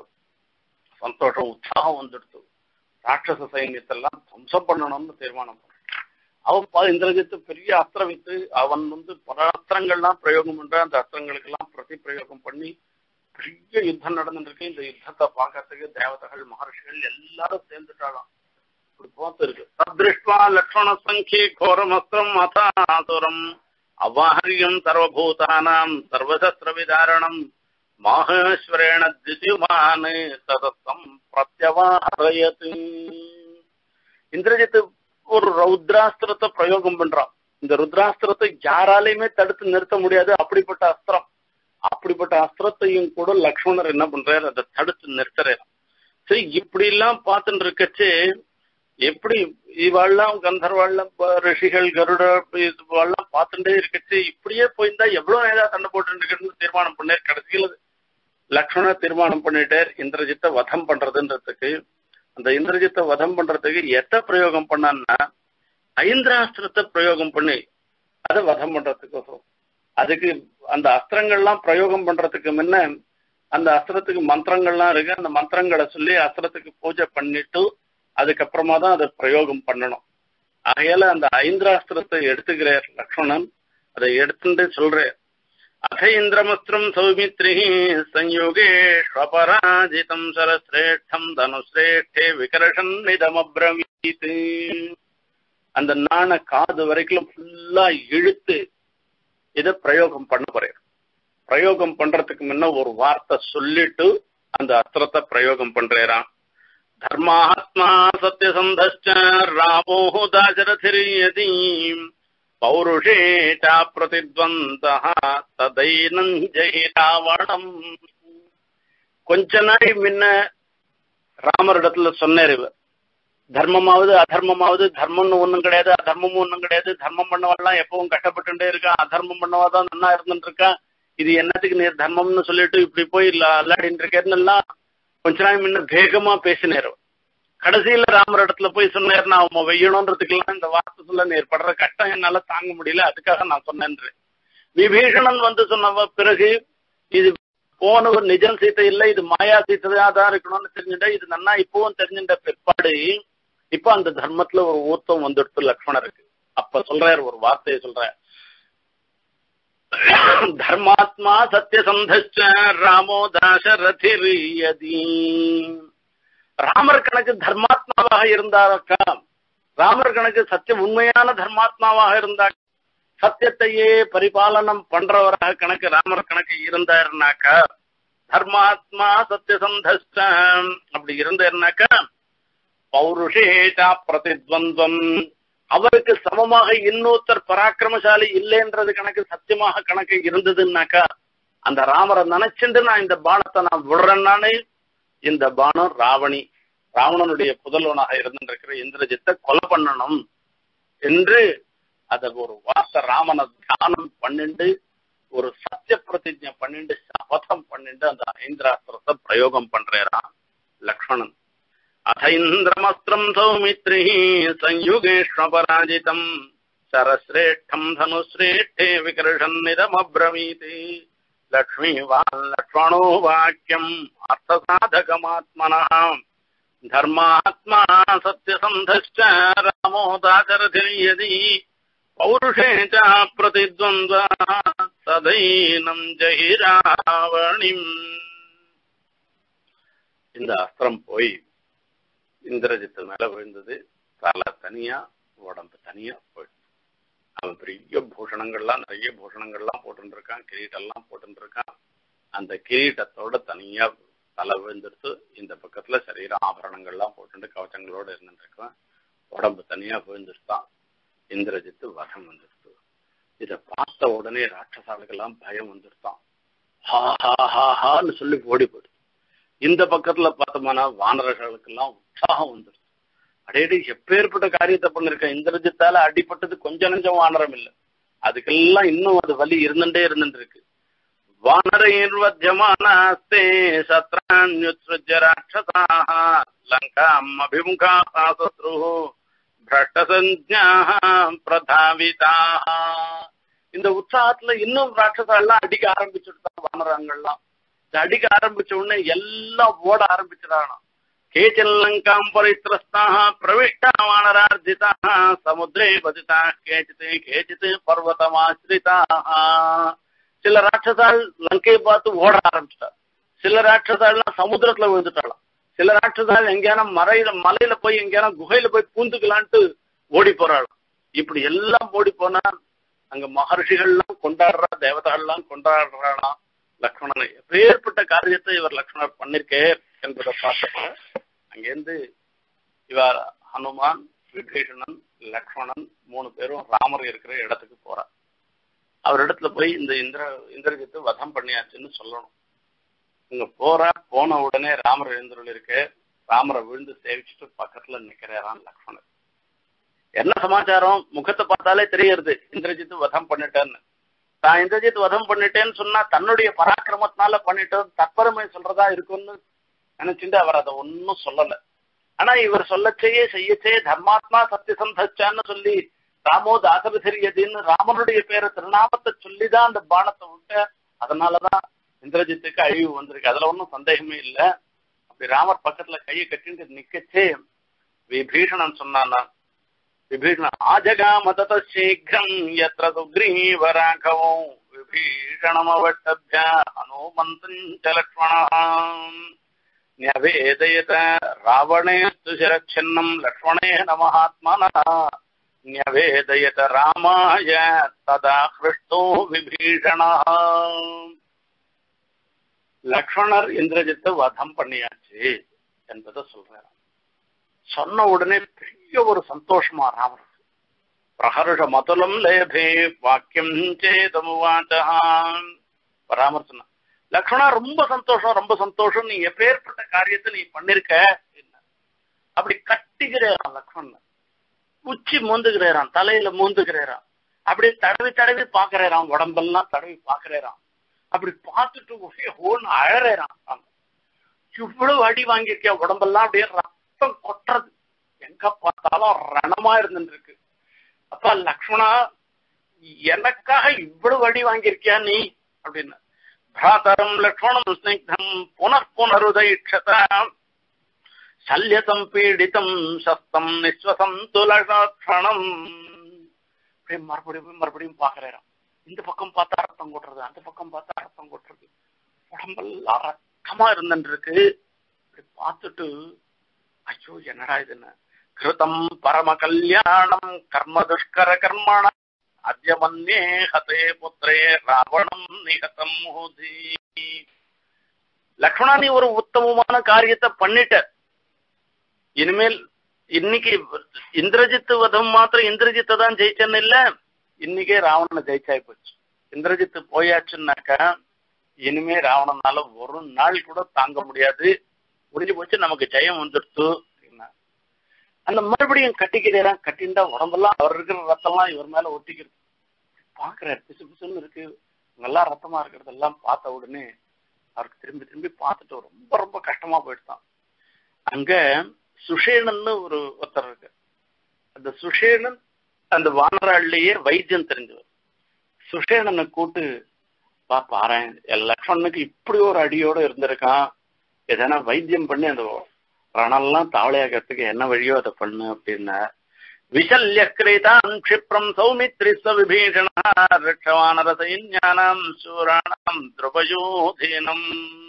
சந்தோஷம் உற்சாகம் வந்துடுது ராட்சச சைன்யத்தெல்லாம் துவம்சம் பண்ணணும்னு தீர்மானம் பண்ண அவன் இந்திரஜித்து பெரிய அஸ்திரம் வித்து அவன் வந்து பல அஸ்திரங்கள்லாம் பிரயோகம் பண்ற அந்த அஸ்திரங்களுக்கெல்லாம் பிரதி பிரயோகம் பண்ணி பெரிய யுத்தம் நடந்துருக்கு இந்த யுத்தத்தை பார்க்கறதுக்கு தேவதைகள் மகர்ஷிகள் எல்லாரும் சேர்ந்துட்டாலாம் இப்படி பார்த்து இருக்கு தத்ருஷ்டுவா லக்ஷ்மண சங்கே கோரமஸ்திரம் அதாசுரம் அவாஹரியம் சர்வபூதானாம் சர்வசஸ்திர விதாரணம் மாகேஸ்வரேண திசுமான் ததத்தம் பிரத்யவாரயத்து இந்திரஜித்து ஒரு ரௌத்ராஸ்திரத்தை பிரயோகம் பண்றான் இந்த ருத்ராஸ்திரத்தை யாராலையுமே தடுத்து நிறுத்த முடியாது அப்படிப்பட்ட அஸ்திரம் அப்படிப்பட்ட அஸ்திரத்தையும் கூட லக்ஷ்மணர் என்ன பண்றாரு அதை தடுத்து நிறுத்துறாரு சரி இப்படி எல்லாம் பார்த்துட்டு இருக்கச்சு எப்படி இவாள்லாம் கந்தர்வாள்லாம் ரிஷிகள் கருட இவாள்லாம் பார்த்துட்டே இருக்கச்சு இப்படியே போயிருந்தா எவ்வளவு நேரம் சண்டை போட்டு இருக்குன்னு தீர்மானம் பண்ணார் கடைசியில் லக்ஷ்மணர் தீர்மானம் பண்ணிட்டார் இந்திரஜித்தை வதம் பண்றதுன்றதுக்கு அந்த இந்திரஜித்தை வதம் பண்றதுக்கு எத்த பிரயோகம் பண்ணான்னா ஐந்திராஸ்திரத்தை பிரயோகம் பண்ணி அதை வதம் பண்றதுக்கோசரம் அதுக்கு அந்த அஸ்திரங்கள்லாம் பிரயோகம் பண்றதுக்கு முன்ன அந்த அஸ்திரத்துக்கு மந்திரங்கள்லாம் இருக்கு அந்த மந்திரங்களை சொல்லி அஸ்திரத்துக்கு பூஜை பண்ணிட்டு அதுக்கப்புறமா தான் அதை பிரயோகம் பண்ணணும் ஆகையால அந்த ஐந்திராஸ்திரத்தை எடுத்துக்கிறார் லக்ஷ்மணன் அதை எடுத்துட்டு சொல்றார் अथ इन्द्रमस्त्रम् सौमित्रिः संयोगेष्वपराजितम् सरश्रेष्ठम् धनुश्रेष्ठे விகர்ஷன்னிதமப்ரவீத் அந்த நாண காது வரைக்கும் ஃபுல்லா இழுத்து இத பிரயோகம் பண்ண போறேன் பிரயோகம் பண்றதுக்கு முன்ன ஒரு வார்த்தை சொல்லிட்டு அந்த அஸ்திரத்தை பிரயோகம் பண்றாராம் தர்மாத்மா சத்யசந்தஷ்ட ராமோ தாசரதிரியதி பௌருஷே சா பிரதித்வந்தः ததைனஞ்சய ராவணம் கொஞ்ச நாள் முன்ன ராமரிடத்துல சொன்னார் இவர் தர்மமாவது அதர்மமாவது தர்மம்னு ஒண்ணும் கிடையாது அதர்மமும் ஒண்ணும் கிடையாது தர்மம் பண்ணவெல்லாம் எப்பவும் கஷ்டப்பட்டுட்டே இருக்கான் அதர்மம் பண்ணவாதான் நல்லா இருந்துட்டு இருக்கான் இது என்னத்துக்கு நீர் தர்மம்னு சொல்லிட்டு இப்படி போய் அல்லாடின்னு இருக்கேன்னு எல்லாம் கொஞ்ச நாள் முன்ன வேகமா பேசினார் கடைசியில ராமர் இடத்துல போய் சொன்னார் நான் அவன் வெய்யணுன்றதுக்கெல்லாம் இந்த வார்த்தை சொல்ல நீர் படுற கஷ்டம் என்னால தாங்க முடியல அதுக்காக நான் சொன்னேன் விபீஷணன் வந்து சொன்ன பிறகு இது போனவர் நிஜம் சீத்தை இல்ல இது மாயா சீத்தையா தான் இருக்கணும்னு தெரிஞ்சுட்டா இது நன்னா இப்பவும் தெரிஞ்சுட்ட பிற்பாடு இப்ப அந்த தர்மத்துல ஒரு ஊத்தம் வந்துடுத்து லக்ஷ்மணருக்கு அப்ப சொல்றாரு ஒரு வார்த்தையை சொல்ற தர்மாத்மா சத்தியசந்தச்ச ராமோ தாசரதிரியதி ராமர் கணக்கு தர்மாத்மாவாக இருந்தாக்கா ராமர் கணக்கு சத்தியம் உண்மையான தர்மாத்மாவாக இருந்தா சத்தியத்தையே பரிபாலனம் பண்றவராக கணக்கு ராமர் கணக்கு இருந்தாருனாக்கா தர்மாத்மா சத்தியசந்தஷ்ட அப்படி இருந்தாருனாக்கா பௌருஷேஷா பிரதித்வந்தம் அவருக்கு சமமாக இன்னொருத்தர் பராக்கிரமசாலி இல்லைன்றது கணக்கு சத்தியமாக கணக்கு இருந்ததுன்னாக்கா அந்த ராமரை நினைச்சுட்டு நான் இந்த பானத்தை நான் விடுறேன்னானே இந்த பானம் ராவணி ராவணனுடைய புதல்வனாக இருந்திருக்கிற இந்திரஜித்தை கொலை பண்ணணும் என்று அத ஒரு வார்த்தை ராமனை தியானம் பண்ணிண்டு ஒரு சத்திய பிரதிஜை பண்ணிண்டு சபதம் பண்ணிண்டு அந்த ஐந்திராஸ்திரத்தை பிரயோகம் பண்றாராம் லக்ஷ்மணன் அதைந்திரமஸ்திரம் சௌமித்ரி संयुगेष्वपराजितम् शरश्रेष्ठम् धनुश्रेष्ठे विकर्षन्निदमब्रवीति लक्ष्मीवान् लक्ष्मणो वाक्यम् अर्थसाधकमात्मनः धर्मात्मा सत्यसन्धश्च रामो दाचरथिर्यदि पौरुषे च प्रतिद्वन्द्वः सदैनम् जहि रावणिम् இந்த அஸ்திரம் போய் இந்திரஜித்து மேல விழுந்தது தலை தனியா உடம்பு தனியா போயிடுச்சு அவன் பெரிய பூஷணங்கள்லாம் நிறைய பூஷணங்கள்லாம் போட்டு இருக்கான் கிரீட்டெல்லாம் போட்டு இருக்கான் அந்த கிரீட்டத்தோட தனியா தலை விழுந்துருச்சு இந்த பக்கத்துல சரீர ஆபரணங்கள்லாம் போட்டு கவச்சங்களோட இருந்துருக்கான் உடம்பு தனியா விழுந்துருச்சான் இந்திரஜித்து வசம் வந்துருச்சு இத பார்த்த உடனே ராட்சசாளுக்கெல்லாம் பயம் வந்துருச்சான் ஹா ஹா ஹா ஹான்னு சொல்லி ஓடி போயிடுச்சு இந்த பக்கத்துல பார்த்தோம்னா வானரர்களுக்கெல்லாம் உற்சாகம் வந்துருச்சு அடையடி எப்பேற்பட்ட காரியத்தை பண்ணிருக்கேன் இந்திரஜித்தால அடிப்பட்டது கொஞ்சம் நஞ்சம் வானரம் இல்ல அதுக்கெல்லாம் இன்னும் அது வலி இருந்துட்டே இருந்துட்டு இருக்கு வானரைர்வத்தியமானாஸ்தே சத்ரான்யுத்ருஜ ராட்சசாः லங்காம் அபிமுகாः சத்ருः பிரஷ்டசஞ்ஞாः பிரதாவிதாः இந்த உற்சாகத்துல இன்னும் ராட்சசாலாம் அடிக்க ஆரம்பிச்சுட்டு வானரங்கள்லாம் அடிக்க ஆரம்பிச்ச உடனே எல்லாம் ஓட ஆரம்பிச்சிடானா கேச்சல் லங்காம் பரித்திரஸ்தாக பிரவிஷ்டா வானரார்ஜிதா சமுத்திரே பதிதா கேச்சித்து கேச்சித்து பர்வதமாசிரிதாக சில ராட்சசால் லங்கையை பார்த்து ஓட ஆரம்பிச்சிட்டா சில ராட்சசாலாம் சமுத்திரத்துல விழுந்துட்டாளாம் சில ராட்சசால் எங்கேயான மலையில மலையில போய் எங்கேயான குகையில போய் பூந்துக்கலான்ட்டு ஓடி போறாளாம் இப்படி எல்லாம் ஓடி போனா அங்க மகர்ஷிகள்லாம் கொண்டாடுறா தேவதைகள்லாம் கொண்டாடுறாளாம் லக்ஷ்மணனை எப்பேற்பட்ட காரியத்தை இவர் லக்ஷ்மணர் பண்ணிருக்கே என்பதை பார்த்தப்ப அங்கேருந்து இவர் ஹனுமான் விபீஷணன் லக்ஷ்மணன் மூணு பேரும் ராமர் இருக்கிற இடத்துக்கு போறார் அவர் இடத்துல போய் இந்த இந்திர இந்திரஜித்து வதம் பண்ணியாச்சுன்னு சொல்லணும் இங்க போற போன உடனே ராமர் எழுந்துள்ள இருக்கு ராமரை விழுந்து சேவிச்சுட்டு பக்கத்துல நிக்கிறாராம் லக்ஷ்மணர் என்ன சமாச்சாரம் முகத்தை பார்த்தாலே தெரியறது இந்திரஜித்து வதம் பண்ணிட்டேன்னு தான் இந்திரஜித் வதம் பண்ணிட்டேன்னு சொன்னா தன்னுடைய பராக்கிரமத்தினால பண்ணிட்டோம் தற்பெருமை சொல்றதா இருக்கும்னு நினைச்சுட்டு அவர் அதை ஒன்னும் சொல்லல ஆனா இவர் சொல்லச்சேயே செய்யச்சே தர்மாத்மா சத்தியசந்தான்னு சொல்லி ராமோ தாசரசிரியதின்னு ராமனுடைய பேரை திருநாமத்தை சொல்லிதான் அந்த பானத்தை விட்ட அதனாலதான் இந்திரஜித்துக்கு அழிவு வந்திருக்கு அதுல ஒன்றும் சந்தேகமே இல்லை அப்படி ராமர் பக்கத்துல கையை கட்டிட்டு நிக்கச்சே விபீஷணன் சொன்னானா விபீஷண ஆஜகாம தத சீக்கிரம் எத்திர சுக்ரீவ ராഘவோ விபீஷ விபீஷணமவட்டபிய ஹனுமந்தஞ்ச லக்ஷ்மணாம் न्यवेदयत रावणे सुशिरच्छिन्नम् लक्ष्मणेन महात्मनः न्यवेदयत रामाय तदा हृष्टो விபீஷணः லக்ஷ்மணர் இந்திரஜித்தை வதம் பண்ணியாச்சு என்பதை சொல்றார் சொன்ன உடனே பெரிய ஒரு சந்தோஷமா ராமருக்கு பிரஹர்ஷ மதுலம் லேபே வாக்கியம் சேதமுவாச்சான் ராமர் சொன்னார் லக்ஷ்மணா ரொம்ப சந்தோஷம் ரொம்ப சந்தோஷம் நீ எப்பேற்பட்ட காரியத்தை நீ பண்ணிருக்க அப்படி கட்டிக்கிறான் லக்ஷ்மணன் உச்சி மூந்துகிறான் தலையில மூந்துகிறான் அப்படி தடவி தடவி பாக்குறான் உடம்பெல்லாம் தடவி பாக்குறான் அப்படி பார்த்துட்டு ஒரே ஓன்னு அழறான் இவ்வளவு அடி வாங்கியிருக்கியா உடம்பெல்லாம் அப்படியே ரத்தம் கொட்டுறது எங்க பார்த்தாலும் ரணமா இருந்துருக்கு அப்பா லக்ஷ்மணா எனக்காக இவ்வளவு அடி வாங்கியிருக்கியா நீ அப்படின்னு भ्रातरम् लक्ष्मणम् स्निग्धम् पुनः पुनरुदैक्षत शल्यतम् पीडितम् शस्तम् நிஸ்வசந்து லக்ஷணம் மறுபடியும் மறுபடியும் பாக்குறேன் இந்த பக்கம் பார்த்தா ரத்தம் கொட்டுறது அந்த பக்கம் பார்த்தா ரத்தம் கொட்டுறது உடம்பெல்லாம் ரத்தமா இருந்துருக்கு இப்படி பார்த்துட்டு ஐயோ என்னடா இதுன்னு கிருதம் பரம கல்யாணம் கர்ம துஷ்கர கர்மண அத்ய மன்யே ஹதே புத்திரே ராவணம் நிகதம் ஹோதி லக்ஷ்மணா நீ ஒரு உத்தமமான காரியத்தை பண்ணிட்ட இனிமேல் இன்னைக்கு இந்திரஜித் வதம் மாத்திரம் இந்திரஜித்தை தான் ஜெயிச்சேன்னு இல்ல இன்னைக்கே ராவணனை ஜெயிச்சாய் போச்சு இந்திரஜித்து போயாச்சுன்னாக்கா இனிமே ராவணனால ஒரு நாள் கூட தாங்க முடியாது முடிஞ்சு போச்சு நமக்கு ஜெயம் வந்துடுத்து அப்படின்னா அந்த மறுபடியும் கட்டிக்கிறான் கட்டிண்டா உடம்பெல்லாம் அவர் இருக்கிற ரத்தம்லாம் இவர் மேல ஒட்டிக்கிறது பாக்குறாரு பிசு பிசுன்னு இருக்கு நல்லா ரத்தமா இருக்கிறது எல்லாம் பார்த்த உடனே அவருக்கு திரும்பி திரும்பி பார்த்துட்டு ரொம்ப ரொம்ப கஷ்டமா போயிடுதான் அங்க சுஷேனன்னு ஒரு ஒருத்தர் இருக்கு அந்த சுஷேனன் அந்த வானராள்லயே வைத்தியம் தெரிஞ்சவர் சுஷேனனை கூட்டு பா பாரு லக்ஷ்மணனுக்கு இப்படி ஒரு அடியோட இருந்திருக்கான் எதனா வைத்தியம் பண்ணி அந்த ரணெல்லாம் தாவளையாக்கிறதுக்கு என்ன வழியோ அதை பண்ணு அப்படின்னா விசல்ய கிரீதான் க்ஷிப்ரம் சௌமித்ரி விபீஷண ரிஷவானர சைன்யானாம் சூராணாம் திரபயோதீனம்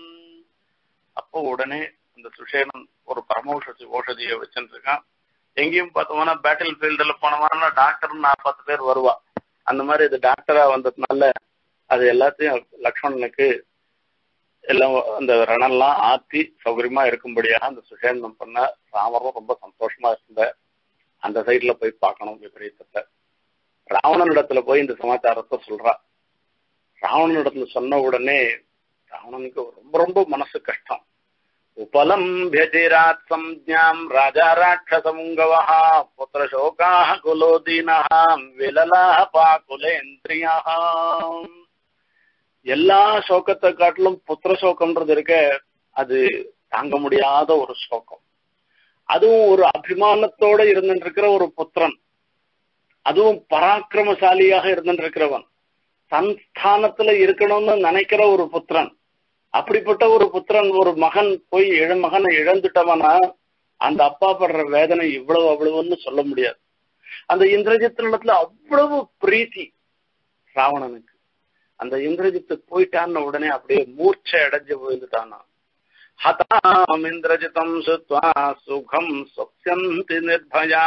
அப்போ உடனே அந்த சுஷேனன் ஒரு பரமௌஷதி ஓஷதியை வச்சுருக்கான் எங்கேயும் பார்த்தோம்னா பேட்டில் ஃபீல்டில் போனோம்னா டாக்டர் நான் பத்து பேர் வருவா அந்த மாதிரி இது டாக்டரா வந்ததுனால அது எல்லாத்தையும் லக்ஷ்மணனுக்கு எல்லாம் அந்த ரணெல்லாம் ஆத்தி சௌகரியமா இருக்கும்படியாக அந்த சுஷேந்தம் பண்ண ராமரும் ரொம்ப சந்தோஷமா இருந்த அந்த சைட்ல போய் பார்க்கணும் விபரீதத்தை ராவணனிடத்துல போய் இந்த சமாச்சாரத்தை சொல்றா ராவணனிடத்துல சொன்ன உடனே ராவணனுக்கு ரொம்ப ரொம்ப மனசு கஷ்டம் உபலம் வியஜிராத் சம்ஜாம் ராஜா ராட்சசமுங்கவா புத்திர சோகா குலோதீனா விலலா பாகுலேந்திரியா எல்லா சோகத்தை காட்டிலும் புத்திர சோகம்ன்றது இருக்க அது தாங்க முடியாத ஒரு சோகம் அதுவும் ஒரு அபிமானத்தோட இருந்துருக்கிற ஒரு புத்திரன் அதுவும் பராக்கிரமசாலியாக இருந்துருக்கிறவன் தன் ஸ்தானத்துல இருக்கணும்னு நினைக்கிற ஒரு புத்திரன் அப்படிப்பட்ட ஒரு புத்திரன் ஒரு மகன் போய் இழ மகனை இழந்துட்டவனா அந்த அப்பா படுற வேதனை இவ்வளவு அவ்வளவுன்னு சொல்ல முடியாது அந்த இந்திரஜித் இடத்துல அவ்வளவு பிரீத்தி ராவணனுக்கு அந்த இந்திரஜித்து போயிட்டான்னு உடனே அப்படியே மூர்ச்சை அடைஞ்சு போயிருந்துட்டானா ஹதாம் இந்திரஜிதம் சுத்வா சுகம் சொப்யந்தி நிர்பயா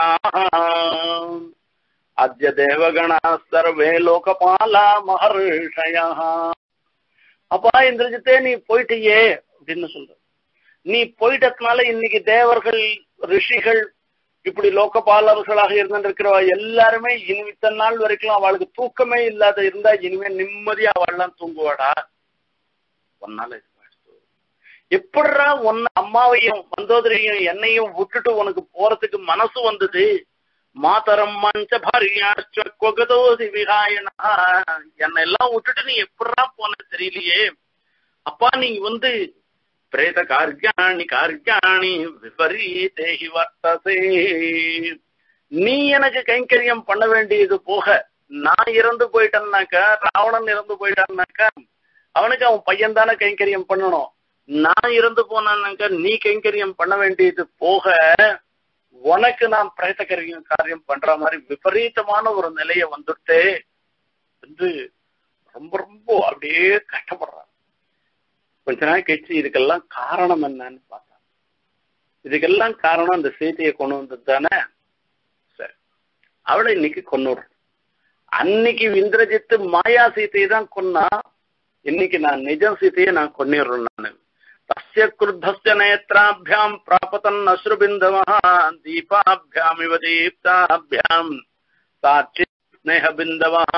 அத்ய தேவகணா சர்வே லோகபாலா மகர்ஷயா அப்பா இந்திரஜித்தே நீ போயிட்டியே அப்படின்னு சொல்ற நீ போயிட்டதுனால இன்னைக்கு தேவர்கள் ரிஷிகள் இப்படி லோகபாலர்களாக இருந்திருக்கிறவ எல்லாருமே இனி இத்தனை நாள் வரைக்கும் அவளுக்கு தூக்கமே இல்லாத இருந்தா இனிமே நிம்மதியா அவள்லாம் தூங்குவாடா ஒன்னால எப்படா உன்ன அம்மாவையும் மந்தோதரையும் என்னையும் விட்டுட்டு உனக்கு போறதுக்கு மனசு வந்தது மாதரம் மஞ்ச பாரியாச்சோசி விகாயனா என்னை எல்லாம் விட்டுட்டு நீ எப்படா போன தெரியலையே அப்பா நீ வந்து பிரேத கார்யாணி கார்யாணி விபரீதேகி வர்த்தசே நீ எனக்கு கைங்கரியம் பண்ண வேண்டியது போக நான் இறந்து போயிட்டேன்னாக்கா ராவணன் இறந்து போயிட்டான்னாக்கா அவனுக்கு அவன் பையன் தானே கைங்கரியம் பண்ணணும் நான் இறந்து போனான்னாக்கா நீ கைங்கரியம் பண்ண வேண்டியது போக உனக்கு நான் பிரேத காரியம் காரியம் பண்ற மாதிரி விபரீதமான ஒரு நிலைய வந்துட்டு என்று ரொம்ப ரொம்ப அப்படியே கஷ்டப்படுறான் கொஞ்ச நாள் கழிச்சு இதுக்கெல்லாம் காரணம் என்னன்னு பார்த்தா இதுக்கெல்லாம் காரணம் அந்த சீதையை கொண்டு வந்தது தானே சரி அவளை இன்னைக்கு கொண்டுடுறேன் அன்னைக்கு இந்திரஜித்து மாயா சீதையை தான் கொன்னா இன்னைக்கு நான் நிஜம் சீதையை நான் கொன்னிடுறேன் நான் தஸ்ய குருத்தஸ்ய நேத்ராபியாம் பிராபதன் அஸ்ருபிந்தவः தீபாபியாமிவ தீப்தாபியாம் சாட்சி ஸ்னேகபிந்தவः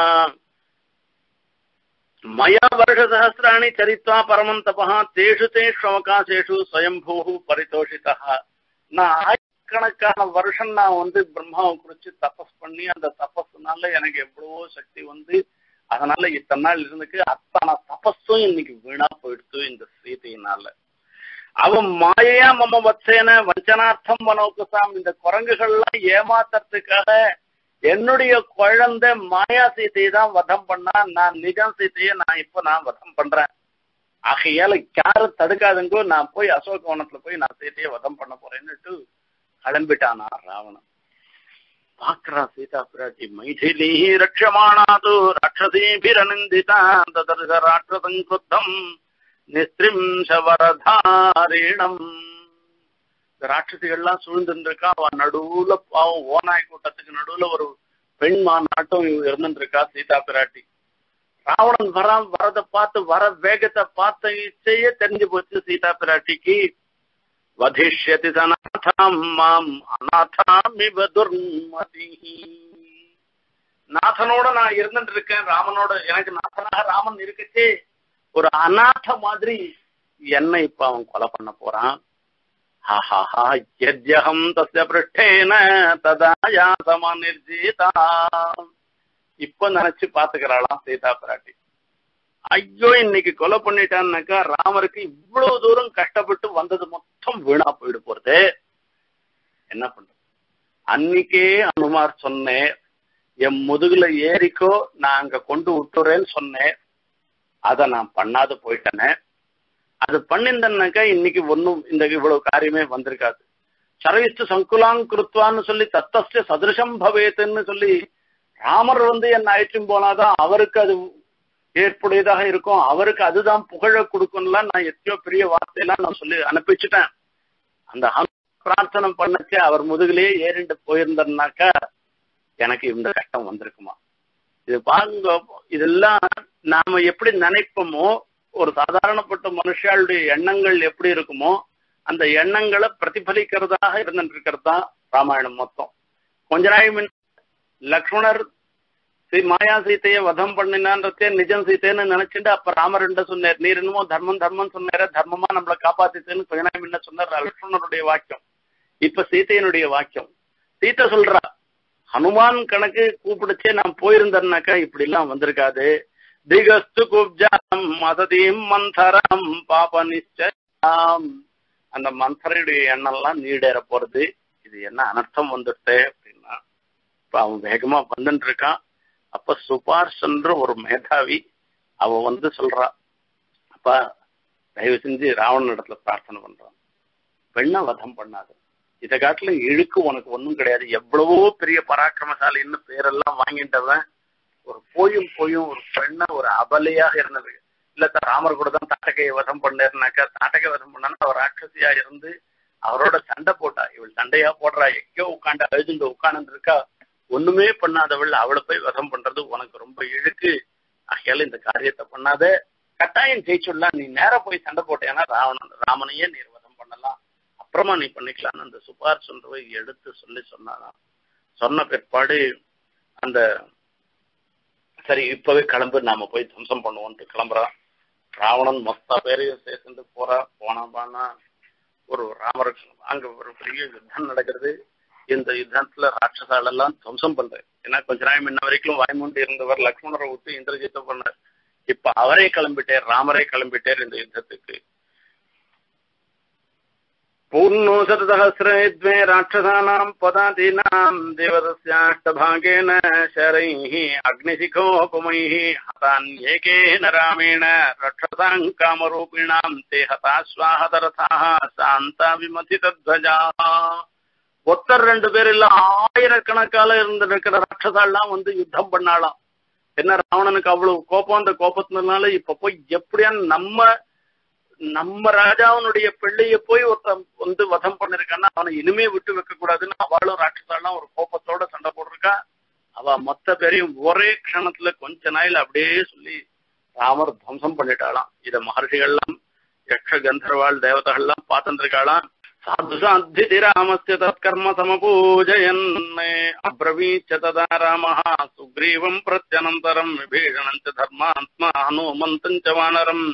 மயா வருஷசஹசிராணி சரித்வா பரமம் தபः தேஷு தேஷு அவகாசேஷு ஸ்வயம்பூ பரிதோஷிதः நான் ஆயிரக்கணக்கான வருஷம் நான் வந்து பிரம்மாவை குறிச்சு தபஸ் பண்ணி அந்த தபஸ்னால எனக்கு எவ்வளவோ சக்தி வந்து அதனால இத்தனை நாள் இருந்துக்கு அத்தனை தபஸும் இன்னைக்கு வீணா போயிடுத்து இந்த சீதையினால அவன் மாயையா மம வச்சேன வஞ்சனார்த்தம் மனோகுசாம் இந்த குரங்குகள்லாம் ஏமாத்துறதுக்காக என்னுடைய குழந்தை மாயா சீதையை தான் வதம் பண்ணா நான் நிஜம் சீதையை நான் இப்ப நான் வதம் பண்றேன் ஆகையால யாரும் தடுக்காதுங்கோ நான் போய் அசோகவனத்துல போய் நான் சீதையை வதம் பண்ண போறேன்னுட்டு கிளம்பிட்டானா ராவணன் பாக்குறா சீதா பிராட்டி மைதிலி ரட்சமானாது ராட்சசீபிரநிந்திதா ததர்ஷ ராட்சசம் குத்தம் நிஸ்திரிம்ச வரதாரிணம் இந்த ராட்சசிகள்லாம் சூழ்ந்துருக்கா அவன் நடுவுல பாவம் ஓநாய் கூட்டத்துக்கு நடுவுல ஒரு பெண் மாநாட்டம் இருந்துருக்கா சீதா பிராட்டி ராவணன் வரான் வரத பார்த்து வர வேகத்தை பார்த்த இச்சையே தெரிஞ்சு போச்சு சீதா பிராட்டிக்கு வதிஷ்யதி சநாதாம் மாம் அநாதாமிவ துர்மதி நாதனோட நான் இருந்துட்டு இருக்கேன் ராமனோட எனக்கு நாதனாக ராமன் இருக்குச்சே ஒரு அநாத மாதிரி என்னை இப்ப அவன் கொலை பண்ண போறான் ஹஹஹா யத்யஹம் தஸ்ய பிருஷ்டேன ததா யாசமா நிர்ஜீதா இப்ப நினைச்சு பாத்துக்கிறாளாம் சீதா பிராட்டி ஐயோ இன்னைக்கு கொலை பண்ணிட்டான்னாக்கா ராமருக்கு இவ்வளவு தூரம் கஷ்டப்பட்டு வந்தது மொத்தம் வீணா போயிடு போறது என்ன பண்றது அன்னைக்கே அனுமார் சொன்னேன் என் முதுகுல ஏறிக்கோ நான் அங்க கொண்டு விட்டுறேன்னு சொன்னேன் அதை நான் பண்ணாத போயிட்டேனே அது பண்ணிருந்தேன்னாக்கா இன்னைக்கு ஒன்னும் இந்த இவ்வளவு காரியமே வந்திருக்காது சரவிஷ்டு சங்குலாங் குருத்வான்னு சொல்லி தத்தஸ்ட சதிருஷம் பவேத்துன்னு சொல்லி ராமர் வந்து என்ன அழைச்சும் போனாதான் அவருக்கு அது ஏற்புடையதாக இருக்கும் அவருக்கு அதுதான் புகழ கொடுக்கும்லாம் நான் எத்தனையோ பெரிய வார்த்தையெல்லாம் நான் சொல்லி அனுப்பிச்சுட்டேன் அந்த பிரார்த்தனை பண்ணச்சே அவர் முதுகிலேயே ஏறிண்டு போயிருந்தனாக்கா எனக்கு இந்த கஷ்டம் வந்திருக்குமா இது பாருங்க இதெல்லாம் நாம எப்படி நினைப்போமோ ஒரு சாதாரணப்பட்ட மனுஷாளுடைய எண்ணங்கள் எப்படி இருக்குமோ அந்த எண்ணங்களை பிரதிபலிக்கிறதாக இருந்துட்டு இருக்கிறது தான் ராமாயணம் மொத்தம் கொஞ்ச நாள் முன்ன லக்ஷ்மணர் மாயா சீத்தைய வதம் பண்ணினான்றதே நிஜம் சீத்தைன்னு நினைச்சுட்டு அப்ப ராமர் என்ன சொன்னார் நீர் என்னமோ தர்மம் தர்மம் சொன்னார தர்மமா நம்மளை காப்பாத்தித்தேன்னு கொஞ்ச நாள் முன்ன சொன்னார் லக்ஷ்மணருடைய வாக்கியம் இப்ப சீத்தையனுடைய வாக்கியம் சீத்தை சொல்றா ஹனுமான் கணக்கு கூப்பிடுச்சே நான் போயிருந்தேன்னாக்கா இப்படி எல்லாம் வந்திருக்காது திகஸ்து குப்ஜாம் மததீம் மந்தரம் பாப நிச்சயம் அந்த மந்தரையுடைய எண்ணெல்லாம் நீடேற போறது இது என்ன அனர்த்தம் வந்துட்டு அப்படின்னா இப்ப அவன் வேகமா வந்துட்டு இருக்கான் அப்ப சுபார்ஷன்ற ஒரு மேதாவி அவ வந்து சொல்றா அப்பா தயவு செஞ்சு ராவணன் இடத்துல பிரார்த்தனை பண்றான் பெண்ணை வதம் பண்ணாது இதை காட்டுல இழுக்கு உனக்கு ஒன்றும் கிடையாது எவ்வளவோ பெரிய பராக்கிரமசாலின்னு பேரெல்லாம் வாங்கிட்டவன் ஒரு போயும் போயும் ஒரு பெண்ணை ஒரு அபலையாக இருந்தது இல்ல சார் ராமர் கூட தான் தாட்டகையை வதம் பண்ணாருனாக்கா தாட்டகை வதம் பண்ணான்னு அவர் ராட்சசியா இருந்து அவரோட சண்டை போட்டா இவள் சண்டையா போடுறா எங்கேயோ உட்காந்து அழுதுண்டு உட்காந்து இருக்கா ஒண்ணுமே பண்ணாதவள் அவளை போய் வதம் பண்றது உனக்கு ரொம்ப இழுக்கு ஆகையால இந்த காரியத்தை பண்ணாத கட்டாயம் ஜெயிச்சுடலாம் நீ நேர போய் சண்டை போட்டேன்னா ராவணன் ராமனையே நீர் வதம் பண்ணலாம் அப்புறமா நீ பண்ணிக்கலாம்னு அந்த சுபார் சொல்றவை எடுத்து சொல்லி சொன்னாராம் சொன்ன பிற்பாடு அந்த சரி இப்பவே கிளம்பு நாம போய் துவம்சம் பண்ணுவோம்ட்டு கிளம்புறான் ராவணன் மொத்த பேரையும் சேர்ந்து போறா போனா பானா ஒரு ராமருக்கு அங்க ஒரு பெரிய யுத்தம் நடக்கிறது இந்த யுத்தத்துல ராட்சசால் எல்லாம் துவம்சம் பண்றாரு ஏன்னா கொஞ்ச நாள் முன்ன வரைக்கும் வாய்மூண்டு இருந்தவர் லக்ஷ்மணரை விட்டு இந்திரஜித்தை பண்ணார் இப்ப அவரே கிளம்பிட்டார் ராமரே கிளம்பிட்டார் இந்த யுத்தத்துக்கு पूर्णोशतसहस्रे द्वे राक्षसानाम् पदादीनाम् देवतस्याष्टभागेन शरैः अग्निशिखोपमैः हतान्येकेन रामेण रक्षसाम् कामरूपिणाम् ते हता स्वाहतरथाः சாந்தா விமதிதத்வஜா ஒத்தர் ரெண்டு பேர் இல்ல ஆயிரக்கணக்கால இருந்து இருக்கிற ராட்சசாலாம் வந்து யுத்தம் பண்ணாலாம் என்ன ராவணனுக்கு அவ்வளவு கோபம் அந்த கோபத்தினால இப்ப போய் எப்படியான்னு நம்ம நம்ம ராஜாவனுடைய பிள்ளைய போய் ஒருத்தன் வந்து வதம் பண்ணிருக்கான்னா அவனை இனிமே விட்டு வைக்க கூடாதுன்னு அவளும் ராட்சசாலாம் ஒரு கோபத்தோட சண்டை போட்டிருக்கா அவ மொத்த பேரையும் ஒரே க்ஷணத்துல கொஞ்ச நாயில அப்படியே சொல்லி ராமர் துவம்சம் பண்ணிட்டாளாம் இத மகர்ஷிகள்லாம் யக்ஷ கந்தர்வாள் தேவதைகள்லாம் பார்த்துருக்காளாம் சாது சாத்திதி ராமஸ்ய தற்கர்ம சமபூஜயன் அப்ரவீச்ச ததா ராம சுக்ரீவம் பிரத்யனந்தரம் விபீஷணம் ச தர்மாத்மா ஹனுமந்தம் ச வானரம்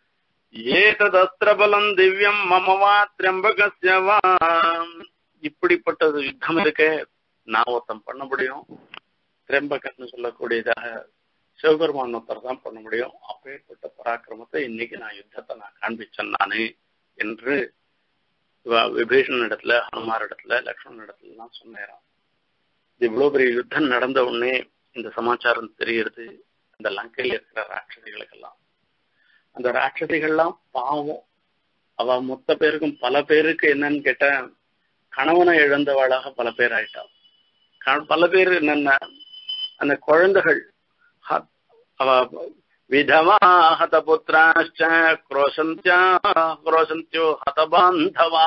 ஏததஸ்திரபலம் திவ்யம் மமவா திரம்பகஸ்ய வா இப்படிப்பட்டது யுத்தம் இருக்கே நான் ஒருத்தன் பண்ண முடியும் திரம்பகன்னு சொல்லக்கூடியதாக சிவபெருமான் ஒருத்தர் தான் பண்ண முடியும் அப்பேற்பட்ட பராக்கிரமத்தை இன்னைக்கு நான் யுத்தத்தை நான் காண்பிச்சேன் நானு என்று விபீஷணன் இடத்துல ஹனுமார் இடத்துல லக்ஷ்மணன் இடத்துல எல்லாம் சொன்னேன் இவ்வளவு பெரிய யுத்தம் நடந்த உடனே இந்த சமாச்சாரம் தெரியுது அந்த லங்கையில் இருக்கிற ராட்சசிகளுக்கெல்லாம் அந்த ராட்சசிகள்லாம் பாவம் அவ மொத்த பேருக்கும் பல பேருக்கு என்னன்னு கேட்ட கணவனை இழந்தவளாக பல பேர் ஆயிட்டான் பல பேர் என்னன்னா அந்த குழந்தைகள் அவ விதவா ஹதபுத்திராச்ச குரோசந்தியா குரோசந்தியோ ஹதபாந்தவா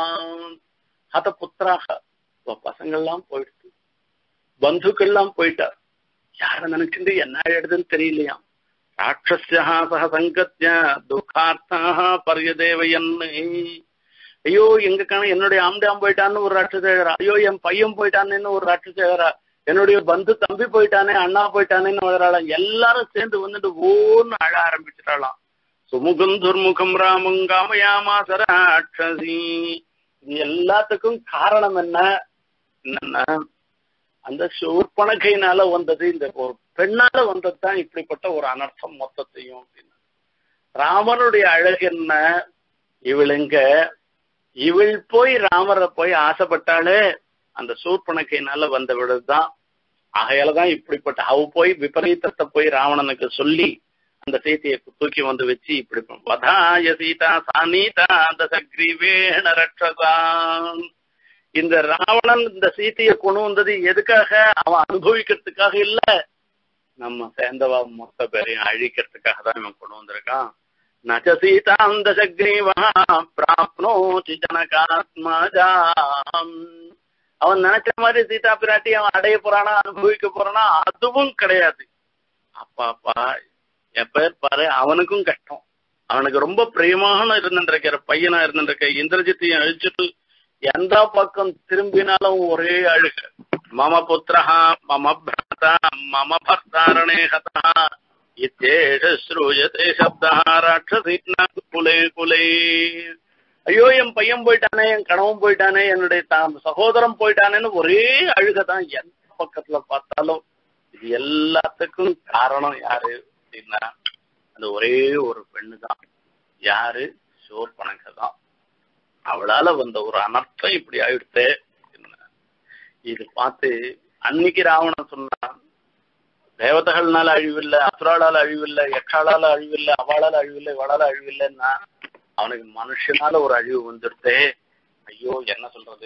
ஹதபுத்திராக பசங்கள்லாம் போயிடுச்சு பந்துக்கள்லாம் போயிட்டா யார நினைச்சுட்டு என்ன எழுதுன்னு தெரியலையாம் ராட்சஸ்யா சக சங்கத்திய துக்கார்த்தாக பரியதேவையன்னு ஐயோ எங்க காண என்னுடைய ஆம்டாம் போயிட்டான்னு ஒரு ராட்சசேகரா ஐயோ என் பையன் போயிட்டான்னு ஒரு ராட்சசேகரா என்னுடைய பந்து தம்பி போயிட்டானே அண்ணா போயிட்டானேன்னு வளராளாம் எல்லாரும் சேர்ந்து வந்துட்டு ஓன்னு அழ ஆரம்பிச்சிட்டாளாம் சுமுகம் துர்முகம் ராமம் காமயாமா சராட்சசி இது எல்லாத்துக்கும் காரணம் என்ன என்னன்னா அந்த சூர்பனகையினால வந்தது இந்த ஒரு பெண்ணால வந்தது தான் இப்படிப்பட்ட ஒரு அனர்த்தம் மொத்தத்தையும் அப்படின்னு ராமனுடைய அழகு என்ன இவளுங்க இவள் போய் ராமரை போய் ஆசைப்பட்டாலே அந்த சூர்பனக்கையினால வந்த விடுதான் ஆகையாலதான் இப்படிப்பட்ட அவ போய் விபரீதத்தை போய் ராவணனுக்கு சொல்லி அந்த சீத்தையை தூக்கி வந்து வச்சு இப்படி வதாய சீதா சானீதா அந்த சக்ரீவேண ரட்சதான் இந்த ராவணன் இந்த சீத்தையை கொண்டு வந்தது எதுக்காக அவன் அனுபவிக்கிறதுக்காக இல்ல நம்ம சேர்ந்தவா மொத்த பேரையும் அழிக்கிறதுக்காக தான் இவன் கொண்டு வந்திருக்கான் நச்ச சீதாந்த சக்ரீவா பிராப்னோச்சி ஜனகாத்மஜாம் அவன் நினைச்ச மாதிரி சீதா பிராட்டி அவன் அடைய போறானா அனுபவிக்க போறானா அதுவும் கிடையாது அப்பா அப்பா எப்பேர் பாரு அவனுக்கும் கஷ்டம் அவனுக்கு ரொம்ப பிரியமான இருந்துருக்கிற பையனா இருந்துருக்க இந்திரஜித்தையும் அழிச்சிட்டு எந்த பக்கம் திரும்பினாலும் ஒரே அழுக மம புத்திரஹா மம பிராதா மம பர்த்தாரணே ஹதா இத்தேஷ ஸ்ரூயதே சப்தா ராட்சசீனா குலே குலே ஐயோ என் பையன் போயிட்டானே என் கணவன் போயிட்டானே என்னுடைய தான் சகோதரன் போயிட்டானேன்னு ஒரே அழுகதான் எந்த பக்கத்துல பார்த்தாலும் இது எல்லாத்துக்கும் காரணம் யாரு அப்படின்னா அது ஒரே ஒரு பெண்ணு தான் யாரு சோர் பணங்க தான் அவளால வந்த ஒரு அனர்த்தம் இப்படி ஆயிடுத்து இது பார்த்து அன்னைக்கு ராவணன் சொன்னான் தேவதைகள்னால அழிவில்லை அசுராளால அழிவில்லை யக்ஷாளால அழிவில்லை அவளால அழிவில்லை இவளால அழிவில்லைன்னா அவனுக்கு மனுஷனால ஒரு அழிவு வந்துடுத்தே ஐயோ என்ன சொல்றது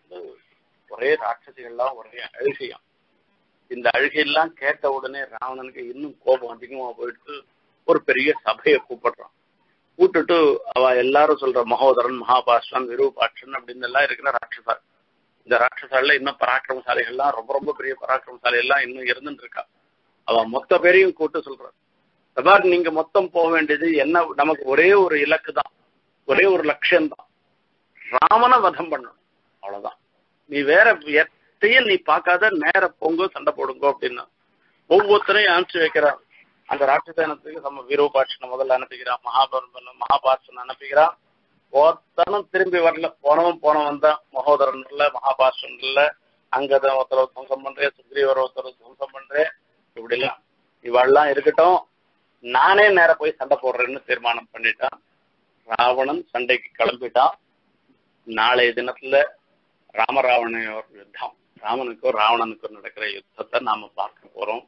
ஒரே ராட்சசிகள்லாம் ஒரே அழுகையாம் இந்த அழுகையெல்லாம் கேட்ட உடனே ராவணனுக்கு இன்னும் கோபம் அதிகமா போயிட்டு ஒரு பெரிய சபையை கூப்பிடுறான் கூட்டுட்டு அவ எல்லாரும் சொல்ற மகோதரன் மகாபாஷ்டன் விரூபாட்சன் அப்படின்னு எல்லாம் இருக்கிற ராட்சசார் இந்த ராட்சசால இன்னும் பராக்கிரமசாலிகள்லாம் ரொம்ப ரொம்ப பெரிய பராக்கிரமசாலி எல்லாம் இன்னும் இருந்துட்டு இருக்கா அவ மொத்த பேரையும் கூட்டு சொல்றான் பார் நீங்க மொத்தம் போக வேண்டியது என்ன நமக்கு ஒரே ஒரு இலக்கு தான் ஒரே ஒரு லட்சியம் தான் ராமனை வதம் பண்ணணும் அவ்வளவுதான் நீ வேற எத்தையும் நீ பார்க்காத நேர பொங்க சண்டை போடுங்க அப்படின்னா ஒவ்வொருத்தரையும் அனுப்பிச்சு வைக்கிறான் அந்த ராட்சசனத்துக்கு நம்ம விரூபாட்சனை முதல்ல அனுப்பிக்கிறான் மகாபரன் மகாபாஷன் அனுப்பிக்கிறான் ஒருத்தனும் திரும்பி வரல போனவன் போனவன் தான் மகோதரன் இல்ல மகாபாஷன் இல்ல அங்கதான் ஒருத்தர் துவம்சம் பண்றேன் சுக்ரீவர் ஒருத்தர் துவம்சம் பண்றேன் இப்படி எல்லாம் இவெல்லாம் இருக்கட்டும் நானே நேர போய் சண்டை போடுறேன்னு தீர்மானம் பண்ணிட்டான் ராவணன் சண்டைக்கு கிளம்பிட்டான் நாளைய தினத்துல ராமராவண யுத்தம் ராமனுக்கும் ராவணனுக்கும் நடக்கிற யுத்தத்தை நாம பார்க்க போறோம்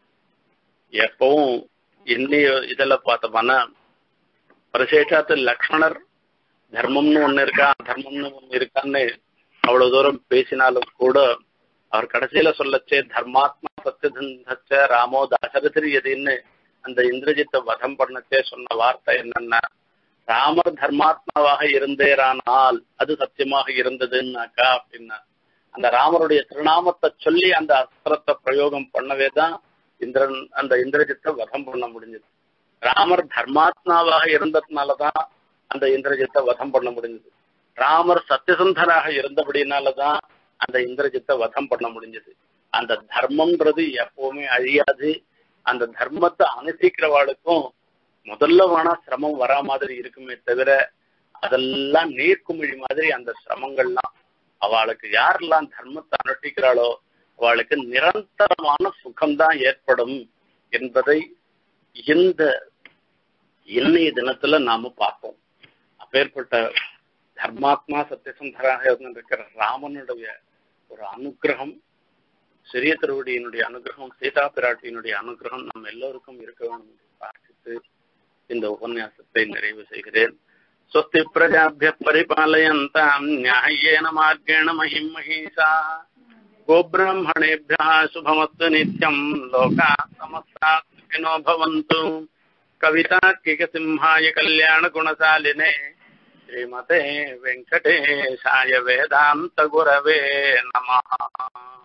எப்பவும் இன்னைய இதுல பார்த்தோம்னா பரிசேஷாத்து லக்ஷ்மணர் தர்மம்னு ஒண்ணு இருக்கா தர்மம்னு ஒண்ணு இருக்கான்னு அவ்வளவு தூரம் பேசினாலும் கூட அவர் கடைசியில சொல்லச்சே தர்மாத்மா சத்தியதந்தச்ச ராமோ தாசரதிரி எதின்னு அந்த இந்திரஜித்தை வதம் பண்ணச்சே சொன்ன வார்த்தை என்னன்னா ராமர் தர்மாத்மாவாக இருந்தேரானால் அது சத்தியமாக இருந்ததுன்னாக்கா அப்படின்னா அந்த ராமருடைய திருநாமத்தை சொல்லி அந்த அஸ்திரத்தை பிரயோகம் பண்ணவே தான் இந்திரன் அந்த இந்திரஜித்தை வதம் பண்ண முடிஞ்சது ராமர் தர்மாத்மாவாக இருந்ததுனாலதான் அந்த இந்திரஜித்தை வதம் பண்ண முடிஞ்சது ராமர் சத்தியசந்தராக இருந்தபடினாலதான் அந்த இந்திரஜித்தை வதம் பண்ண முடிஞ்சது அந்த தர்மம்ன்றது எப்பவுமே அழியாது அந்த தர்மத்தை அனுசிக்கிறவாளுக்கும் முதல்ல வேணா சிரமம் வரா மாதிரி இருக்குமே தவிர அதெல்லாம் நீர்க்குமிழி மாதிரி அந்த சிரமங்கள்லாம் அவளுக்கு யாரெல்லாம் தர்மத்தை அனுஷ்டிக்கிறாளோ அவளுக்கு நிரந்தரமான சுகம்தான் ஏற்படும் என்பதை இந்த இன்னைய தினத்துல நாம பார்ப்போம் அப்பேற்பட்ட தர்மாத்மா சத்தியசந்தராக இருந்திருக்கிற ராமனுடைய ஒரு அனுகிரகம் சிறிய திருவடியினுடைய அனுகிரகம் சீதா பிராட்டியினுடைய அனுகிரகம் நம்ம எல்லோருக்கும் இருக்க வேண்டும் என்று பிரார்த்தித்து இந்த உபன்யாசத்தை நிறைவு செய்கிறேன் स्वस्ति प्रजाभ्य परिपालयन्ताम् न्याय्येन मार्गेण महिम् महिषा गोब्राह्मणेभ्यः शुभमस्तु नित्यम् लोकाः समस्ताः सुखिनो भवन्तु कवितार्किकसिंहाय कल्याणगुणशालिने श्रीमते वेङ्कटेशाय वेदान्तगुरवे नमः